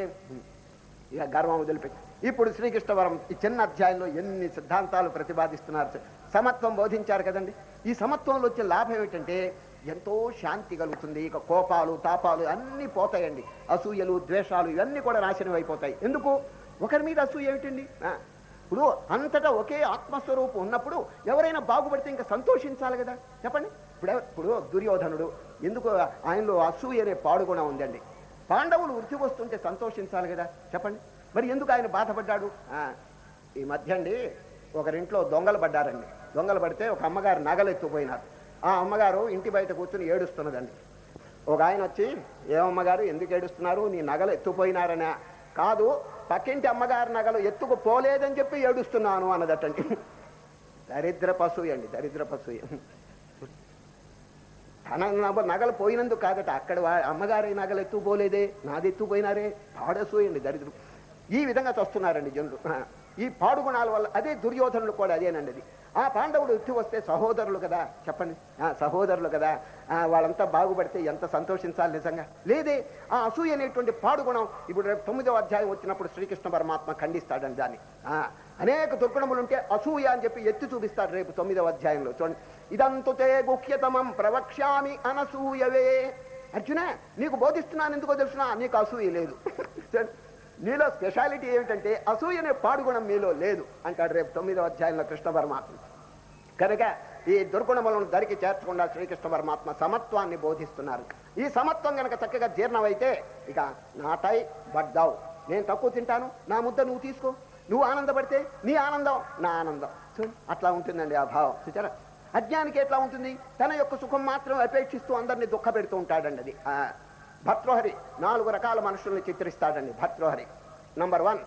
ఇక గర్వం వదిలిపెట్టి ఇప్పుడు శ్రీకృష్ణవరం ఈ చిన్న అధ్యాయంలో ఎన్ని సిద్ధాంతాలు ప్రతిపాదిస్తున్నారు సమత్వం బోధించారు కదండి ఈ సమత్వంలో వచ్చే లాభం ఏమిటంటే ఎంతో శాంతి కలుగుతుంది ఇక కోపాలు తాపాలు అన్నీ పోతాయండి అసూయలు ద్వేషాలు ఇవన్నీ కూడా నాశనం అయిపోతాయి ఎందుకు ఒకరి మీద అసూయ ఏమిటండి ఆ, ఇప్పుడు అంతటా ఒకే ఆత్మస్వరూపం ఉన్నప్పుడు ఎవరైనా బాగుపడితే ఇంకా సంతోషించాలి కదా చెప్పండి ఇప్పుడు ఎవ- ఇప్పుడు దుర్యోధనుడు ఎందుకు ఆయనలో అసూయ అనే పాడుగుణం ఉందండి పాండవులు వృద్ధి వస్తుంటే సంతోషించాలి కదా చెప్పండి మరి ఎందుకు ఆయన బాధపడ్డాడు ఆ, ఈ మధ్య అండి ఒకరింట్లో దొంగలు పడ్డారండి దొంగలు పడితే ఒక అమ్మగారు నగలు ఎత్తుపోయినారు ఆ అమ్మగారు ఇంటి బయట కూర్చుని ఏడుస్తున్నదండి ఒక ఆయన వచ్చి ఏమమ్మగారు ఎందుకు ఏడుస్తున్నారు నీ నగలు ఎత్తుపోయినారనే కాదు పక్కింటి అమ్మగారి నగలు ఎత్తుకుపోలేదని చెప్పి ఏడుస్తున్నాను అన్నదటండి దరిద్ర పశువు అండి దరిద్ర పశువు తన నగ- నగలు పోయినందుకు కాదట అక్కడ వా- అమ్మగారి నగలు ఎత్తుపోలేదే నాది ఎత్తుపోయినారే పాడసూయండి దరిద్రం ఈ విధంగా చస్తున్నారండి జనులు ఆ, ఈ పాడు గుణాల వల్ల అదే దుర్యోధనులు కూడా అదేనండి అది ఆ పాండవుడు ఎత్తి వస్తే సహోదరులు కదా చెప్పండి ఆ, సహోదరులు కదా ఆ, వాళ్ళంతా బాగుపడితే ఎంత సంతోషించాలి నిజంగా లేదే ఆ అసూయ అనేటువంటి పాడుగుణం ఇప్పుడు రేపు తొమ్మిదవ అధ్యాయం వచ్చినప్పుడు శ్రీకృష్ణ పరమాత్మ ఖండిస్తాడండి దాన్ని ఆ, అనేక దుర్గుణములు ఉంటే అసూయ అని చెప్పి ఎత్తి చూపిస్తాడు రేపు తొమ్మిదవ అధ్యాయంలో చూడండి ఇదంతుతే గుహ్యతమం ప్రవక్ష్యామి అనసూయవే అర్జున నీకు బోధిస్తున్నాను ఎందుకో తెలుసునా నీకు అసూయ లేదు చూడండి, నీలో స్పెషాలిటీ ఏమిటంటే అసూయ అనే పాడుగుణం మీలో లేదు అంటాడు రేపు తొమ్మిదవ అధ్యాయంలో కృష్ణ పరమాత్మ కనుక ఈ దుర్గుణములను దరికి చేర్చకుండా శ్రీకృష్ణ పరమాత్మ సమత్వాన్ని బోధిస్తున్నారు ఈ సమత్వం గనక చక్కగా జీర్ణమైతే ఇక నాటాయి బడ్డావు నేను తక్కువ తింటాను నా ముద్ద నువ్వు తీసుకో నువ్వు ఆనందపడితే నీ ఆనందం నా ఆనందం చూడు, అట్లా ఉంటుందండి ఆ భావం చూచారా అజ్ఞానికి ఎట్లా ఉంటుంది తన యొక్క సుఖం మాత్రం అపేక్షిస్తూ అందరినీ దుఃఖ పెడుతూ ఉంటాడండి అది ఆ, భర్తృహరి నాలుగు రకాల మనుషుల్ని చిత్రిస్తాడండి భర్తృహరి నంబర్ వన్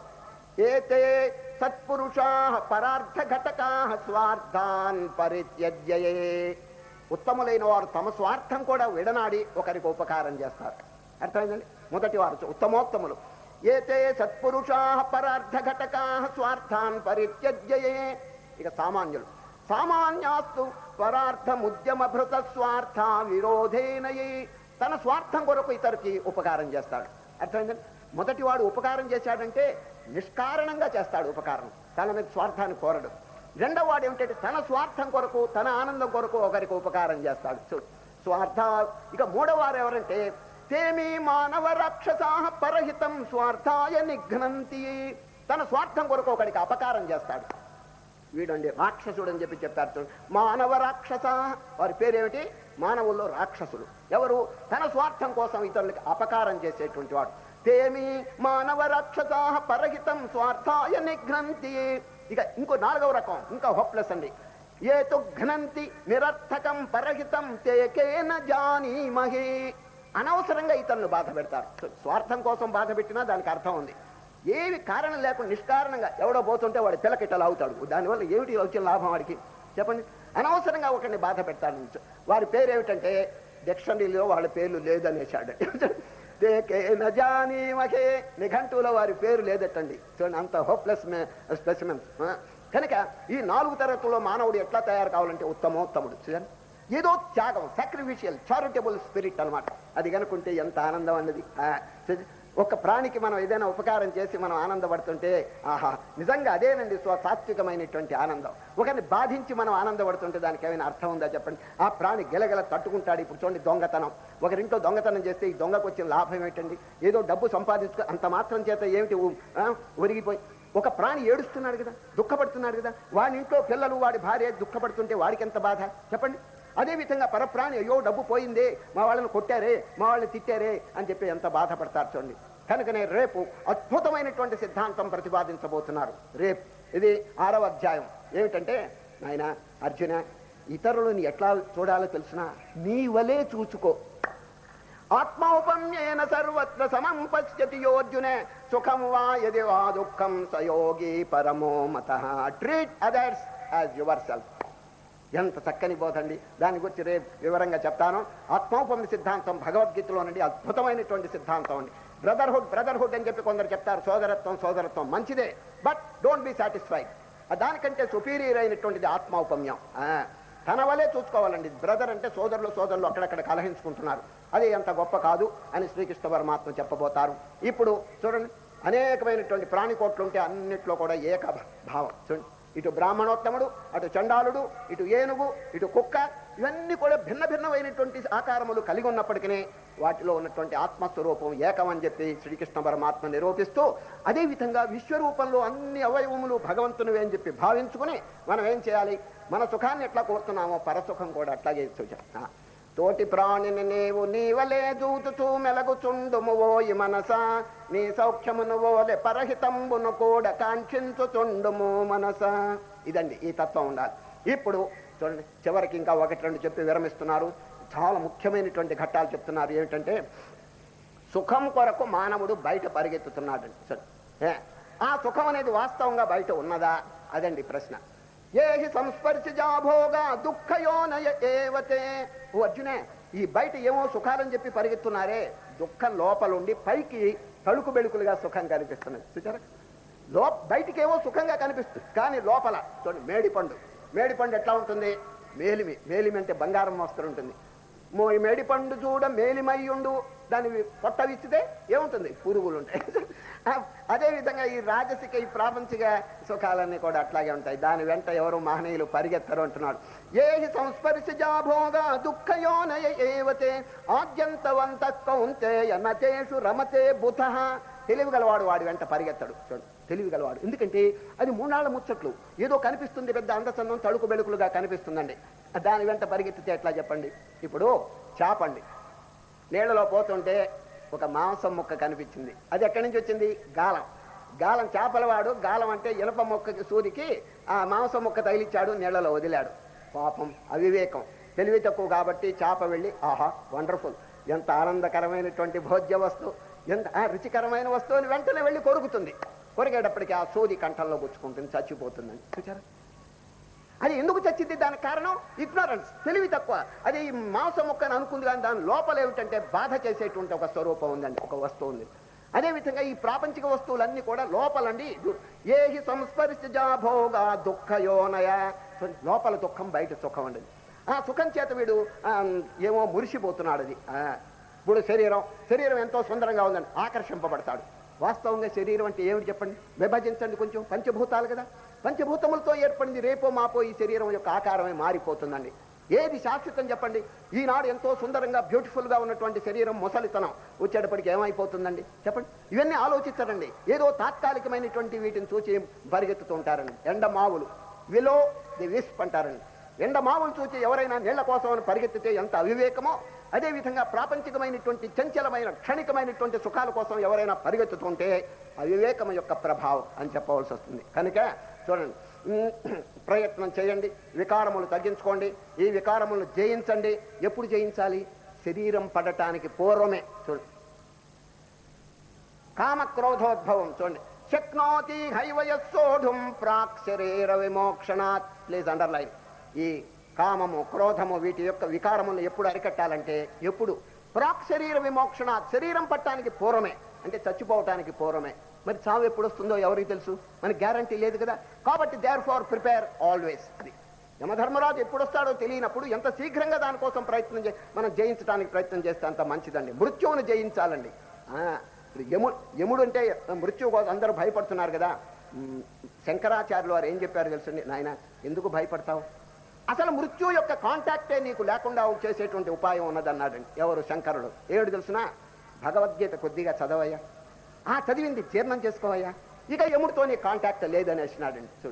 ఏతే సత్పురుషా పరార్థ ఘటకా స్వార్థాన్ పరిత్యజ్యయే ఉత్తములైన వారు తమ స్వార్థం కూడా విడనాడి ఒకరికి ఉపకారం చేస్తారు అర్థమైందండి మొదటి వారు ఉత్తమోత్తములు ఏతే సత్పురుషా పరార్థ ఘటకా స్వార్థాన్ పరిత్యజ్యయే ఇక సామాన్యులు సామాన్యాస్తు స్వరార్థముద్యమ భృత స్వార్థ విరోధేనయే తన స్వార్థం కొరకు ఇతరికి ఉపకారం చేస్తాడు అర్థమైందండి మొదటి వాడు ఉపకారం చేశాడంటే నిష్కారణంగా చేస్తాడు ఉపకారం తన మీద స్వార్థాన్ని కోరడు రెండవ వాడు ఏమిటంటే తన స్వార్థం కొరకు తన ఆనందం కొరకు ఒకరికి ఉపకారం చేస్తాడు చూ స్వార్థ ఇక మూడవ వారు ఎవరంటే తేమి మానవ రాక్షసా పరహితం స్వార్థాయ నిఘ్నంతి తన స్వార్థం కొరకు ఒకరికి అపకారం చేస్తాడు వీడండి రాక్షసుడు అని చెప్పి చెప్పారు చూడు. మానవ రాక్షస వారి పేరేమిటి మానవుల్లో రాక్షసులు ఎవరు తన స్వార్థం కోసం ఇతరులకి అపకారం చేసేటువంటి వాడు తేమి మానవ రాక్షస పరహితం స్వార్థాయ నిఘ్నంతి ఇక ఇంకో నాలుగవ రకం ఇంకా హోప్లెస్ అండి ఏ తు ఘ్నంతి నిరర్థకం పరహితం తేకేన జానీమహి అనవసరంగా ఇతరులను బాధ పెడతారు స్వార్థం కోసం బాధ పెట్టినా దానికి అర్థం ఉంది ఏవి కారణం లేకుండా నిష్కారణంగా ఎవడో పోతుంటే వాడి పిల్లకిట్టలు అవుతాడు దానివల్ల ఏమిటి వచ్చిన లాభం వాడికి చెప్పండి అనవసరంగా ఒకరిని బాధ పెడతాడు వారి పేరు ఏమిటంటే డిక్షనరీలో వాళ్ళ పేర్లు లేదనేసాడు దేకే నజానీ మకే నిఘంటువులో వారి పేరు లేదటండి చూడండి అంత హోప్లెస్ స్పెసిమెన్స్ కనుక ఈ నాలుగు తరగతుల్లో మానవుడు ఎట్లా తయారు కావాలంటే ఉత్తమోత్తముడు చూడండి ఏదో త్యాగం సాక్రిఫిషియల్ చారిటబుల్ స్పిరిట్ అన్నమాట అది కనుకుంటే ఎంత ఆనందం అన్నది ఆ, చూడండి, ఒక ప్రాణికి మనం ఏదైనా ఉపకారం చేసి మనం ఆనందపడుతుంటే ఆహా నిజంగా అదేనండి స్వ సాత్వికమైనటువంటి ఆనందం ఒకరిని బాధించి మనం ఆనందపడుతుంటే దానికి ఏమైనా అర్థం ఉందా చెప్పండి ఆ ప్రాణి గెలగెల తట్టుకుంటాడు ఇప్పుడు చూడండి దొంగతనం ఒకరింట్లో దొంగతనం చేస్తే ఈ దొంగకు వచ్చిన లాభం ఏంటండి ఏదో డబ్బు సంపాదించుకో అంత మాత్రం చేత ఏమిటి ఊ- ఆ, ఒరిగిపోయి ఒక ప్రాణి ఏడుస్తున్నాడు కదా దుఃఖపడుతున్నాడు కదా వాడి ఇంట్లో పిల్లలు వాడి భార్య దుఃఖపడుతుంటే వాడికి ఎంత బాధ చెప్పండి అదేవిధంగా పరప్రాణి అయ్యో డబ్బు పోయిందే మా వాళ్ళని కొట్టారే మా వాళ్ళని తిట్టారే అని చెప్పి ఎంత బాధపడతారు చూడండి కనుకనే రేపు అద్భుతమైనటువంటి సిద్ధాంతం ప్రతిపాదించబోతున్నారు రేపు ఇది ఆరవ అధ్యాయం ఏమిటంటే నాయన అర్జున ఇతరులను ఎట్లా చూడాలో తెలిసిన నీ వలే చూసుకో ఆత్మౌపమ్యేన సర్వత్ర సమం పశ్యతి యోర్జునే సుఖం వా యది వా దుఃఖం సయోగి పరమో మత treat others as yourself ఎంత చక్కని బోధండి దాని గురించి రేపు వివరంగా చెప్తాను ఆత్మోపమ సిద్ధాంతం భగవద్గీతలో నుండి అద్భుతమైనటువంటి సిద్ధాంతం అండి బ్రదర్హుడ్ బ్రదర్హుడ్ అని చెప్పి కొందరు చెప్తారు సోదరత్వం సోదరత్వం మంచిదే బట్ డోంట్ బి సాటిస్ఫైడ్ దానికంటే సుపీరియర్ అయినటువంటిది ఆత్మౌపమ్యం ఆ, తన వలే చూసుకోవాలండి బ్రదర్ అంటే సోదరులు సోదరులు అక్కడక్కడ కలహించుకుంటున్నారు అది అంత గొప్ప కాదు అని శ్రీకృష్ణ పరమాత్మ చెప్పబోతారు ఇప్పుడు చూడండి అనేకమైనటువంటి ప్రాణికోట్లు ఉంటే అన్నిట్లో కూడా ఏక భావం చూడండి ఇటు బ్రాహ్మణోత్తముడు అటు చండాలుడు ఇటు ఏనుగు ఇటు కుక్క ఇవన్నీ కూడా భిన్న భిన్నమైనటువంటి ఆకారములు కలిగి ఉన్నప్పటికీ వాటిలో ఉన్నటువంటి ఆత్మస్వరూపం ఏకం అని చెప్పి శ్రీకృష్ణ పరమాత్మ నిరూపిస్తూ అదేవిధంగా విశ్వరూపంలో అన్ని అవయవములు భగవంతునివే అని చెప్పి భావించుకుని మనం ఏం చేయాలి మన సుఖాన్ని ఎట్లా కోరుతున్నామో పరసుఖం కూడా అట్లాగే సూచన తోటి ప్రాణిని నీవు నీవలే దూతుతూ మెలగుచుండుము ఓయి మనస నీ సౌఖ్యమును ఓలె పరహితంబును కూడా కాంక్షించుచుండుము మనస ఇదండి ఈ తత్వం ఉండాలి ఇప్పుడు చూడండి చివరికి ఇంకా ఒకటి రెండు చెప్పి విరమిస్తున్నారు చాలా ముఖ్యమైనటువంటి ఘట్టాలు చెప్తున్నారు ఏమిటంటే సుఖం కొరకు మానవుడు బయట పరిగెత్తుతున్నాడు సరే. ఏ, ఆ సుఖం అనేది వాస్తవంగా బయట ఉన్నదా అదండి ప్రశ్న ఏహి సంస్పర్శిజాభోగా దుఃఖయోనయ ఏవతే ఓ అర్జునే ఈ బయట ఏమో సుఖాలని చెప్పి పరిగెత్తున్నారే దుఃఖం లోపలుండి పైకి తలుకు బెళుకులుగా సుఖం కనిపిస్తున్నది చూచారా లో బయటికి ఏమో సుఖంగా కనిపిస్తుంది కానీ లోపల చూడండి మేడిపండు మేడిపండు ఎట్లా ఉంటుంది మేలిమి మేలిమి అంటే బంగారం మోస్తరు ఉంటుంది మో ఈ మేడిపండు చూడ మేలిమయ్యుండు దాని పొట్ట విచ్చితే ఏముంటుంది పురుగులు ఉంటాయి ఆ, అదేవిధంగా ఈ రాజసిక ఈ ప్రాపంచిక సుఖాలన్నీ కూడా అట్లాగే ఉంటాయి దాని వెంట ఎవరు మహనీయులు పరిగెత్తరు అంటున్నాడు ఏ సంస్పర్శజాభోగా దుఃఖయోనయ ఏవతే ఆద్యంతవంత కౌంతే నతేషు రమతే బుధ తెలివి గలవాడు వాడి వెంట పరిగెత్తడు చూడండి తెలివి గలవాడు ఎందుకంటే అది మూడాళ్ళ ముచ్చట్లు ఏదో కనిపిస్తుంది పెద్ద అందచందం తడుకు బెడుకులుగా కనిపిస్తుందండి దాని వెంట పరిగెత్తితే ఎట్లా చెప్పండి ఇప్పుడు చాపండి నీళ్ళలో పోతుంటే ఒక మాంసం ముక్క కనిపించింది అది ఎక్కడి నుంచి వచ్చింది గాలం గాలం చేపలవాడు గాలం అంటే ఇనప మొక్కకి సూదికి ఆ మాంసం ముక్క తగిలిచ్చాడు నీళ్ళలో వదిలాడు పాపం అవివేకం తెలివి తక్కువ కాబట్టి చేప వెళ్ళి ఆహా వండర్ఫుల్ ఎంత ఆనందకరమైనటువంటి భోజ్య వస్తువు ఎంత ఆ, రుచికరమైన వస్తువుని వెంటనే వెళ్ళి కొరుకుతుంది కొరిగేటప్పటికి ఆ సూది కంఠంలో గుచ్చుకుంటుంది చచ్చిపోతుందని చూచారా అది ఎందుకు చచ్చింది దానికి కారణం ఇగ్నోరెన్స్ తెలివి తక్కువ అది ఈ మాంసం మొక్కని అనుకుంది కానీ దాని లోపల ఏమిటంటే బాధ చేసేటువంటి ఒక స్వరూపం ఉందండి ఒక వస్తువు ఉంది అదేవిధంగా ఈ ప్రాపంచిక వస్తువులన్నీ కూడా లోపలండి ఏహి సంస్పర్శజాభోగా దుఃఖయోనయ లోపల దుఃఖం బయట సుఖం అండి ఆ సుఖం చేత వీడు ఆ, ఏమో మురిసిపోతున్నాడు అది ఆ, ఇప్పుడు శరీరం శరీరం ఎంతో సుందరంగా ఉందండి ఆకర్షింపబడతాడు వాస్తవంగా శరీరం అంటే ఏమిటి చెప్పండి విభజించండి కొంచెం పంచభూతాలు కదా పంచభూతములతో ఏర్పడింది రేపో మాపో ఈ శరీరం యొక్క ఆకారమే మారిపోతుందండి ఏది శాశ్వతం చెప్పండి ఈనాడు ఎంతో సుందరంగా బ్యూటిఫుల్గా ఉన్నటువంటి శరీరం ముసలితనం వచ్చేటప్పటికి ఏమైపోతుందండి చెప్పండి ఇవన్నీ ఆలోచించరండి ఏదో తాత్కాలికమైనటువంటి వీటిని చూసి పరిగెత్తుతూ ఉంటారండి ఎండమావులు విలో ది విస్ప్ అంటారండి ఎండమావులు చూసి ఎవరైనా నీళ్ల కోసం అని పరిగెత్తితే ఎంత అవివేకమో అదేవిధంగా ప్రాపంచికమైనటువంటి చంచలమైన క్షణికమైనటువంటి సుఖాల కోసం ఎవరైనా పరిగెత్తుతుంటే అవివేకం యొక్క ప్రభావం అని చెప్పవలసి వస్తుంది కనుక చూడండి ఉమ్, ప్రయత్నం చేయండి వికారములు తగ్గించుకోండి ఈ వికారములను జయించండి ఎప్పుడు జయించాలి శరీరం పడటానికి పూర్వమే చూడండి కామక్రోధోద్భవం చూడండి శక్నోతి హైవయస్సోఢుం ప్రాక్ శరీర విమోక్షణాత్ ప్లీజ్ అండర్లైన్ ఈ కామము క్రోధము వీటి యొక్క వికారములను ఎప్పుడు అరికట్టాలంటే ఎప్పుడు ప్రాక్ శరీర విమోక్షణ శరీరం పట్టానికి పూర్వమే అంటే చచ్చిపోవటానికి పూర్వమే మరి చావు ఎప్పుడు వస్తుందో ఎవరికి తెలుసు మనకి గ్యారంటీ లేదు కదా కాబట్టి దేర్ ఫార్ ప్రిపేర్ ఆల్వేస్ అది యమధర్మరాజు ఎప్పుడు వస్తాడో తెలియనప్పుడు ఎంత శీఘ్రంగా దానికోసం ప్రయత్నం చే మనం జయించడానికి ప్రయత్నం చేస్తే అంత మంచిదండి మృత్యువును జయించాలండి ఆ, ఇప్పుడు యము యముడు అంటే మృత్యు కోసం అందరూ భయపడుతున్నారు కదా ఉమ్, శంకరాచార్యులు వారు ఏం చెప్పారు తెలుసండి నాయన ఎందుకు భయపడతావు అసలు మృత్యు యొక్క కాంటాక్టే నీకు లేకుండా చేసేటువంటి ఉపాయం ఉన్నదన్నాడండి ఎవరు శంకరుడు ఏడు తెలుసునా భగవద్గీత కొద్దిగా చదవయ్యా ఆ చదివింది జీర్ణం చేసుకోవయ్యా ఇక యముడితో నీ కాంటాక్ట్ లేదనేసినాడండి చూడు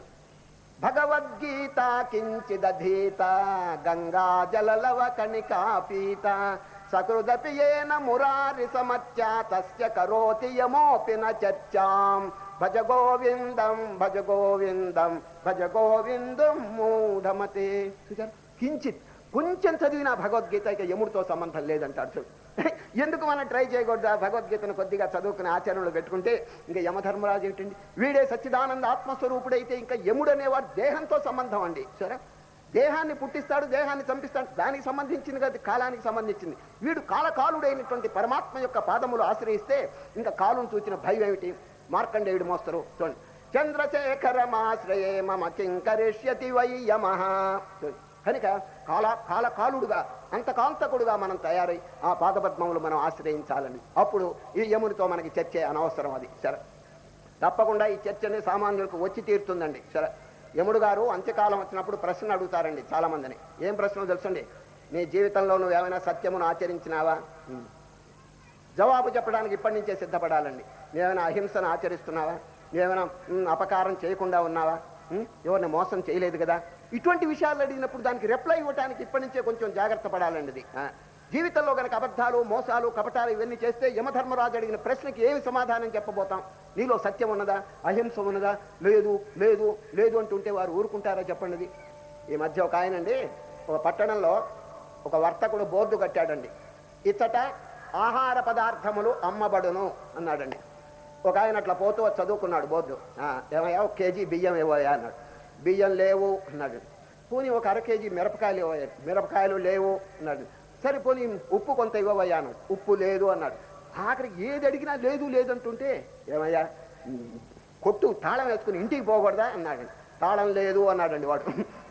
భగవద్గీత కించిదధీత గంగా జలలవ కణికా పీత సకృదపి ఏన మురారి సమత్య తస్య కరోతి యమోపి న చర్చాం భజ గోవిందం భజ గోవిందం భజ గోవిందం మూఢమతే చూచారు కించిత్ కొంచెం చదివిన భగవద్గీత ఇక యముడితో సంబంధం లేదంటాడు చూడు ఎందుకు మనం ట్రై చేయకూడదా భగవద్గీతను కొద్దిగా చదువుకుని ఆచరణలో పెట్టుకుంటే ఇంకా యమధర్మరాజు ఏంటండి వీడే సచ్చిదానంద ఆత్మస్వరూపుడైతే ఇంకా యముడు అనేవాడు దేహంతో సంబంధం అండి సరే దేహాన్ని పుట్టిస్తాడు దేహాన్ని చంపిస్తాడు దానికి సంబంధించింది కదా కాలానికి సంబంధించింది వీడు కాలకాలుడైనటువంటి పరమాత్మ యొక్క పాదములు ఆశ్రయిస్తే ఇంకా కాలును చూచిన భయం ఏమిటి మార్కండేయుడు మోస్తరు చూడండి చంద్రశేఖరమాశ్రయే మమ కింకరిష్యతి వై యమః చూడండి. కనుక కాల కాలకాలుడుగా అంతకాంతకుడుగా మనం తయారై ఆ పాదపద్మములు మనం ఆశ్రయించాలని అప్పుడు ఈ యమునితో మనకి చర్చే అనవసరం అది సరే తప్పకుండా ఈ చర్చని సామాన్యులకు వచ్చి తీరుతుందండి సరే యముడు గారు అంత్యకాలం వచ్చినప్పుడు ప్రశ్న అడుగుతారండి చాలా మందిని ఏం ప్రశ్న తెలుసండి నీ జీవితంలో నువ్వు ఏమైనా సత్యమును ఆచరించినావా ఉం. జవాబు చెప్పడానికి ఇప్పటి నుంచే సిద్ధపడాలండి నువ్వేమైనా అహింసను ఆచరిస్తున్నావా నువ్వేమైనా ఉం, అపకారం చేయకుండా ఉన్నావా ఉం? ఎవరిని మోసం చేయలేదు కదా ఇటువంటి విషయాలు అడిగినప్పుడు దానికి రిప్లై ఇవ్వడానికి ఇప్పటి నుంచే కొంచెం జాగ్రత్త పడాలండి ఇది ఆ. జీవితంలో గనక అబద్ధాలు మోసాలు కపటాలు ఇవన్నీ చేస్తే యమధర్మరాజు అడిగిన ప్రశ్నకి ఏమి సమాధానం చెప్పబోతాం నీలో సత్యం ఉన్నదా అహింస ఉన్నదా లేదు లేదు లేదు అంటుంటే వారు ఊరుకుంటారా చెప్పండి ఇది. ఈ మధ్య ఒక ఆయనండి ఒక పట్టణంలో ఒక వర్తకుడు బోర్డు కట్టాడండి ఇచ్చట ఆహార పదార్థములు అమ్మబడును అన్నాడండి ఒక ఆయన అట్లా పోతూ చదువుకున్నాడు బోర్డు "ఆ, ఏమయ్యా ఒక కేజీ బియ్యం ఇవ్వయా అన్నాడు బియ్యం లేవు అన్నాడు పోనీ ఒక అర కేజీ మిరపకాయలు ఇవ్వయ్యా మిరపకాయలు లేవు అన్నాడు సరే పోనీ ఉప్పు కొంత ఇవ్వవయ్యా అన్నాడు ఉప్పు లేదు అన్నాడు ఆఖరికి ఏది అడిగినా లేదు లేదంటుంటే ఏమయ్యా "ఉమ్, కొట్టు తాళం వేసుకుని ఇంటికి పోకూడదా అన్నాడు తాళం లేదు అన్నాడండి వాడు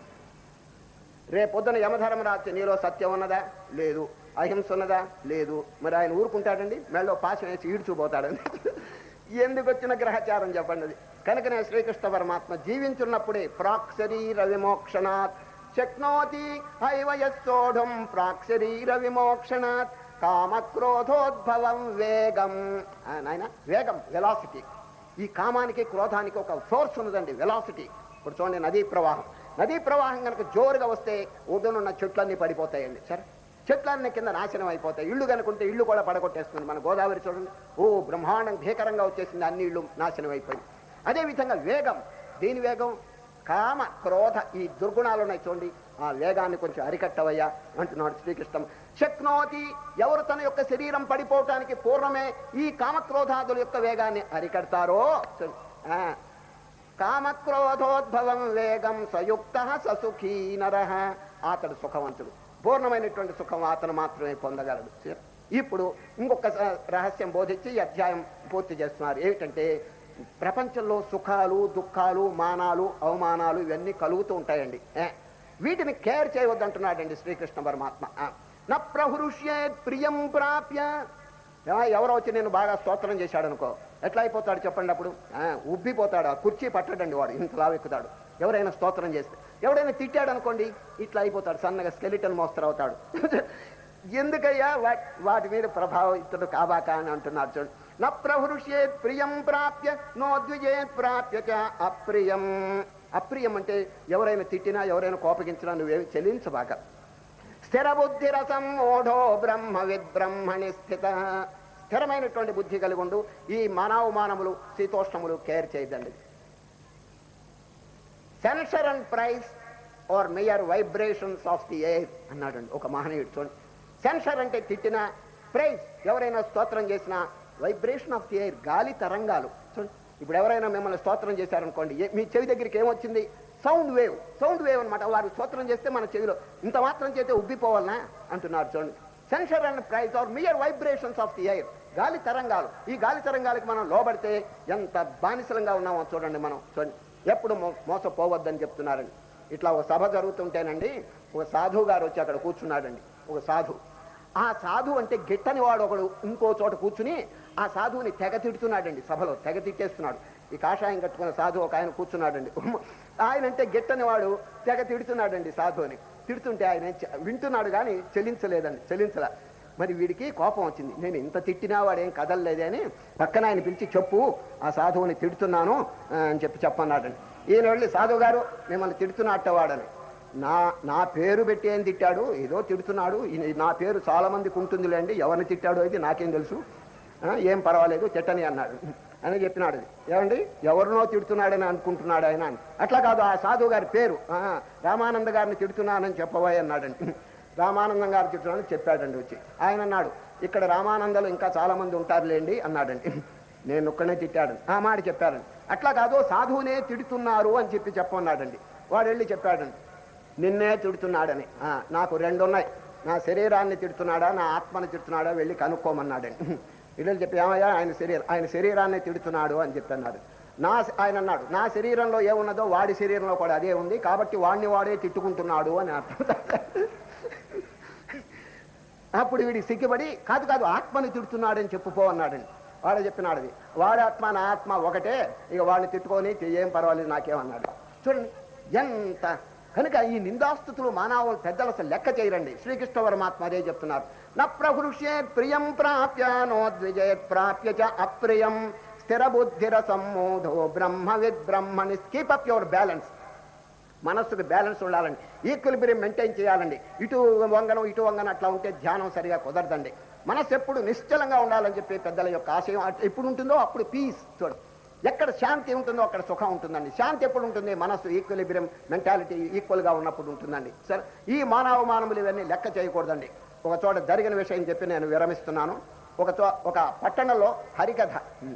రేపొద్దున యమధర్మరాజు నీలో సత్యం ఉన్నదా లేదు అహింస ఉన్నదా లేదు మరి ఆయన ఊరుకుంటాడండి మెళ్ళో పాశం వేసి ఈడ్చుపోతాడండి ఎందుకు వచ్చిన గ్రహచారం చెప్పండి అది కనుకనే శ్రీకృష్ణ పరమాత్మ జీవించున్నప్పుడే ప్రాక్ శరీర విమోక్షణాత్ శక్నోతి హైవయస్సోఢం ప్రాక్ శరీర విమోక్షణాత్ కామక్రోధోద్భవం వేగం ఆ, నాయన వేగం వెలాసిటీ ఈ కామానికి క్రోధానికి ఒక ఫోర్స్ ఉన్నదండి వెలాసిటీ ఇప్పుడు చూడండి నదీ ప్రవాహం నదీ ప్రవాహం కనుక జోరుగా వస్తే ఒడ్డునున్న చెట్లన్నీ పడిపోతాయండి సరే చెట్లన్నీ కింద నాశనం అయిపోతాయి ఇల్లు కనుకుంటే ఇల్లు కూడా పడగొట్టేస్తుంది మన గోదావరి చూడండి ఓ బ్రహ్మాండం భీకరంగా వచ్చేసింది అన్ని ఇళ్ళు నాశనం అయిపోయింది అదేవిధంగా వేగం దీని వేగం కామ క్రోధ ఈ దుర్గుణాలు ఉన్నాయి చూడండి ఆ వేగాన్ని కొంచెం అరికట్టవయ్యా అంటున్నాడు శ్రీకృష్ణ శక్నోతి ఎవరు తన యొక్క శరీరం పడిపోవటానికి పూర్వమే ఈ కామక్రోధాదుల యొక్క వేగాన్ని అరికడతారో చూడండి. ఆ, కామక్రోధోద్భవం వేగం సయుక్త ససుఖీ నర అతడు సుఖవంతుడు పూర్ణమైనటువంటి సుఖం అతను మాత్రమే పొందగలడు ఇప్పుడు ఇంకొక స- రహస్యం బోధించి ఈ అధ్యాయం పూర్తి చేస్తున్నారు ఏమిటంటే ప్రపంచంలో సుఖాలు దుఃఖాలు మానాలు అవమానాలు ఇవన్నీ కలుగుతూ ఉంటాయండి ఏ, వీటిని కేర్ చేయవద్దంటున్నాడండి శ్రీకృష్ణ పరమాత్మ ఆ, న ప్రహృష్యేత్ ప్రియం ప్రాప్య ఏమా, ఎవరో వచ్చి నేను బాగా స్తోత్రం చేశాడు అనుకో ఎట్లా అయిపోతాడు చెప్పండి అప్పుడు ఆ, ఉబ్బిపోతాడు ఆ కుర్చీ పట్టడండి వాడు ఇంతలా ఎక్కుతాడు ఎవరైనా స్తోత్రం చేస్తే ఎవడైనా తిట్టాడు అనుకోండి ఇట్లా అయిపోతాడు సన్నగా స్కెలిటన్ మోస్తరు అవుతాడు ఎందుకయ్యా వా- వాటి మీద ప్రభావితుడు కాబాక అని అంటున్నారు చూడు న ప్రహృష్యేత్ ప్రియం ప్రాప్య నోద్విజేత్ ప్రాప్య చ అప్రియం అప్రియం అంటే ఎవరైనా తిట్టినా ఎవరైనా కోపగించినా నువ్వేమి చెల్లించబాక స్థిర బుద్ధి రసం ఓఢో బ్రహ్మ విద్బ్రహ్మణి స్థిత స్థిరమైనటువంటి బుద్ధి కలిగి ఉండు ఈ మానవమానములు శీతోష్ణములు కేర్ చేయదండి censure and praise are mere vibrations of the air అన్నాడండి ఒక మహనీయుడు చూడండి సెన్సర్ అంటే తిట్టిన ప్రైజ్ ఎవరైనా స్తోత్రం చేసినా వైబ్రేషన్ ఆఫ్ ది ఎయిర్ గాలి తరంగాలు చూడండి ఇప్పుడు ఎవరైనా మిమ్మల్ని స్తోత్రం చేశారనుకోండి ఏ- మీ చెవి దగ్గరికి ఏమొచ్చింది సౌండ్ వేవ్ సౌండ్ వేవ్ అనమాట వారు స్తోత్రం చేస్తే మన చెవిలో ఇంత మాత్రం చేస్తే ఉబ్బిపోవాలనా అంటున్నారు చూడండి censure and praise are mere vibrations of the air గాలి తరంగాలు ఈ గాలి తరంగాలకి మనం లోబడితే ఎంత బానిసలంగా ఉన్నామో చూడండి మనం చూడండి ఎప్పుడు మో- మోసపోవద్దని చెప్తున్నారండి ఇట్లా ఒక సభ జరుగుతుంటేనండి ఒక సాధువు గారు వచ్చి అక్కడ కూర్చున్నాడండి ఒక సాధువు ఆ సాధువు అంటే గిట్టని వాడు ఒకడు ఇంకో చోట కూర్చుని ఆ సాధువుని తెగ తిడుతున్నాడండి సభలో తెగ తిట్టేస్తున్నాడు ఈ కాషాయం కట్టుకున్న సాధువు ఒక ఆయన కూర్చున్నాడండి ఆయన అంటే గిట్టని వాడు తెగ తిడుతున్నాడండి సాధువుని తిడుతుంటే ఆయన చె- వింటున్నాడు కానీ చెల్లించలేదండి చెల్లించలే మరి వీడికి కోపం వచ్చింది నేను ఇంత తిట్టినా వాడేం కదలలేదే అని పక్కన ఆయన పిలిచి చెప్పు ఆ సాధువుని తిడుతున్నాను ఆ, అని చెప్పి చెప్పన్నాడండి ఈయన వెళ్ళి సాధువు గారు మిమ్మల్ని తిడుతున్నట్ట వాడని నా నా పేరు పెట్టి ఏం తిట్టాడు ఏదో తిడుతున్నాడు ఈయన- నా పేరు చాలా మందికి ఉంటుందిలేండి ఎవరిని తిట్టాడో అయితే నాకేం తెలుసు ఆ, ఏం పర్వాలేదు తిట్టని అన్నాడు అని చెప్పినాడు ఏమండి ఎవరినో తిడుతున్నాడని అనుకుంటున్నాడు ఆయన అని. అట్లా కాదు ఆ సాధువు గారి పేరు ఆ, రామానంద గారిని తిడుతున్నానని చెప్పబోయ్ అన్నాడండి రామానందం గారు తిడుతున్నానని చెప్పాడండి వచ్చి ఆయన అన్నాడు ఇక్కడ రామానందలు ఇంకా చాలా మంది ఉంటారులేండి అన్నాడండి నేను ఒక్కనే తిట్టాడు ఆ మాట చెప్పారండి అట్లా కాదు సాధువునే తిడుతున్నారు అని చెప్పి చెప్పన్నాడండి వాడు వెళ్ళి చెప్పాడండి నిన్నే తిడుతున్నాడని ఆ, నాకు రెండు ఉన్నాయి నా శరీరాన్ని తిడుతున్నాడా నా ఆత్మని తిడుతున్నాడా వెళ్ళి కనుక్కోమన్నాడండి వీళ్ళు చెప్పి ఏమయ్యా ఆయన శరీరం ఆయన శరీరాన్ని తిడుతున్నాడు అని చెప్పి అన్నాడు నా ఆయన అన్నాడు నా శరీరంలో ఏమున్నదో వాడి శరీరంలో కూడా అదే ఉంది కాబట్టి వాడిని వాడే తిట్టుకుంటున్నాడు అని అర్థం అప్పుడు వీడి సిగ్గుపడి కాదు కాదు ఆత్మని తిడుతున్నాడని చెప్పుకో అన్నాడండి వాడు చెప్పినాడు అది వాడి ఆత్మ నా ఆత్మ ఒకటే ఇక వాడిని తిట్టుకొని ఏం పర్వాలేదు నాకేమన్నాడు చూడండి ఎంత కనుక ఈ నిందాస్తుతులు మానవులు పెద్దలు అసలు లెక్క చేయరండి శ్రీకృష్ణ పరమాత్మ అదే చెప్తున్నారు న ప్రహృష్యేత్ ప్రియం ప్రాప్య నోద్విజేత్ ప్రాప్య చ అప్రియం స్థిర బుద్ధిర సమ్మోధో బ్రహ్మవిద్ బ్రహ్మని స్కీప్ అప్ యువర్ బ్యాలెన్స్ మనస్సుకు బ్యాలెన్స్ ఉండాలండి ఈక్విలిబ్రియం మెయింటైన్ చేయాలండి ఇటు వంగనం ఇటు వంగనం అట్లా ఉంటే ధ్యానం సరిగా కుదరదండి మనస్సు ఎప్పుడు నిశ్చలంగా ఉండాలని చెప్పి పెద్దల యొక్క ఆశయం అట్- ఎప్పుడు ఉంటుందో అప్పుడు పీస్ చూడు ఎక్కడ శాంతి ఉంటుందో అక్కడ సుఖం ఉంటుందండి శాంతి ఎప్పుడు ఉంటుంది మనస్సు ఈక్విలిబ్రియం మెంటాలిటీ ఈక్వల్గా ఉన్నప్పుడు ఉంటుందండి సరే ఈ మానవ మానవులు ఇవన్నీ లెక్క చేయకూడదండి ఒక చోట జరిగిన విషయం చెప్పి నేను విరమిస్తున్నాను ఒక చో ఒక పట్టణంలో హరికథ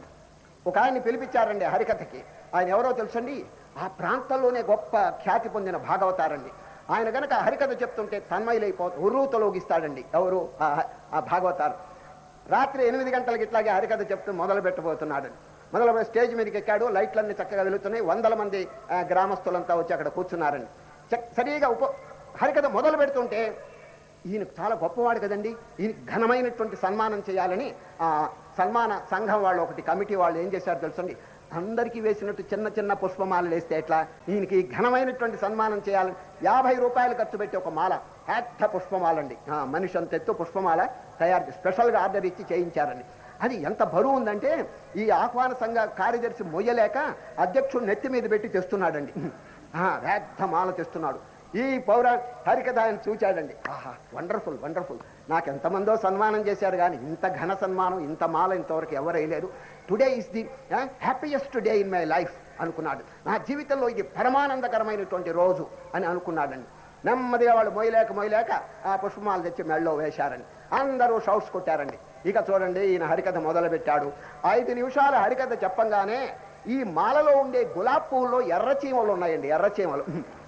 ఒక ఆయన్ని పిలిపించారండి హరికథకి ఆయన ఎవరో తెలుసండి ఆ ప్రాంతంలోనే గొప్ప ఖ్యాతి పొందిన భాగవతారండి ఆయన గనక హరికథ చెప్తుంటే తన్మయులైపో ఉర్రూ తొలగిస్తాడండి ఎవరు ఆ- ఆ భాగవతారు రాత్రి ఎనిమిది గంటలకి ఇట్లాగే హరికథ చెప్తూ మొదలు పెట్టబోతున్నాడు మొదలు పెట్టి స్టేజ్ మీదకి ఎక్కాడు లైట్లన్నీ చక్కగా వెలుగుతున్నాయి వందల మంది ఆ, గ్రామస్తులంతా వచ్చి అక్కడ కూర్చున్నారండి చక్- సరిగా ఉప హరికథ మొదలు పెడుతుంటే ఈయన చాలా గొప్పవాడు కదండి ఈయన ఘనమైనటువంటి సన్మానం చేయాలని ఆ సన్మాన సంఘం వాళ్ళు ఒకటి కమిటీ వాళ్ళు ఏం చేశారు తెలుసండి అందరికీ వేసినట్టు చిన్న చిన్న పుష్పమాలలు వేస్తే ఎట్లా ఈయనకి ఘనమైనటువంటి సన్మానం చేయాలని యాభై రూపాయలు ఖర్చు పెట్టి ఒక మాల పెద్ద పుష్పమాలండి ఆ, మనిషి అంత ఎత్తు పుష్పమాల తయారు చేసి స్పెషల్గా ఆర్డర్ ఇచ్చి చేయించారండి అది ఎంత బరువు ఉందంటే ఈ ఆహ్వాన సంఘ కార్యదర్శి మొయ్యలేక అధ్యక్షుడు నెత్తి మీద పెట్టి తెస్తున్నాడండి ఆ, పెద్ద మాల తెస్తున్నాడు ఈ పౌర హరికథ ఆయన చూచాడండి ఆహా వండర్ఫుల్ వండర్ఫుల్ నాకు ఎంతమందో సన్మానం చేశారు కానీ ఇంత ఘన సన్మానం ఇంత మాల ఇంతవరకు ఎవరు వేయలేరు today is the happiest day in my life అనుకున్నాడు నా జీవితంలో ఇది పరమానందకరమైనటువంటి రోజు అని అనుకున్నాడండి నెమ్మదిగా వాళ్ళు మొయ్యలేక మొయ్యలేక ఆ పుష్పమాలు తెచ్చి మెళ్ళలో వేశారండి అందరూ షౌట్స్ కొట్టారండి ఇక చూడండి ఈయన హరికథ మొదలుపెట్టాడు ఐదు నిమిషాల హరికథ చెప్పంగానే ఈ మాలలో ఉండే గులాబ్ పువ్వుల్లో ఎర్రచీమలు ఉన్నాయండి ఎర్రచీమలు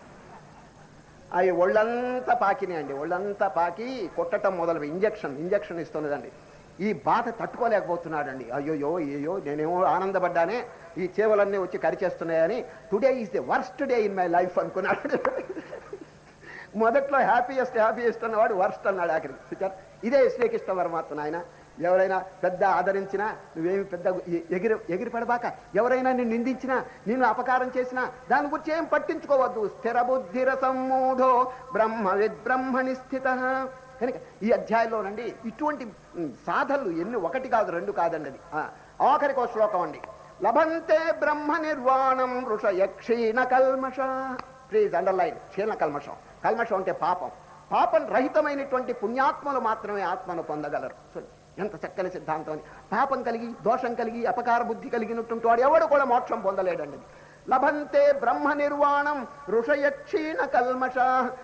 అవి ఒళ్ళంతా పాకినాయండి ఒళ్ళంతా పాకి కొట్టటం మొదలు ఇంజక్షన్ ఇంజక్షన్ ఇస్తున్నదండి ఈ బాధ తట్టుకోలేకపోతున్నాడండి అయ్యోయో అయ్యో నేనేమో ఆనందపడ్డానే ఈ చేవలన్నీ వచ్చి కరిచేస్తున్నాయని today is the worst day in my life అనుకున్నాడు మొదట్లో హ్యాపీయెస్ట్ హ్యాపీయెస్ట్ అన్నవాడు వర్స్ట్ అన్నాడు ఆఖరికి చూచారు ఇదే శ్రీకృష్ణ పరమాత్మ నాయన ఎవరైనా పెద్ద ఆదరించినా నువ్వేమి పెద్ద ఎ- ఎగిరి ఎగిరి పడబాక ఎవరైనా నిన్ను నిందించినా నిన్ను అపకారం చేసినా దాని గురించి ఏం పట్టించుకోవద్దు స్థిర బుద్ధిర సమ్మూఢో బ్రహ్మ విద్బ్రహ్మణి స్థిత కనుక ఈ అధ్యాయంలోనండి ఇటువంటి ఉమ్, సాధనలు ఎన్ని ఒకటి కాదు రెండు కాదండి అది ఆ, ఆఖరికి ఒక శ్లోకం అండి లభంతే బ్రహ్మ నిర్వాణం ఋషయ క్షీణ కల్మష ప్లీజ్ అండర్లైన్ క్షీణ కల్మషం కల్మషం అంటే పాపం పాపం రహితమైనటువంటి పుణ్యాత్మలు మాత్రమే ఆత్మను పొందగలరు చూడండి, ఎంత చక్కని సిద్ధాంతం అని పాపం కలిగి దోషం కలిగి అపకార బుద్ధి కలిగినటువంటి వాడు ఎవడు కూడా మోక్షం పొందలేడండి లభంతే బ్రహ్మ నిర్వాణం ఋషయ క్షీణ కల్మష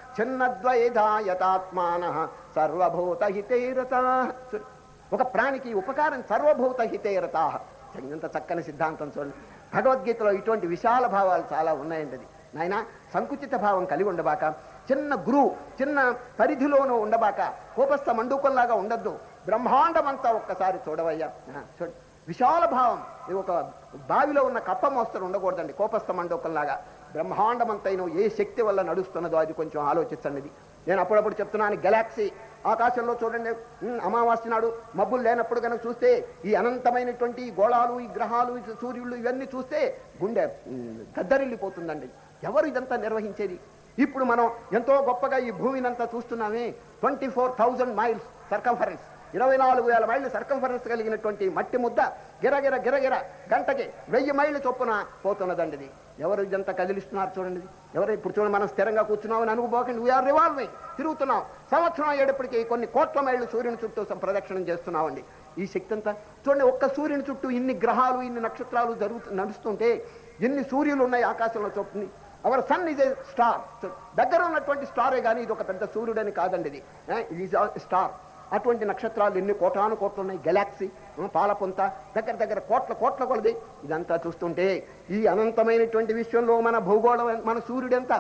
చిన్నద్వైధాయతాత్మాన సర్వభూత హితేరత ఒక ప్రాణికి ఉపకారం సర్వభూత హితేరత ఎంత చక్కని సిద్ధాంతం చూడండి భగవద్గీతలో ఇటువంటి విశాల భావాలు చాలా ఉన్నాయండి అది నాయన సంకుచిత భావం కలిగి ఉండబాక చిన్న గురువు చిన్న పరిధిలోనూ ఉండబాక కోపస్థ మండూకంలాగా ఉండద్దు బ్రహ్మాండమంతా ఒక్కసారి చూడవయ్యా ఆ, చూడు విశాల భావం ఇది ఒక బావిలో ఉన్న కప్ప మోస్తరు ఉండకూడదండి కోపస్థ మండూకంలాగా బ్రహ్మాండమంతైన ఏ శక్తి వల్ల నడుస్తున్నదో అది కొంచెం ఆలోచించండి ఇది నేను అప్పుడప్పుడు చెప్తున్నాను గెలాక్సీ ఆకాశంలో చూడండి ఉమ్, అమావాస్య నాడు మబ్బులు లేనప్పుడు కనుక చూస్తే ఈ అనంతమైనటువంటి ఈ గోళాలు ఈ గ్రహాలు ఈ సూర్యుళ్ళు ఇవన్నీ చూస్తే గుండె ఉమ్, దద్దరిల్లిపోతుందండి ఎవరు ఇదంతా నిర్వహించేది ఇప్పుడు మనం ఎంతో గొప్పగా ఈ భూమినంతా చూస్తున్నామే twenty four thousand miles circumference ఇరవై నాలుగు వేల మైళ్ళు సర్కంఫరెన్స్ కలిగినటువంటి మట్టి ముద్ద గిరగిర గిరగిర గంటకి వెయ్యి మైళ్ళు చొప్పున పోతున్నదండి ఇది ఎవరు ఇదంతా కదిలిస్తున్నారు చూడండి ఇది. ఎవరు ఇప్పుడు చూడండి మనం స్థిరంగా కూర్చున్నామని అనుకోకండి వీఆర్ రివాల్వింగ్ తిరుగుతున్నాం సంవత్సరం అయ్యేటప్పటికి కొన్ని కోట్ల మైళ్ళు సూర్యుని చుట్టూ సం- ప్రదక్షిణం చేస్తున్నామండి ఈ శక్తి అంతా చూడండి ఒక్క సూర్యుని చుట్టూ ఇన్ని గ్రహాలు ఇన్ని నక్షత్రాలు జరుగుతు నడుస్తుంటే ఎన్ని సూర్యులు ఉన్నాయి ఆకాశంలో చూపుతుంది our sun is a star దగ్గర ఉన్నటువంటి స్టారే కానీ ఇది ఒక పెద్ద సూర్యుడని కాదండి ఇది ఇది స్టార్ అటువంటి నక్షత్రాలు ఎన్ని కోటాను కోట్లు ఉన్నాయి గెలాక్సీ పాలపుంత దగ్గర దగ్గర కోట్ల కోట్ల కొలది ఇదంతా చూస్తుంటే ఈ అనంతమైనటువంటి విశ్వంలో మన భూగోళం ఎన్- మన సూర్యుడు ఎంత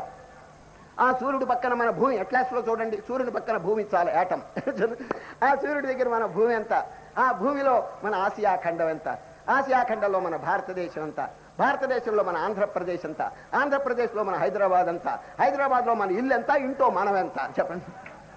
ఆ సూర్యుడు పక్కన మన భూమి అట్లాస్ లో చూడండి సూర్యుడి పక్కన భూమి చాలా ఏటం ఆ సూర్యుడి దగ్గర మన భూమి ఎంత ఆ భూమిలో మన ఆసియా ఖండం ఎంత ఆసియా ఖండంలో మన భారతదేశం ఎంత భారతదేశంలో మన ఆంధ్రప్రదేశ్ ఎంత ఆంధ్రప్రదేశ్లో మన హైదరాబాద్ అంతా హైదరాబాద్లో మన ఇల్లు ఎంత ఇంటో మనం ఎంత చెప్పండి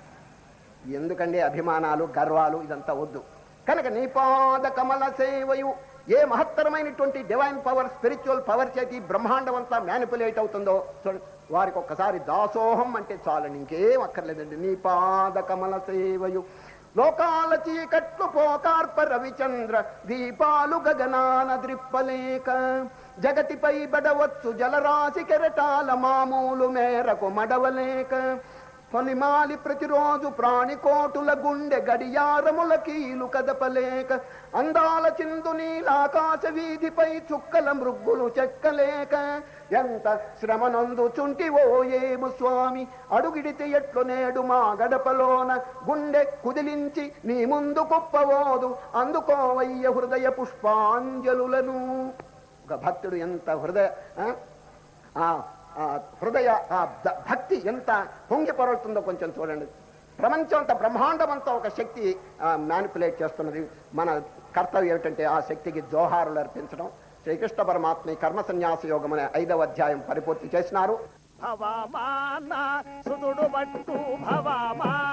ఎందుకండి అభిమానాలు గర్వాలు ఇదంతా వద్దు కనుక నీ పాద కమల సేవయు ఏ మహత్తరమైనటువంటి డివైన్ పవర్ స్పిరిచువల్ పవర్ చేతి బ్రహ్మాండం అంతా మ్యానిపులేట్ అవుతుందో చూడండి వారికి ఒక్కసారి దాసోహం అంటే చాలండి ఇంకేం అక్కర్లేదండి నీ పాద కమల సేవయు లోకాల చీకట్లు పోకార్ప రవిచంద్ర దీపాలు గగనాన ద్రిప్పలేక జగతిపై బడవచ్చు జలరాశి కెరటాల మామూలు మేరకు మడవలేక పొలిమాలి ప్రతిరోజు ప్రాణికోటుల గుండె గడియారముల కీలు కదపలేక అందాల చిందు నీలాకాశ వీధిపై చుక్కల మృగ్గులు చెక్కలేక ఎంత శ్రమనందు చుంటివో ఏము స్వామి అడుగిడితే ఎట్లు నేడు మా గడపలోన గుండె కుదిలించి నీ ముందు కుప్పవోదు అందుకోవయ్య హృదయ పుష్పాంజలులను ఒక భక్తుడు ఎంత హృదయ ఆ? ఆ ఆ హృదయ ఆ ద- భక్తి ఎంత పొంగి పొరలుతుందో కొంచెం చూడండి ప్రపంచం అంతా బ్రహ్మాండం అంతా ఒక శక్తి మ్యానిపులేట్ చేస్తున్నది మన కర్తవ్యం ఏమిటంటే ఆ శక్తికి జోహారులు అర్పించడం శ్రీకృష్ణ పరమాత్మ ఈ కర్మ సన్యాస యోగం అనే ఐదవ అధ్యాయం పరిపూర్తి చేసినారు భవమాన సుతుడు పట్టు భవమాన